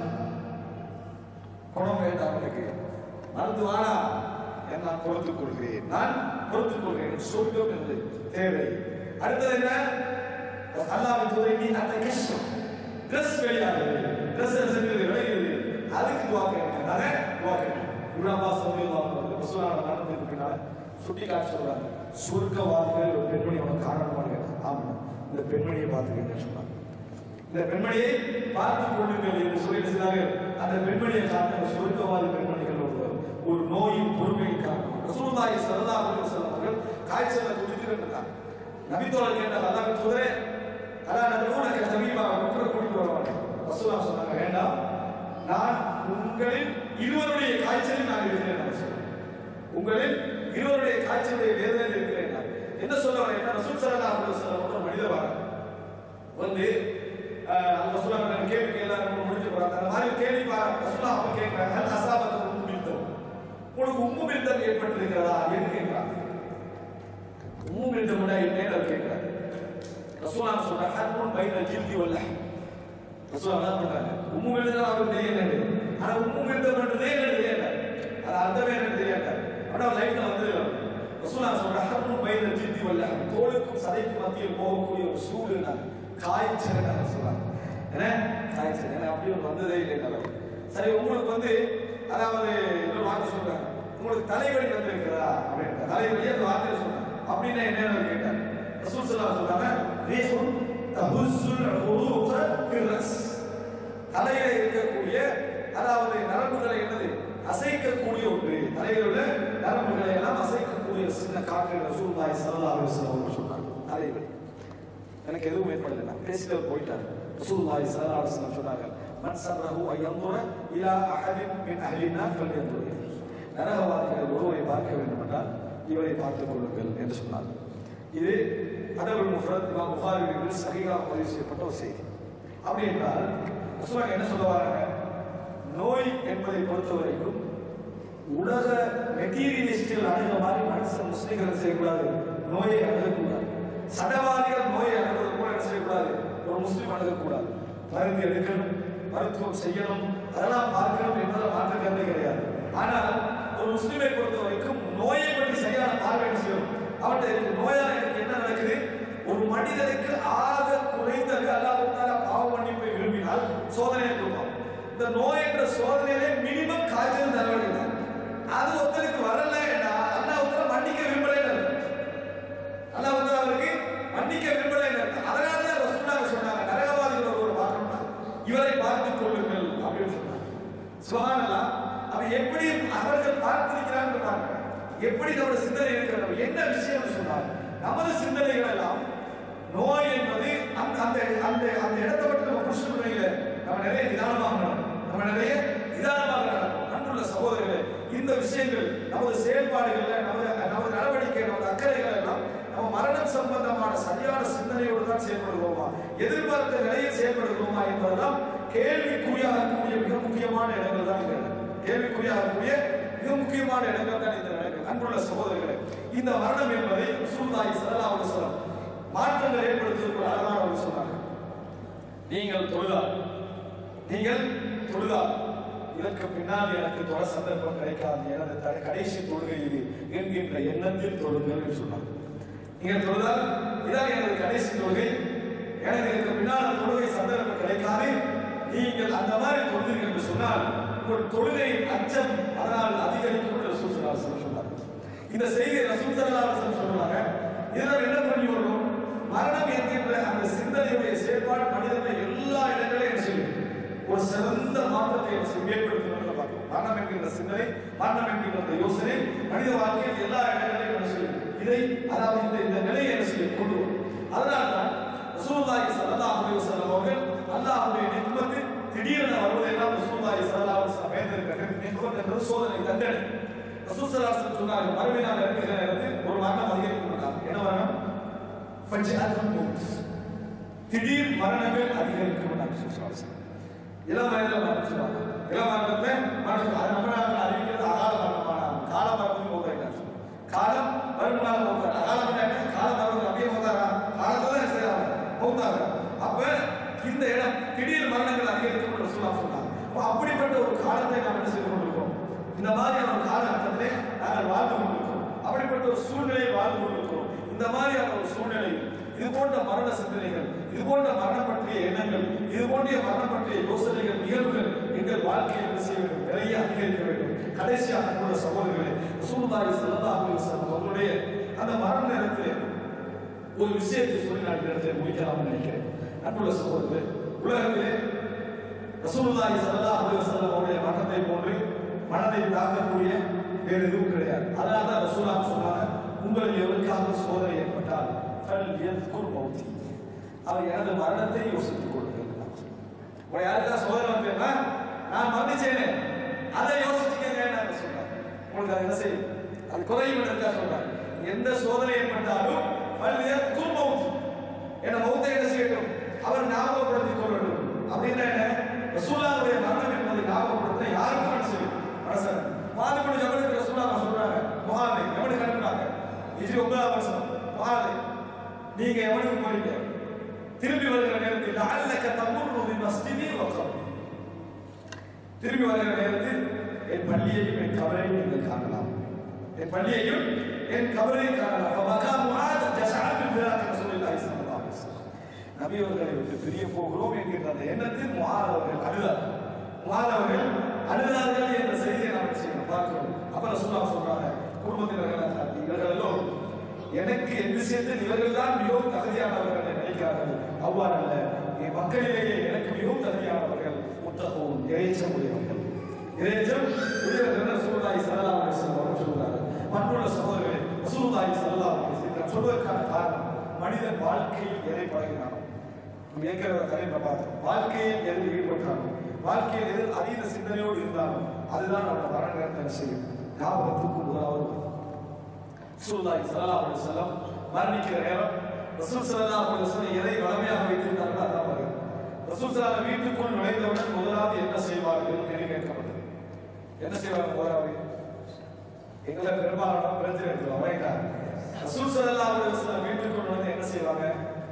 குணம் வேண்டாம் உனக்கு மறந்து வாடா என் நான் பொறுத்துக் கொள்கிறேன் நான் பொறுத்துக் கொள்கிறேன் சொர்க்கம் என்று தேவை அடுத்தது என்ன அல்லாஹ் துறை நீ அந்த கஷ்டம் ட்ரெஸ் வெளியாகுது ட்ரெஸ் செஞ்சது விளையுது அதுக்கு துவா கேட்கிறேன் நானே துவா கேட்கிறேன் இவ்வளோ அப்பாஸ் வந்து ரசூலான நடந்ததுக்கு பின்னால் சுட்டி காட்டி சொல்றாங்க சுருக்கவாதிகள் ஒரு பெண்மணி அவனை காரணமாக ஆமா இந்த பெண்மணியை பார்த்துக்கிட்டேன்னு சொன்னாங்க இந்த பெண்மணியை பார்த்து கொள்ளுங்கள் என்று சொல்லி சொன்னார்கள் அந்த பெண்மணியை காரணம் சுருக்கவாதி பெண்மணிகள் ஒருவர் ஒரு நோயின் பொறுமையின் காரணம் ரசூலுல்லாஹி ஸல்லல்லாஹு அலைஹி வஸல்லம் அவர்கள் காய்ச்சல்ல குடிக்கிறாங்க நபித்தோழர் கேட்டார் அல்லாஹ் தூதரே அதான் நான் உனக்கு சமீபா ஒற்றை கூட்டிட்டு வருவாங்க ரசூலா சொன்னாங்க வேண்டாம் நான் உங்களில் இருவருடைய காய்ச்சலில் நான் இருக்கிறேன் நான் சொன்னேன் உங்களில் இருவருடைய காய்ச்சலுடைய வேதனையில் இருக்கிறேன் நான். என்ன சொல்ல வரேன் ரசூல் ஸல்லல்லாஹு அலைஹி வஸல்லம் ஒரு மனிதர் வராங்க வந்து அஹ், அந்த ரசூலா கேள்வி கேள்வி முடிஞ்சு போறாங்க அந்த மாதிரி கேள்வி பா- ரசூலா அப்ப கேட்கிறாங்க ஹல் அசாபத்து உம்மு பில்தம் உங்களுக்கு உம்மு பில்தம் ஏற்பட்டிருக்கிறதா என்று கேட்கிறாங்க உம்மு பில்தம் என்ன அவர் கேட்கிறாங்க ரசூலா சொல்றாங்க ஹர்முன் பைன ஜில்தி வல்ல ரசூலா என்ன பண்றாங்க உம்மு பில்தம் அவருக்கு தெரியல ஆனா உம்மு பில்தம் என்றதே எனக்கு தெரியல அது அர்த்தமே எனக்கு தெரியாது ஆனா லைஃப்ல வந்து ரசூலா சொல்ற ஹர்முன் பைன ஜில்தி வல்ல தோலுக்கும் சதைக்கும் மத்தியில் போகக்கூடிய ஒரு சூடு காய்ச்சல் சொல்றாங்க என்ன காய்ச்சல் ஏன்னா அப்படி ஒன்று வந்ததே இல்லை எனக்கு. சரி உங்களுக்கு வந்து அதாவது இன்னொரு வார்த்தை சொல்றாங்க உங்களுக்கு தலைவலி வந்திருக்கிறதா அப்படின்ற தலைவலி அந்த வார்த்தையை சொல்றாங்க அப்படின்னா என்ன கேட்டாங்க ரசூல் ஸல்லல்லாஹு அலைஹி சொல்றாங்க ரீஹுன் தஹுஸ்ஸுல் உரூக ஃபிர்ரஸ் தலையில இருக்கக்கூடிய அதாவது நரம்புகளை என்னது அசைக்கக்கூடிய ஒன்று தலையில உள்ள நரம்புகளை எல்லாம் அசைக்கக்கூடிய சின்ன காற்று ரசூலுல்லாஹி ஸல்லல்லாஹு அலைஹி வஸல்லம் சொன்னாங்க தலைவலி எனக்கு எதுவும் ஏற்படல நான் பேசிட்டு போயிட்டார் ரசூலுல்லாஹி ஸல்லல்லாஹு அலைஹி வஸல்லம் சொன்னாங்க மன் சர்ரஹு அன் யன்துர இலா அஹதின் மின் அஹ்லினா ஃபல்யன்துர் இலைஹி நரகவாதிகள் ஒருவரை பார்க்க வேண்டும் என்றால் இவரை பார்த்துக் கொள்ளுங்கள் என்று சொன்னார் இது அதபுல் முஃபரத் இமாம் புகாரியில் சஹீஹாக பதிவு செய்யப்பட்ட ஒரு செய்தி அப்படி என்றால் ரசூலுல்லாஹ் என்ன சொல்ல வராங்க நோய் என்பதை பொறுத்த வரைக்கும் உலக மெட்டீரியலிஸ்டில் அணுக மாதிரி மனுஷன் முஸ்லிம்கள் செய்யக்கூடாது நோயை அணுகக்கூடாது சடவாதிகள் நோயை அணுகுவது கூட என்ன செய்யக்கூடாது ஒரு முஸ்லீம் அணுகக்கூடாது மருந்து எடுக்கணும் மருத்துவம் செய்யணும் அதெல்லாம் பார்க்கணும் என்பதில் மாற்று கருத்து கிடையாது ஆனால் ஒரு முஸ்லீமை பொறுத்த வரைக்கும் நோயை பற்றி சரியான பார்வை என்ன செய்யணும் அவர்கிட்ட இருக்கு நோயால் எனக்கு என்ன நடக்குது ஒரு மனிதனுக்கு ஆக குறைந்தது அல்லாஹ் பாவ மன்னிப்பை விரும்பினால் சோதனையை கொடுப்பான் இந்த நோய் என்ற சோதனையிலே மினிமம் காய்ச்சல் தலைவலி தான் அது ஒருத்தருக்கு வரல அல்லாஹ் ஒருத்தர் மன்னிக்க விரும்பல அல்லாஹ் வந்து அவருக்கு மன்னிக்க விரும்பல அதனால தான் ரசூலுல்லாஹ் சொன்னாங்க நரகவாதிகள் ஒரு பார்க்கணும்னா இவரை பார்த்துக் கொள்ளுங்கள் அப்படின்னு சொன்னாங்க சுபஹானல்லாஹ் அவ எப்படி அவர்கள் பார்த்திருக்கிறார்கள் பாருங்க எப்படி நம்முடைய சிந்தனை இருக்கிறது என்ன விஷயம் சொன்னார் நமது சிந்தனைகள் எல்லாம் நோய் என்பது அந்த அந்த அந்த அந்த இடத்தை மட்டும் நம்ம புடிச்சு முறையில நம்ம நிறைய நிதானமாக நடக்கும். நம்ம நிறைய நிதானமாக நடக்கும் அன்புள்ள சகோதரர்களே இந்த விஷயங்கள் நமது செயல்பாடுகள்ல நமது நமது நடவடிக்கை நமது அக்கறைகள் எல்லாம் நம்ம மரணம் சம்பந்தமான சரியான சிந்தனையோடு தான் செயல்படுகிறோமா எதிர்பார்த்த நிலையில் செயல்படுகிறோமா என்பதெல்லாம் கேள்விக்குறியாகக்கூடிய மிக முக்கியமான இடங்கள் தான் இந்த இடம். கேள்விக்குறியாகக்கூடிய மிக முக்கியமான இடங்கள் தான் இந்த இடங்கள் அன்புள்ள சகோதரர்களே இந்த மரணம் என்பதை ரசூலுல்லாஹி ஸல்லல்லாஹு அலைஹி வஸல்லம் மாற்றங்கள் ஏற்படுத்துவதற்கு ஒரு அழகான ஒரு சொன்னாங்க நீங்கள் தொழுதால் நீங்கள் தொழுதால் இதற்கு பின்னால் எனக்கு தொட சந்தர்ப்பம் கிடைக்காது எனது த- கடைசி தொழுகை இது என்கின்ற எண்ணத்தில் தொழுங்கள் என்று சொன்னார் நீங்கள் தொழுதால் இதான் எனது கடைசி தொழுகை எனக்கு இதற்கு பின்னால் தொழுகை சந்தர்ப்பம் கிடைக்காது நீங்கள் அந்த மாதிரி தொழுதீர்கள் என்று சொன்னால் உங்கள் தொழுகை அச்சம் அதனால் அதிகரிக்கும் என்று ரசூல் ஸல்லல்லாஹு அலைஹி வஸல்லம் சொன்னார் இந்த செய்தியை ரசூல் ஸல்லல்லாஹு அலைஹி வஸல்லம் சொல்றாங்க இதனால் என்ன பண்ணி வரும் மரணம் என்கின்ற அந்த சிந்தனையுடைய செயல்பாடு மனிதனை எல்லா இடங்களையும் என்ன செய்யும் ஒரு சிறந்த மாற்றத்தை என்ன செய்யும் ஏற்படுத்தும் பார்க்கும் மரணம் என்கின்ற சிந்தனை மரணம் என்கின்ற அந்த யோசனை மனித வாழ்க்கையில் எல்லா இடங்களையும் என்ன செய்யும் இதை அதாவது இந்த இந்த நிலையை என்ன செய்யும் கொண்டு வரும் அதனால்தான் ரசூலுல்லாஹி ஸல்லல்லாஹு அலைஹி வஸல்லம் அவர்கள் அல்லாஹ்வுடைய நிக்மத்து திடீரென வருவதெல்லாம் ரசூலுல்லாஹி ஸல்லல்லாஹு அலைஹி வஸல்லம் வேண்டியிருக்கிறது நிக்மத் என்பது சோதனை தண்டனை ரசூல் ஸல்லல்லாஹு அலைஹி வஸல்லம் சொன்னார்கள் மறுமை நாள் இருக்கிற நேரத்தில் ஒரு மரணம் அதிகரிக்கும் என்றார். என்ன மரணம் ஃபஜ்அத்துல் மௌத் திடீர் மரணங்கள் அதிகரிக்கும் என்றார் ரசூல் ஸல்லல்லாஹு அலைஹி வஸல்லம் இளம் வயதில் மரணிச்சிருவாங்க இளமரணத்துல மரணம் அது நம்ம நாட்டில் அறிவிக்கிறது அகால மரணமான கால மரணத்துக்கு போகிறாங்க காலம் வருமானம் போகிறார் அகால மரணம் கால மரணம் அப்படியே போகிறாரா காலத்தை தான் செய்யறாங்க போகிறாங்க அப்ப இந்த இடம் திடீர் மரணங்கள் அதிகரிக்கும் சொல்லலாம் சொன்னாங்க அப்ப அப்படிப்பட்ட ஒரு காலத்தை நாம் என்ன செய்து கொண்டிருக்கோம் இந்த மாதிரியான ஒரு காலகட்டத்திலே நாங்கள் வாழ்ந்து கொண்டிருக்கிறோம் அப்படிப்பட்ட ஒரு சூழ்நிலையை வாழ்ந்து கொண்டிருக்கிறோம் இந்த மாதிரியான ஒரு சூழ்நிலை இது போன்ற மரண சிந்தனைகள் இது போன்ற மரணம் பற்றிய எண்ணங்கள் இது போன்ற மரணம் பற்றிய யோசனைகள் நிகழ்வுகள் எங்கள் வாழ்க்கையில் என்ன செய்ய வேண்டும் நிறைய அதிகரிக்க வேண்டும் கடைசியாக அன்புள்ள சகோதரர்களே சூழ்நாய் செல்லதாக அவர்களுடைய அந்த மரண நேரத்தில் ஒரு விஷயத்தை சொல்லி நான் இந்த இடத்துல முடிக்கலாம் நினைக்கிறேன் அன்புள்ள சகோதரர்களே உலகத்திலே ரசூலுல்லாஹி ஸல்லல்லாஹு அலைஹி வஸல்லம் அவருடைய மரணத்தை போன்று மனதை தாக்கக்கூடிய வேறு எதுவும் கிடையாது அதனால தான் ரசூலுல்லாஹ் சொன்னாங்க உங்களில் எவருக்காக சோதனை ஏற்பட்டால் ஃபல் யத்குர் மௌதி அவர் எனது மரணத்தை யோசித்துக் கொள்ளுங்கள் உங்களை யாருக்கா சோதனை வந்தேன்னா நான் மன்னிச்சேனே அதை யோசிச்சுக்கங்க நான் சொல்றேன் உங்களுக்கு அது என்ன செய்யும் அது குறையும் இருக்கா சொல்றேன் எந்த சோதனை ஏற்பட்டாலும் ஃபல் யத்குர் மௌதி என மௌத்தை என்ன செய்யட்டும் அவர் ஞாபகப்படுத்திக் கொள்ள வேண்டும் அப்படின்னா என்ன ரசூலாவுடைய மரணம் என்பதை ஞாபகப்படுத்த யாருக்கும் என்ன செய்யும் மனசன் மாதப்படி ஜபலுக்கு ரசூலா சொல்றாங்க முகாதை எவனுக்கு அனுப்புறாங்க இது ஒன்பதாம் வருஷம் முகாதை நீங்க எவனுக்கு போறீங்க திரும்பி வருகிற நேரத்தில் அல்லக்க தம்முரு மஸ்தினி வக்கம் திரும்பி வருகிற நேரத்தில் என் பள்ளியையும் என் கபரையும் நீங்கள் காணலாம் என் பள்ளியையும் என் கபரையும் காணலாம் ஃபபகா முஆத் ஜஸஅத் பிராத் ரசூலுல்லாஹி ஸல்லல்லாஹு அலைஹி வஸல்லம் நபி அவர்களை விட்டு பிரிய போகிறோம் என்கின்ற அந்த எண்ணத்தில் முஆத் அவர்கள் அழுதார் முஆத் அவர்கள் அழுதார்கள் என்ற செய்தியை நாம் செய்யணும் பார்க்கிறோம் அப்ப ரசூலுல்லாஹ் சொல்றாங்க குடும்பத்தினர்கள் காட்டி இவர்கள் எல்லோரும் எனக்கு என் விஷயத்தில் இவர்கள் தான் மிகவும் தகுதியானவர்கள் என்று நினைக்கிறார்கள் அவ்வாறு அல்ல என் மக்களிலேயே எனக்கு மிகவும் தகுதியானவர்கள் முத்தகவும் இறைச்சம் உடையவர்கள் இறைச்சம் உடையவர்கள் ரசூலுல்லாஹி ஸல்லல்லாஹு அலைஹி வஸல்லம் அவர்கள் சொல்றார்கள் மற்றுள்ள சகோதரர்களே ரசூலுல்லாஹி ஸல்லல்லாஹு அலைஹி வஸல்லம் சொல்வதற்கான காரணம் மனிதன் வாழ்க்கையில் எதை பழகினானோ நம்ம ஏற்கனவே தலைமை பார்த்தோம் வாழ்க்கையில் எதில் ஈடுபட்டாலும் வாழ்க்கையில் எதில் அதீத சிந்தனையோடு இருந்தாலும் அதுதான் அவரோட மரண நேரத்தை செய்யும் ஞாபகத்துக்கு முதலாவது வரும். ரசூலுல்லாஹி ஸல்லல்லாஹு அலைஹி வஸல்லம் மரணிக்கிற நேரம் ரசூல் ஸல்லல்லாஹு அலைஹி வஸல்லம் எதை வளமையாக வைத்திருந்தார்களோ அதான் வரும் ரசூல் ஸல்லல்லாஹு வீட்டுக்குள் நுழைந்தவுடன் முதலாவது என்ன செய்வார்கள் என்று கேட்கப்பட்டது என்ன செய்வாங்க முதலாவது எங்களை பெரும்பாலான பிரச்சனை எடுத்துருவோம் ரைட்டா ரசூல் ஸல்லல்லாஹு அலைஹி வஸல்லம் வீட்டுக்குள் நுழைந்து என்ன செய்வாங்க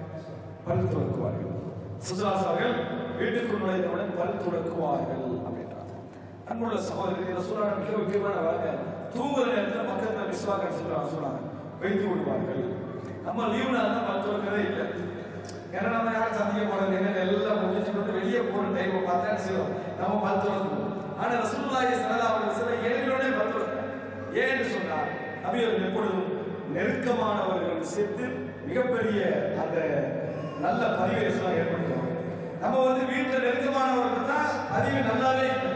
பல் துலக்குவார்கள் சுசலாஸ் அவர்கள் வீட்டுக்குள் நுழைந்தவுடன் பல் துலக்குவார்கள் அப்படின்றாங்க அன்புள்ள சகோதரர்கள் ரசூலா மிக முக்கியமான வார்த்தை தூங்குற நேரத்தில் பக்கத்தில் விஸ்வாக சொல்றாங்க சொன்னாங்க வைத்து விடுவார்கள் நம்ம லீவு நாள் தான் பல் துலக்கவே இல்லை ஏன்னா நம்ம யாரும் சந்திக்க போறது என்ன எல்லாம் முடிச்சு வந்து வெளியே போற டைம் பார்த்தா செய்வோம் நம்ம பல் துலக்குவோம் ஆனா ரசூலுல்லாஹி ஸல்லல்லாஹு அலைஹி வஸல்லம் ஏழைகளோட பல் துலக்கிறாங்க ஏன்னு சொன்னா நபி அவர்கள் எப்பொழுதும் நெருக்கமானவர்கள் விஷயத்தில் மிகப்பெரிய அந்த நல்ல பதிவை ஏற்படுத்துவாங்க நம்ம வந்து வீட்டுல நெருக்கமானவர்கள் தான் பதிவு நல்லாவே இல்லை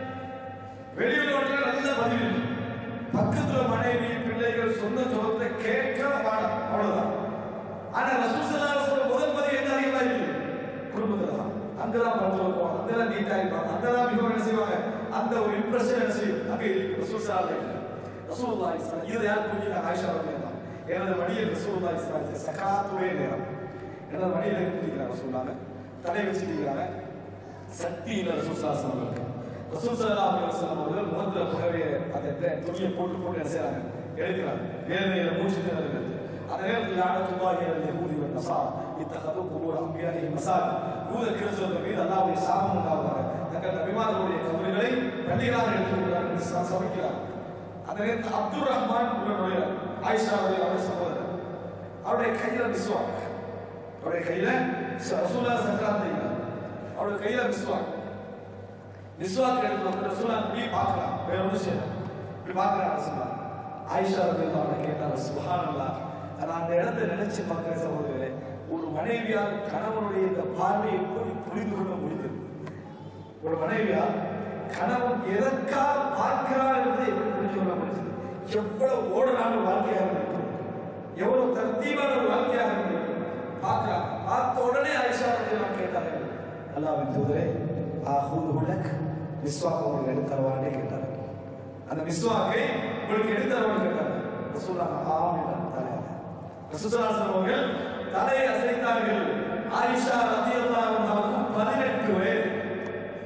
வெளியுறவுல நல்ல பதிவு இல்லை பக்கத்துல மனைவி பிள்ளைகள் சொந்த சொத்தை கேட்க பாடம் அவ்வளவுதான் ஆனா ரசூசல்லாஹு சொல்ற முதல் பதிவு என்ன அதிகமா இருக்கு குடும்பத்துல தான் அங்கதான் படுத்து வைப்போம் அங்கதான் நீட்டா இருப்பாங்க அங்கதான் மிகவும் என்ன செய்வாங்க அந்த ஒரு இம்ப்ரெஷன் என்ன செய்யும் அங்க இருக்கு ரசூசல்லாஹு ரசூலுல்லாஹி ஸல்லல்லாஹு இது யார் புரிஞ்சுங்க ஆயிஷா ரலியல்லாஹு எனது மடியில் ரசூலுல்லாஹி ஸல்லல்லாஹு அலைஹி சக்கராத்துடைய நேரம் எனது மடியில் இருக்கிறாங்க சொன்னாங்க தலை வச்சிருக்கிறாங்க சக்தி இல்ல ரசூல் ஸல்லல்லாஹு அலைஹி வஸல்லம் ரசூல் ஸல்லல்லாஹு அலைஹி வஸல்லம் அவர்கள் முகத்துல புகவே அந்த த- துணியை போட்டு போட்டு என்ன செய்றாங்க எழுதுறாங்க வேதனையில மூச்சு திணறுகிறது அந்த நேரத்தில் லானத்துல்லாஹி அலைஹி யஹூதி வ நஸாரா இத்தகது குபூர் அன்பியாஹி மசாஜித் யூத கிறிஸ்தவர்கள் மீது அல்லாஹ்வுடைய சாபம் உண்டாவதாக தங்கள் நபிமார்களுடைய கபறுகளை பள்ளிகளாக எடுத்துக்கொள்கிறார்கள் என்று ச- சபிக்கிறார் அந்த நேரத்தில் அப்துல் ரஹ்மான் உள்ள நுழைகிறார் ஆயிஷாவுடைய அவருடைய சகோதரர் அவருடைய கையில விசுவாக் அவருடைய கையில ச- ரசூலா சக்கராத் அவருடைய கையில விசுவாக் விஸ்வாக்கு எடுத்து வந்து ரசூலா இப்படி பார்க்கலாம் வேற ஒன்றும் செய்யல இப்படி பார்க்கலாம் ரசூலா ஆயிஷா ரலியல்லாஹு அன்ஹா கேட்டாங்க சுப்ஹானல்லாஹ் நான் அந்த இடத்தை நினைச்சு பார்க்கிறேன் சகோதரர்களே ஒரு மனைவியால் கணவனுடைய இந்த பார்வை எப்படி புரிந்து கொள்ள முடிந்தது ஒரு மனைவியால் கணவன் எதற்காக பார்க்கிறார் என்பதை எப்படி புரிந்து கொள்ள முடிஞ்சது எவ்வளவு ஓடலான ஒரு வாழ்க்கையாக இருக்கும் எவ்வளவு தர்த்தீவான ஒரு வாழ்க்கையாக இருக்கும் பார்க்கிறாங்க பார்த்த உடனே ஆயிஷா ரலியல்லாஹு கேட்டார்கள் அல்லாஹ்வின் தூதரே ஆஹூது உலக் விஸ்வாக் உங்களுக்கு எடுத்து தருவானே கேட்டார் அந்த விஸ்வாக்கை உங்களுக்கு எடுத்து தருவான்னு கேட்டார் ரசூலுல்லாஹ் ஆம் என்றார் தலையாக ரசூலுல்லாஹ் அவர்கள் தலையை அசைத்தார்கள் ஆயிஷா ரலியல்லாஹு அன்ஹாவுக்கு 18 வயது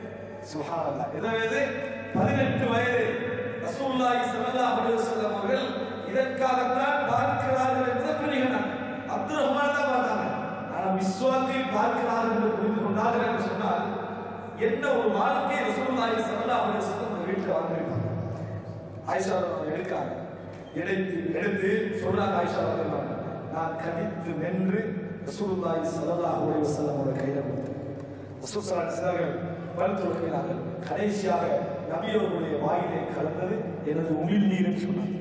சுப்ஹானல்லாஹ் எனவே பதினெட்டு வயது ரசூலுல்லாஹி ஸல்லல்லாஹு அலைஹி வஸல்லம் அவர்கள் இதற்காகத்தான் பார்க்கிறார்கள் என்பதை புரிகிறாங்க அப்துல் ரஹ்மான் தான் பார்த்தாங்க ஆனா விஸ்வாக்கை பார்க்கிறார்கள் என்று புரிந்து கொண்டார்கள் என்று சொன்னால் என்ன ஒரு வாழ்க்கை ரசூலுல்லாஹி ஸல்லல்லாஹு அலைஹி வஸல்லம் அந்த வீட்டுக்கு வாழ்ந்திருப்பாங்க ஆயிஷா அவர்கள் எடுக்கிறாங்க எடுத்து எடுத்து சொல்றாங்க ஆயிஷா அவர்கள் நான் கடித்து மென்று ரசூலுல்லாஹி ஸல்லல்லாஹு அலைஹி வஸல்லம் அவரோட கையில கொடுத்தேன் ரசூல் ஸல்லல்லாஹு அலைஹி வஸல்லம் பல் துறக்கிறார்கள் கடைசியாக நபியோருடைய வாயிலே கலந்தது எனது உமிழ் நீரும் சொன்னார்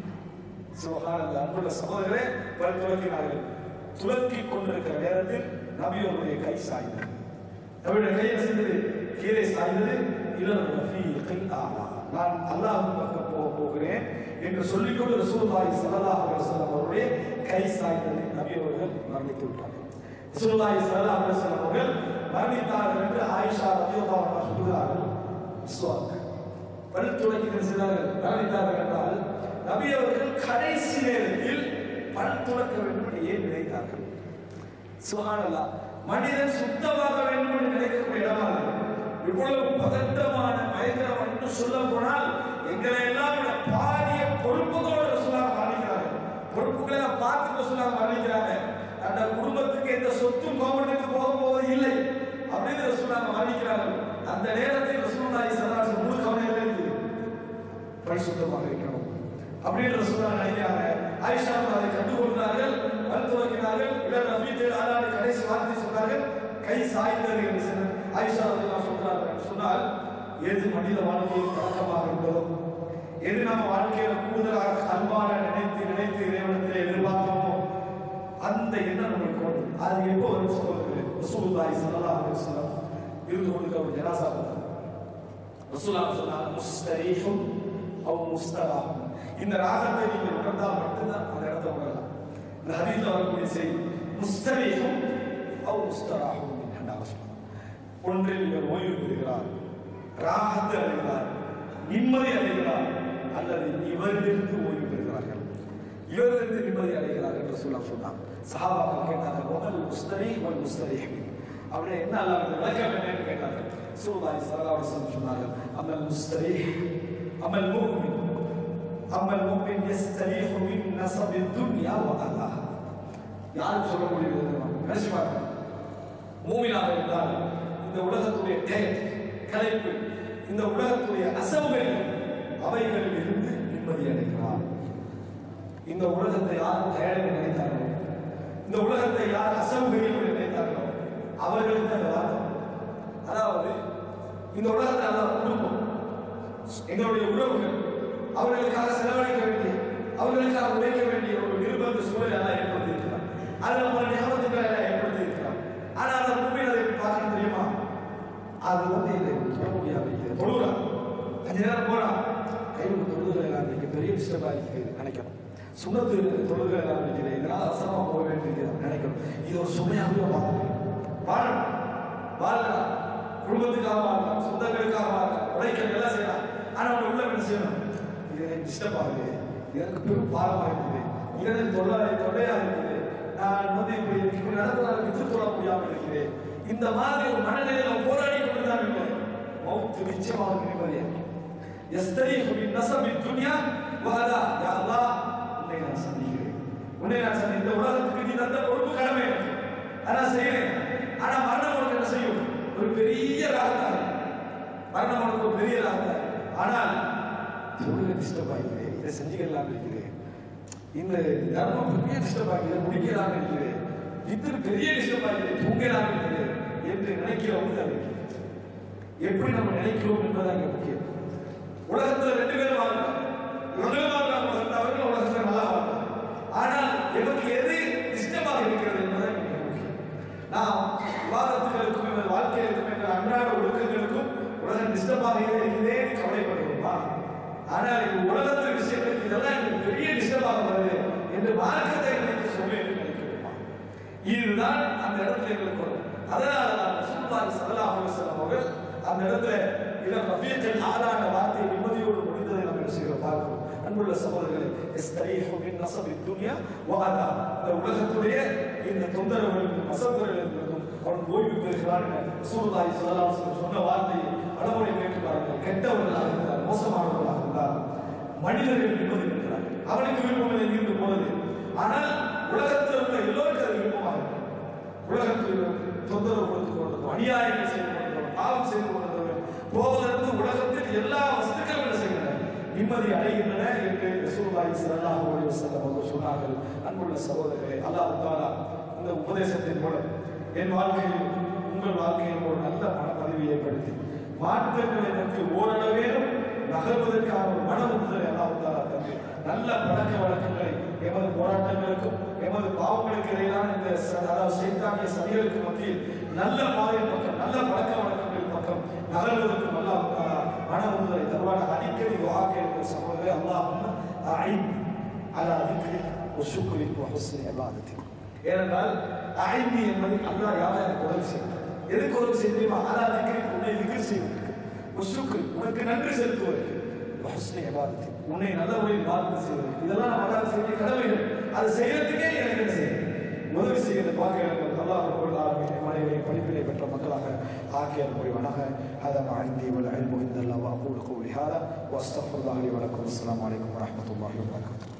சுபஹானல்லாஹ் அன்புள்ள சகோதரரே பல் துறக்கிறார்கள் துலக்கிக் கொண்டிருக்கிற நேரத்தில் நபியோருடைய கை சாய்ந்தது நபியுடைய கையை செய்தது கீழே சாய்ந்தது இளம் ரஃபீகில் ஆலா நான் அல்லாஹ் பக்கம் போக போகிறேன் என்று சொல்லிக்கொண்டு ரசூலுல்லாஹி ஸல்லல்லாஹு அலைஹி வஸல்லம் அவருடைய கை சாய்ந்தது நபி அவர்கள் மரணித்து விட்டார்கள் ரசூலுல்லாஹி ஸல்லல்லாஹு அலைஹி வஸல்லம் அவர்கள் மரணித்தார்கள் என்று ஆயிஷா ரலியல்லாஹு அன்ஹா சொல்கிறார்கள் விஸ்வாக் பல் துளக்கிகள் செய்தார்கள் மரணித்தார்கள் என்றால் நபி அவர்கள் கடைசி நேரத்தில் பல் துளக்க வேண்டும் என்று ஏன் நினைத்தார்கள் சுகானல்லா மனிதன் சுத்தமாக வேண்டும் என்று நினைக்கக்கூடிய இடமா அது. இவ்வளவு பதட்டமான பயங்கரம் என்று சொல்ல போனால் எங்களை எல்லாம் விட பாரிய பொறுப்புகளோடு சொல்லாம மரணிக்கிறாங்க பொறுப்புகளை எல்லாம் பார்த்துட்டு சொல்லாம மரணிக்கிறாங்க அந்த குடும்பத்துக்கு எந்த சொத்தும் கவர்மெண்ட்டுக்கு போக போவது இல்லை அப்படின்னு சொல்லாம மரணிக்கிறார்கள் அந்த நேரத்தில் ரசூலுல்லாஹி ஸல்லல்லாஹு அலைஹி வஸல்லம் முழு கவனம் எல்லாம் இருக்குது பரிசுத்தமாக இருக்கணும் அப்படின்னு சொல்ல நினைக்கிறாங்க ஆயிஷா அவர்கள் அதை கண்டுகொண்டார்கள் மருத்துவக்கினார்கள் இளம் ரஃபீத்தில் ஆளாடு கடைசி வார்த்தை சொன்னார்கள் கை சாய்ந்தது என்று சொன்ன ஆயிஷா அவர்கள் சொல்றார்கள் சொன்னால் எது மனித வாழ்க்கையில் பழக்கமாக இருந்ததோ எது நம்ம வாழ்க்கையில கூடுதலாக அன்பான நினைத்து நினைத்து இறைவனத்தில் எதிர்பார்த்தோமோ அந்த எண்ணம் நம்மளுக்கு வரும் அது எப்போ வரும் சொல்வது ரசூலுல்லாஹி ஸல்லல்லாஹு அலைஹி வஸல்லம் இருந்து கொண்டு ஒரு ஜனாசா போனாங்க ரசூலுல்லாஹி சொன்னாங்க முஸ்தரீஹும் அவ் முஸ்தராஹும் இந்த ராகத்தை நீங்கள் உணர்ந்தால் மட்டும்தான் அந்த இடத்தை உணரலாம் இந்த ஹதீஸ்ல வரக்கூடிய செய்தி முஸ்தரீஹும் அவ் முஸ்தராஹும் என்றாங்க சொன்னாங்க ஒன்றில் இவர் ஓய்வு பெறுகிறார் ராகத்தை அடைகிறார் நிம்மதி அடைகிறார் அல்லது இவரிலிருந்து ஓய்வு பெறுகிறார்கள் இவரிலிருந்து நிம்மதி அடைகிறார் என்று சொல்ல சொன்னார் சஹாபாக்கள் கேட்டார்கள் ஒமல் முஸ்தரி ஒல் முஸ்தரி அப்படியே என்ன அல்லாஹ் விளக்கம் என்னன்னு கேட்டார்கள் சூழ்நாய் சரலாவசம் சொன்னார்கள் அமல் முஸ்தரி அமல் மூமின் அமல் மூமின் யஸ்தரீஹு மின் நஸபி துன்யா வ அல்லாஹ் யாரும் சொல்ல முடியாது நினைச்சு பாருங்க மூமினாக இருந்தால் இந்த உலகத்துடைய டயட் கலைப்பு இந்த உலகத்துடைய அசவுகள் அவைகளில் இருந்து நிம்மதி அடைகிறார் இந்த உலகத்தை யார் டயர்டு நினைத்தார்களோ இந்த உலகத்தை யார் அசவுகளில் நினைத்தார்களோ அவர்களுக்கு அந்த வார்த்தை அதாவது இந்த உலகத்தை அல்லாஹ் குடும்பம் எங்களுடைய உறவுகள் அவர்களுக்காக செலவழிக்க வேண்டிய அவர்களுக்காக உழைக்க வேண்டிய ஒரு நிர்பந்த சூழலை எல்லாம் ஏற்படுத்தி இருக்கிறார் அது நம்மளுடைய ஞாபகத்துக்களை எல்லாம் ஏற்படுத்தி இருக்கிறார் ஆனால் அந்த பூமியில் அதை எப்படி பார்க்கணும் தெரியுமா அது வந்து இல்லை தொட முடியாது தொழுகிறான் அஞ்சு நேரம் போறான் கையில் தொழுகிற எல்லாம் இன்னைக்கு பெரிய டிஸ்டர்பாக இருக்குது நினைக்கிறோம் சுண்ணத்து தொழுகிற எல்லாம் நினைக்கிறேன் இதனால் அவசரமாக போக வேண்டியது நினைக்கிறோம் இது ஒரு சுமையாகவே பார்க்கணும் வாழணும் வாழ்றான் குடும்பத்துக்காக வாழ்றான் சொந்தங்களுக்காக வாழ்றான் உழைக்க எல்லாம் செய்யறான் ஆனா அவன் உள்ள என்ன செய்யணும் இது எனக்கு டிஸ்டர்ப் ஆகுது எனக்கு பெரும் பாரமாக இருக்குது இது எனக்கு தொல்லை தொல்லையா இருக்குது நான் வந்து இப்படி இப்படி நடந்ததால் வித்து தொட முடியாமல் இருக்கிறேன் இந்த மாதிரி ஒரு மனநிலையில போராடி கொண்டுதான் இல்லை மௌத்து நிச்சயமாக நிம்மதியா எஸ்தரி நசபி துன்யா வாதா யா அல்லாஹ் உன்னை நான் சந்திக்கிறேன் உன்னை நான் சந்தி இந்த உலகத்துக்கு நீ தந்த பொறுப்பு கடமை எனக்கு ஆனா செய்யறேன் ஆனா மரணம் உனக்கு என்ன செய்யும் ஒரு பெரிய ராகத்தான் மரணம் உனக்கு ஒரு பெரிய ராகத்தான் ஆனால் தொழில் டிஸ்டர்ப் ஆகிக்கிறேன் இதை செஞ்சுக்கலாம் இருக்கிறேன் இந்த தர்மம் பெரிய டிஸ்டர்ப் ஆகிது முடிக்கலாம் இருக்கிறேன் இது பெரிய டிஸ்டர்ப் ஆகிது தூங்கலாம் இருக்கிறேன் என்று நினைக்கிறவங்க தான் இருக்கு. எப்படி நம்ம நினைக்கிறோம் என்பது அங்கே முக்கியம் உலகத்துல ரெண்டு பேரும் வாழ்றாங்க இவங்களும் வாழ்றாங்க உலகத்தவர்கள் உலகத்துல நல்லா வாழ்றாங்க ஆனால் எமக்கு எது இஷ்டமாக இருக்கிறது என்பதை மிக முக்கியம் நாம் விவாதத்துகளுக்கும் எமது வாழ்க்கையிலுக்கும் எங்கள் அன்றாட ஒழுக்கங்களுக்கும் உலகம் டிஸ்டர்பாக இருக்கிறதே கவலைப்படுவோமா ஆனால் இது உலகத்து விஷயங்களுக்கு இதெல்லாம் எனக்கு பெரிய டிஸ்டர்பாக வருது என்று மார்க்கத்தை நினைத்து சொல்ல என்று நினைக்கிறோமா இதுதான் அந்த இடத்துல எங்களுக்கு வரும் அதனால தான் ரசூலுல்லாஹி ஸல்லல்லாஹு அலைஹி வஸல்லம் அவர்கள் அந்த இடத்துல இளம் ரஃபீக்கில் ஆளான வார்த்தை நிம்மதியோடு முடிந்ததை நம்ம என்ன செய்கிறோம் பார்க்கிறோம் அன்புள்ள சகோதரர்களே எஸ்தரீஹு மின் நஸபி துன்யா வஅதா இந்த உலகத்துடைய இந்த தொந்தரவுகளுக்கும் அசந்தரவுகளுக்கும் அவன் ஓய்வு பெறுகிறான் சூழ்நாய் சொல்லலாம் சொன்ன வார்த்தையை பலமுறை கேட்டு பாருங்கள் கெட்டவர்களாக இருந்தார் மோசமானவர்களாக இருந்தார் மனிதர்கள் நிம்மதி பெற்றார் அவனுக்கு விருப்பம் இருந்து போனது ஆனால் உலகத்தில் உள்ள எல்லோருக்கும் அது விருப்பமாக இருக்கும் உலகத்தில் தொந்தரவு கொடுத்து கொண்டது அநியாயங்கள் செய்து கொண்டவர் பாவம் செய்து கொண்டவர் போவதற்கு உலகத்தில் எல்லா வஸ்துக்களும் என்ன செய்கின்றன நிம்மதி அடைகின்றன என்று ரசூலுல்லாஹி ஸல்லல்லாஹு அலைஹி வஸல்லம் அவர்கள் சொன்னார்கள் அன்புள்ள சகோதரர்களே அல்லாஹ் தஆலா இந்த உபதேசத்தின் மூலம் என் வாழ்க்கையில் உங்கள் வாழ்க்கையில் ஒரு நல்ல மனப்பதிவை ஏற்படுத்தி மாற்றங்களை நோக்கி ஓரளவேனும் நகர்வதற்கான ஒரு மன உறுதலை அல்லாஹ் தஆலா தந்து நல்ல பழக்க வழக்கங்களை எமது போராட்டங்களுக்கும் எமது பாவங்களுக்கு இடையிலான இந்த ச- அதாவது சைத்தானிய சதிகளுக்கு மத்தியில் நல்ல பாதை பக்கம் நல்ல பழக்க வழக்கங்கள் பக்கம் நகர்வதற்கும் அல்லாஹ் தஆலா மன உறுதலை தருவான அடிக்கடி துஆ கேட்கிற சகோதரே அல்லாஹ் அயின் அலா திக்ரி وشكرك وحسن عبادتك ஏனென்றால் ஐந்தி என்பது அல்லாஹ் யாரை எனக்கு உதவி செய்யும் எதுக்கு உதவி செய்ய தெரியுமா அலா திக்ரி உன்னை திக்ர் செய்வதற்கு உசுக்கு உனக்கு நன்றி செலுத்துவதற்கு வஹஸ்னி இபாதத்தி உன்னை நல்ல முறையில் பாதத்தை செய்வது இதெல்லாம் நம்ம அல்லாஹ் செய்ய கடமைகள் அது செய்யறதுக்கே எனக்கு என்ன செய்யும் உதவி செய்கிறது பார்க்க எனக்கு அல்லாஹ் ரப்பல் ஆலமீன் மனைவியை படிப்பினை பெற்ற மக்களாக ஆக்கிய புரிவனாக هذا ما عندي والعلم عند الله واقول قولي هذا واستغفر الله لي ولكم السلام عليكم ورحمه الله وبركاته